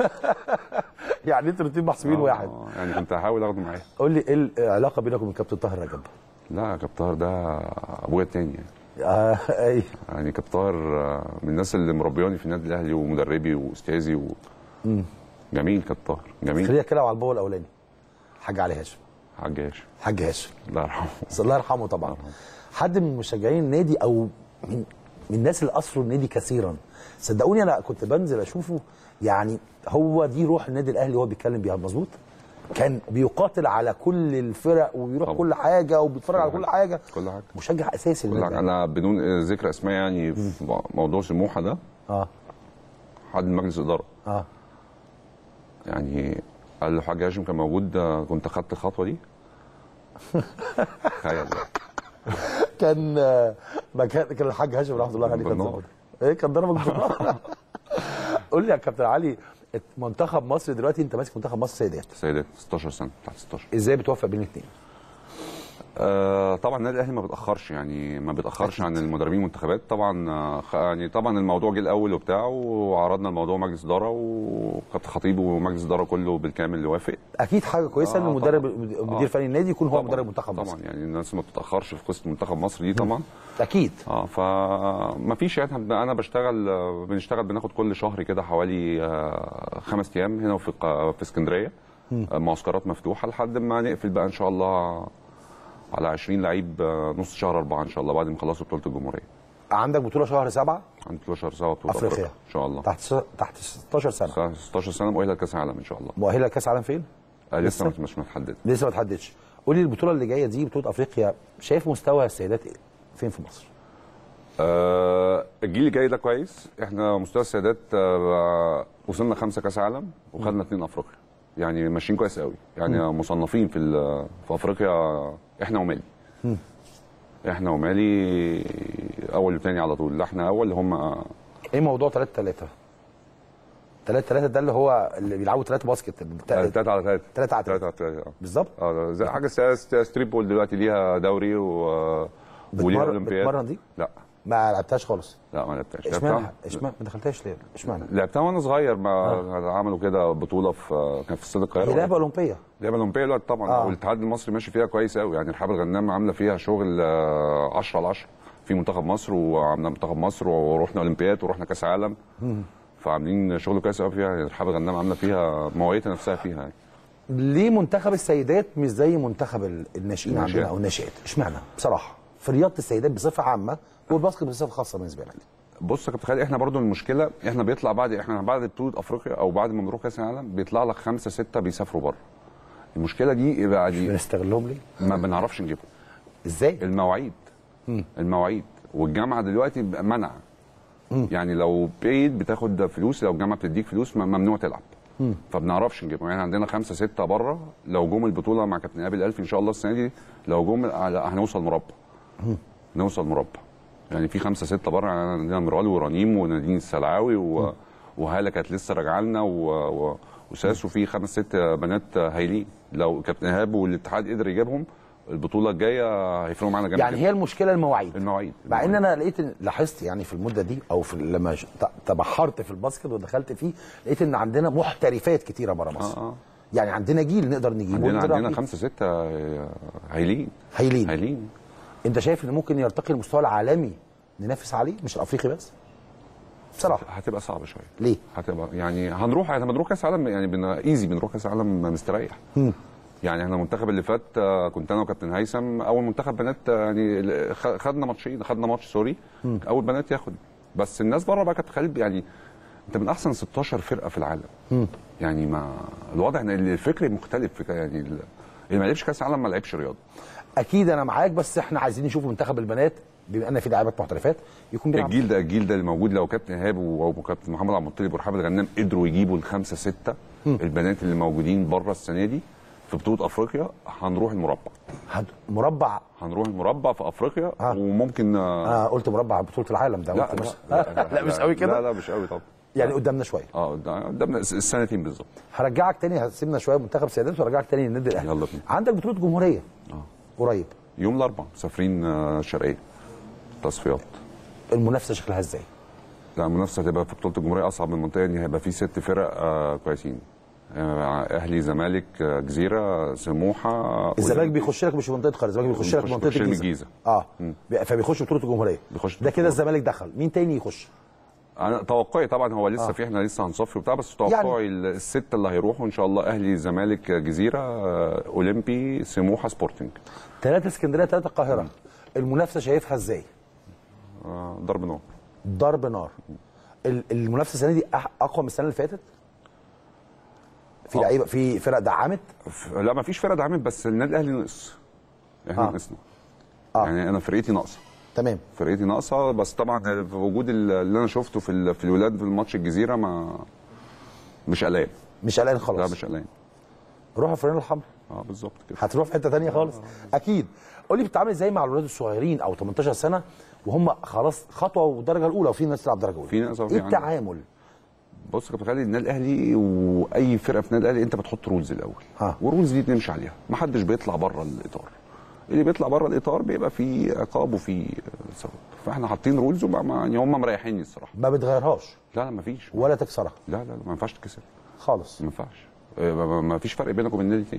يعني انتوا الاثنين محسوبين آه، واحد آه، يعني كنت هحاول اخده معايا قول لي ايه العلاقه بينك وبين كابتن طاهر رجب لا يا كابتن طاهر ده ابويا التاني يعني اه اي يعني كابتن طاهر آه، من الناس اللي مربياني في النادي الاهلي ومدربي واستاذي و... جميل كابتن طاهر جميل خلينا كده على البابا الاولاني حاج علي هاشم حاج هاشم حاج هاشم الله يرحمه بس الله يرحمه طبعا حد من مشجعين النادي او من من الناس اللي اثروا النادي كثيرا صدقوني انا كنت بنزل اشوفه يعني هو دي روح النادي الاهلي وهو بيتكلم بيها مظبوط كان بيقاتل على كل الفرق وبيروح طبعا. كل حاجه وبيتفرج على كل حاجه كل حاجه مشجع اساسي كل للنادي حاجه الأهلي. انا بدون ذكر اسماء يعني في موضوع سموحه ده اه حد من مجلس الاداره اه يعني هل الحاج هاشم كان موجود آه، كنت اخدت الخطوه دي تخيل بقى. كان آه، مكان كان الحاج هاشم رحمه الله عليه كان بالنار. ظابط ايه كان ضربك بالنار قول لي يا كابتن علي منتخب مصر دلوقتي انت ماسك منتخب مصر سيدات سيدات 16 سنه تحت 16 ازاي بتوفق بين الاثنين آه طبعا النادي الاهلي ما بيتاخرش يعني ما بيتاخرش عن المدربين المنتخبات طبعا آه، خ- يعني طبعا الموضوع جه الاول وبتاع وعرضنا الموضوع مجلس اداره وكابتن خطيب ومجلس اداره كله بالكامل اللي وافق اكيد حاجه كويسه ان آه، المدرب طبعاً. المدير آه. الفني النادي يكون هو طبعاً. مدرب منتخب مصر طبعا يعني الناس ما بتتاخرش في قصه منتخب مصر دي طبعا اكيد اه فما فيش يعني إحنا- انا بشتغل آه، بنشتغل بناخد كل شهر كده حوالي آه، خمس ايام هنا في الق- في اسكندريه مم. آه، معسكرات مفتوحه لحد ما نقفل بقى ان شاء الله على 20 لعيب آه، نص شهر أربعة ان شاء الله بعد ما يخلصوا بطوله الجمهوريه عندك بطوله شهر سبعة عند 12 سنه بطوله أفريقيا. ان شاء الله تحت س- تحت 16 سنه 16 سنه مؤهله لكاس العالم ان شاء الله مؤهله لكاس عالم فين؟ آه، لسه لسه؟ مش متحدد لسه ما اتحددش قول لي البطوله اللي جايه دي بطوله افريقيا شايف مستوى السيدات إيه؟ فين في مصر؟ آه الجيل اللي جاي ده كويس احنا مستوى السيدات آه وصلنا خمسه كاس عالم وخدنا اثنين افريقيا يعني ماشيين كويس قوي يعني مم. مصنفين في ال- في افريقيا احنا ومالي مم. احنا ومالي اول وثاني على طول لا احنا اول هم ايه موضوع 3 3 3 3 ده اللي هو اللي بيلعبوا 3 باسكت ثلاثة على ثلاثة 3 على 3 على 3 بالظبط اه زي حاجه س- س- ستريب بول دلوقتي ليها دوري و وليها بتمر- اولمبياد بتمرن دي؟ لا ما لعبتهاش خالص لا ما لعبتهاش اشمعنى لعبتها- اشمعنى ما دخلتهاش ليه؟ اشمعنى؟ لعبتها وانا صغير ما عملوا كده بطوله في كان في استاد القاهره هي لعبه اولمبيه لعبه اولمبيه دلوقتي طبعا آه. آه. والاتحاد المصري ماشي فيها كويس قوي يعني رحاب الغنام عامله فيها شغل آه، 10 على 10 في منتخب مصر وعملنا منتخب مصر ورحنا اولمبياد ورحنا كاس عالم مم. فعاملين شغل كويس قوي فيها يعني رحاب الغنام عامله فيها مواعيدها نفسها فيها يعني. ليه منتخب السيدات مش زي منتخب ال- الناشئين الناشئات. عندنا او الناشئات اشمعنى بصراحه في رياضه السيدات بصفه عامه والباسكت بصفه خاصه بالنسبه لك بص يا كابتن خالد احنا برضو المشكله احنا بيطلع بعد احنا بعد بطوله افريقيا او بعد ما بنروح كاس العالم بيطلع لك خمسه سته بيسافروا بره المشكله دي بقى دي بنستغلهم ليه؟ ما بنعرفش نجيبهم ازاي؟ المواعيد مم. المواعيد والجامعه دلوقتي بقى منع يعني لو بيد بتاخد فلوس لو الجامعه بتديك فلوس م- ممنوع تلعب مم. فبنعرفش نجيبهم يعني عندنا خمسه سته بره لو جم البطوله مع كابتن قابل الف ان شاء الله السنه دي لو جم لا، هنوصل مربع مم. نوصل مربع يعني في خمسه سته بره يعني عندنا مرال ورنيم ونادين السلعاوي و... وهاله كانت لسه راجعه لنا و... و... وساس وفي خمس ست بنات هايلين لو كابتن ايهاب والاتحاد قدر يجيبهم البطوله الجايه هيفرقوا معانا جامد يعني جداً. هي المشكله المواعيد المواعيد مع ان انا لقيت إن- لاحظت يعني في المده دي او في لما ش- ت- تبحرت في الباسكت ودخلت فيه لقيت ان عندنا محترفات كتيره بره مصر آه، آه. يعني عندنا جيل نقدر نجيبه عندنا ونقدر عندنا نجيبه. خمسه سته هايلين هايلين هايلين انت شايف ان ممكن يرتقي المستوى العالمي ننافس عليه مش الافريقي بس بصراحه هتبقى صعبه شويه ليه؟ هتبقى يعني هنروح احنا بنروح كاس عالم يعني بن... ايزي بنروح كاس عالم مستريح مم. يعني احنا المنتخب اللي فات آه، كنت انا وكابتن هيثم اول منتخب بنات آه، يعني ال- خ- خدنا ماتشين خدنا ماتش سوري مم. اول بنات ياخد بس الناس بره بقى كانت خالد يعني انت من احسن 16 فرقه في العالم مم. يعني ما الوضع ان الفكر مختلف في ك- يعني ال- اللي ما لعبش كاس عالم ما لعبش رياضه اكيد انا معاك بس احنا عايزين نشوف منتخب البنات بما ان في لاعبات محترفات يكون بيلعب الجيل ده الجيل ده اللي موجود لو كابتن ايهاب و- وكابتن محمد عبد المطلب ورحاب الغنام قدروا يجيبوا الخمسه سته مم. البنات اللي موجودين بره السنه دي في بطوله افريقيا هنروح المربع هد- مربع هنروح المربع في افريقيا وممكن آه اه قلت مربع بطوله العالم ده لا قلت مش لا, لا, مش قوي كده لا لا مش قوي طبعا يعني قدامنا شويه اه قدام- قدامنا س- السنتين بالظبط هرجعك تاني هسيبنا شويه منتخب سيادات وارجعك تاني للنادي الاهلي يلا بينا عندك بطوله جمهوريه اه قريب يوم الاربعاء مسافرين آه، الشرقيه تصفيات المنافسه شكلها ازاي؟ لا المنافسه هتبقى في بطوله الجمهوريه اصعب من المنطقه دي هيبقى في ست فرق آه كويسين آه اهلي زمالك آه، جزيره سموحه آه، الزمالك بيخش لك مش في منطقه القاهره الزمالك بيخش لك في بيخش- منطقه بيخش من الجيزه الجيزة. اه مم. بي- فبيخش بطوله الجمهوريه بيخش ده كده الزمالك دخل مين تاني يخش؟ انا توقعي طبعا هو لسه آه. آه. في احنا لسه هنصفي وبتاع بس توقعي يعني السته اللي هيروحوا ان شاء الله اهلي زمالك جزيره آه، اولمبي سموحه سبورتنج ثلاثه اسكندريه ثلاثه القاهره المنافسه شايفها ازاي؟ آه، ضرب نار ضرب نار ال- المنافسه السنه دي أح- اقوى من السنه اللي فاتت؟ في آه. لعيبه في فرق دعمت ف- لا ما فيش فرق دعمت بس النادي الاهلي نقص احنا آه. آه. نقصنا آه. يعني انا فرقتي ناقصه تمام فرقتي ناقصه بس طبعا في وجود ال- اللي انا شفته في ال- في الولاد في الماتش الجزيره ما مش قلقان مش قلقان خالص لا مش قلقان روح الفريق الحمراء اه بالظبط كده هتروح في حته ثانيه خالص اكيد قول لي بتتعامل ازاي مع الولاد الصغيرين او 18 سنه وهم خلاص خطوه والدرجه الاولى وفي ناس تلعب درجه اولى في ناس ايه التعامل بص يا كابتن خالد النادي الاهلي واي فرقه في النادي الاهلي انت بتحط رولز الاول ها. والرولز دي نمشي عليها ما حدش بيطلع بره الاطار اللي بيطلع بره الاطار بيبقى فيه عقاب وفيه ثواب فاحنا حاطين رولز يعني هم مريحيني الصراحه ما بتغيرهاش لا لا ما فيش ولا تكسرها لا لا لا ما ينفعش تكسر خالص ما ينفعش آه، ما- ما فيش فرق بينك وبين النادي تاني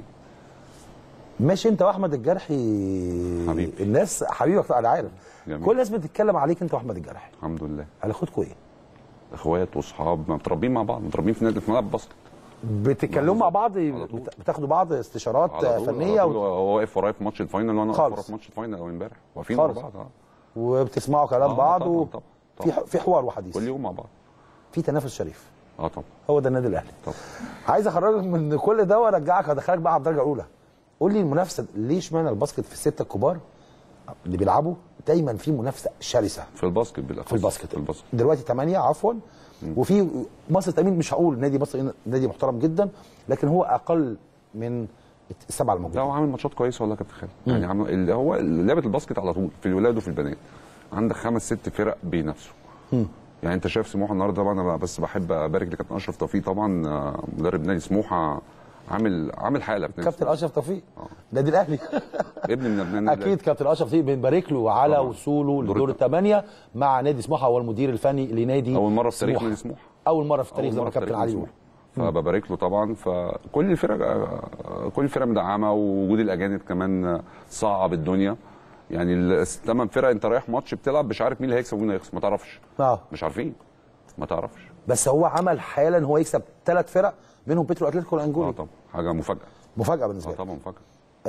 ماشي انت واحمد الجرحي حبيبي. الناس حبيبك انا عارف جميل. كل الناس بتتكلم عليك انت واحمد الجرحي الحمد لله علاقتكم ايه؟ اخوات واصحاب متربيين مع بعض متربيين في نادي في ملعب باسكت بتتكلموا مع بعض بت- بتاخدوا بعض استشارات على طول- فنيه على طول و... هو واقف ورايا في ماتش الفاينل وانا واقف خالص. وراه في ماتش الفاينل اول امبارح واقفين ورا خالص. بعض اه وبتسمعوا كلام آه، بعض طبعاً، و... طبعاً، في ح- في حوار وحديث كل يوم مع بعض في تنافس شريف اه طبعا هو ده النادي الاهلي طبعا عايز اخرجك من كل ده وارجعك ادخلك بقى على الدرجه الاولى قول لي المنافسه ليه اشمعنى الباسكت في السته الكبار اللي بيلعبوا دايما في منافسه شرسه في الباسكت بالاخص في الباسكت في الباسكت دلوقتي 8 عفوا وفي مصر تامين مش هقول نادي مصر نادي محترم جدا لكن هو اقل من السبعه لا الموجودين هو عامل ماتشات كويسه والله يا كابتن خالد يعني عامل اللي هو لعبه الباسكت على طول في الولاد وفي البنات عندك خمس ست فرق بينافسوا يعني انت شايف سموحه النهارده طبعا انا بس بحب ابارك لكابتن اشرف توفيق طبعا آه، مدرب نادي سموحه عامل عامل حاله في نادي كابتن اشرف توفيق النادي الاهلي سموحة. ابن من ابناء النادي اكيد كابتن اشرف توفيق بنبارك له على طبعاً. وصوله دور لدور الت- الثمانيه مع نادي سموحه هو المدير الفني لنادي اول مره في تاريخ سموحة. نادي سموحه اول مره في التاريخ أول زي ما مرة في كابتن تاريخ علي نادي يقول سموحة. فببارك له طبعا فكل الفرق آه، كل الفرق مدعمه ووجود الاجانب كمان آه، صعب الدنيا يعني الثمان فرق انت رايح ماتش بتلعب مش عارف مين اللي هيكسب ومين اللي هيخسر ما تعرفش اه مش عارفين ما تعرفش بس هو عمل حاله ان هو يكسب ثلاث فرق منهم بيترو اتلتيكو اه الانجولي طبعا حاجه مفاجاه مفاجاه بالنسبه اه لي طبعا مفاجاه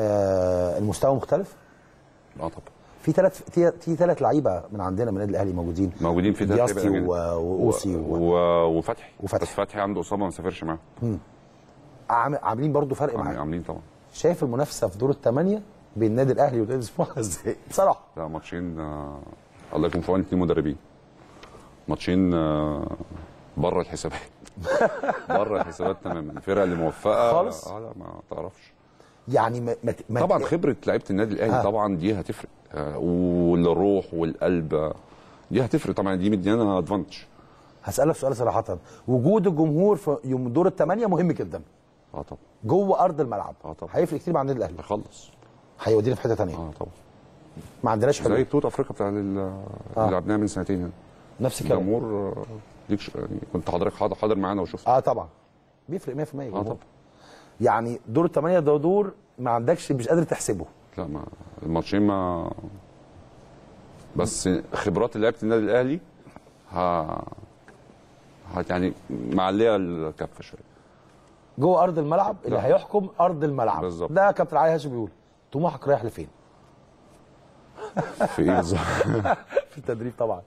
آه المستوى مختلف اه طبعا في ثلاث في في ثلاث لعيبه من عندنا من النادي الاهلي موجودين موجودين في ثلاث دياستي لعيبة و- أجانب. واوسي و... و... وفتحي وفتحي. بس فتحي عنده اصابه ما سافرش معاه عام- عاملين برضو فرق عاملين معاه عاملين طبعا شايف المنافسه في دور الثمانيه بين النادي الاهلي ونادي سموحه ازاي بصراحه لا ماتشين آه، الله يكون في عون اثنين مدربين ماتشين آه، بره الحسابات بره الحسابات تماما الفرقه اللي موفقه خالص؟ اه لا ما تعرفش يعني ما ما ما- طبعا خبره لعيبه النادي الاهلي آه. طبعا دي هتفرق آه، والروح والقلب آه، دي هتفرق طبعا دي مديانا ادفانتج هسالك سؤال صراحه وجود الجمهور في يوم دور الثمانيه مهم جدا اه طبعا جوه ارض الملعب اه طبعا هيفرق كتير مع النادي الاهلي هيخلص هيودينا في حته ثانيه اه طبعا ما عندناش زي حلول بطوله افريقيا بتاع ال- اللي آه. لعبناها من سنتين يعني نفس الكلام الجمهور آه، ليك ش- يعني كنت حضرتك حاضر, حاضر معانا وشفت اه طبعا بيفرق 100% اه الجمهور. طبعا يعني دور الثمانيه ده دور ما عندكش مش قادر تحسبه لا ما الماتشين ما بس خبرات لعيبه النادي الاهلي ها هت يعني معليه الكفه شويه جوه ارض الملعب اللي لا. هيحكم ارض الملعب بالظبط. ده كابتن علي هاشم بيقول طموحك رايح لفين؟ في ايه بالظبط في التدريب طبعا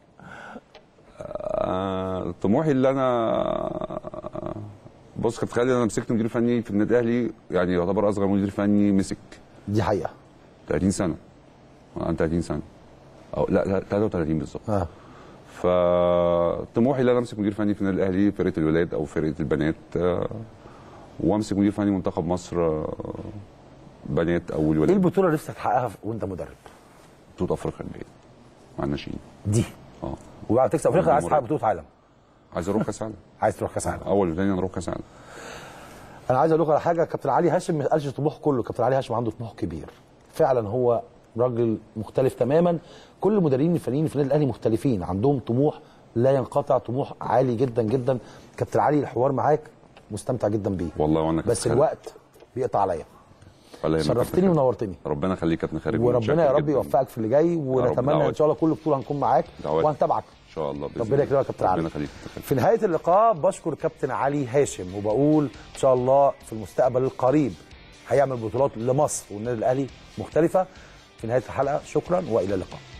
آه، طموحي اللي انا بص كابتن خالد انا مسكت مدير فني في النادي الاهلي يعني يعتبر اصغر مدير فني مسك دي حقيقه 30 سنه عن 30 سنه او لا لا 33 بالظبط اه فطموحي ان انا امسك مدير فني في النادي الاهلي فرقه الولاد او فرقه البنات آه، وامسك مدير فني منتخب مصر آه، بنات او ايه الولاد البطوله اللي نفسك تحققها وانت مدرب؟ بطوله افريقيا البعيد مع الناشئين دي اه وبعد تكسب افريقيا عايز تحقق بطوله عالم عايز اروح كاس عالم عايز تروح كاس عالم اول وثاني نروح كاس عالم انا عايز اقول لك على حاجه كابتن علي هاشم ما قالش طموح كله كابتن علي هاشم عنده طموح كبير فعلا هو راجل مختلف تماما كل المدربين الفنيين في النادي الاهلي مختلفين عندهم طموح لا ينقطع طموح عالي جدا جدا كابتن علي الحوار معاك مستمتع جدا بيه والله وانا بس كابتن الوقت بيقطع عليا الله يهمك شرفتني كابتن خالد. ونورتني ربنا يخليك يا كابتن خالد وربنا متشكر يا رب جداً. يوفقك في اللي جاي ونتمنى ان دعواتي. شاء الله كل بطوله هنكون معاك دعواتي. وهنتابعك ان شاء الله باذن ربنا يكرمك يا كابتن علي ربنا يخليك يا كابتن خالد. في نهايه اللقاء بشكر كابتن علي هاشم وبقول ان شاء الله في المستقبل القريب هيعمل بطولات لمصر والنادي الاهلي مختلفه في نهايه الحلقه شكرا والى اللقاء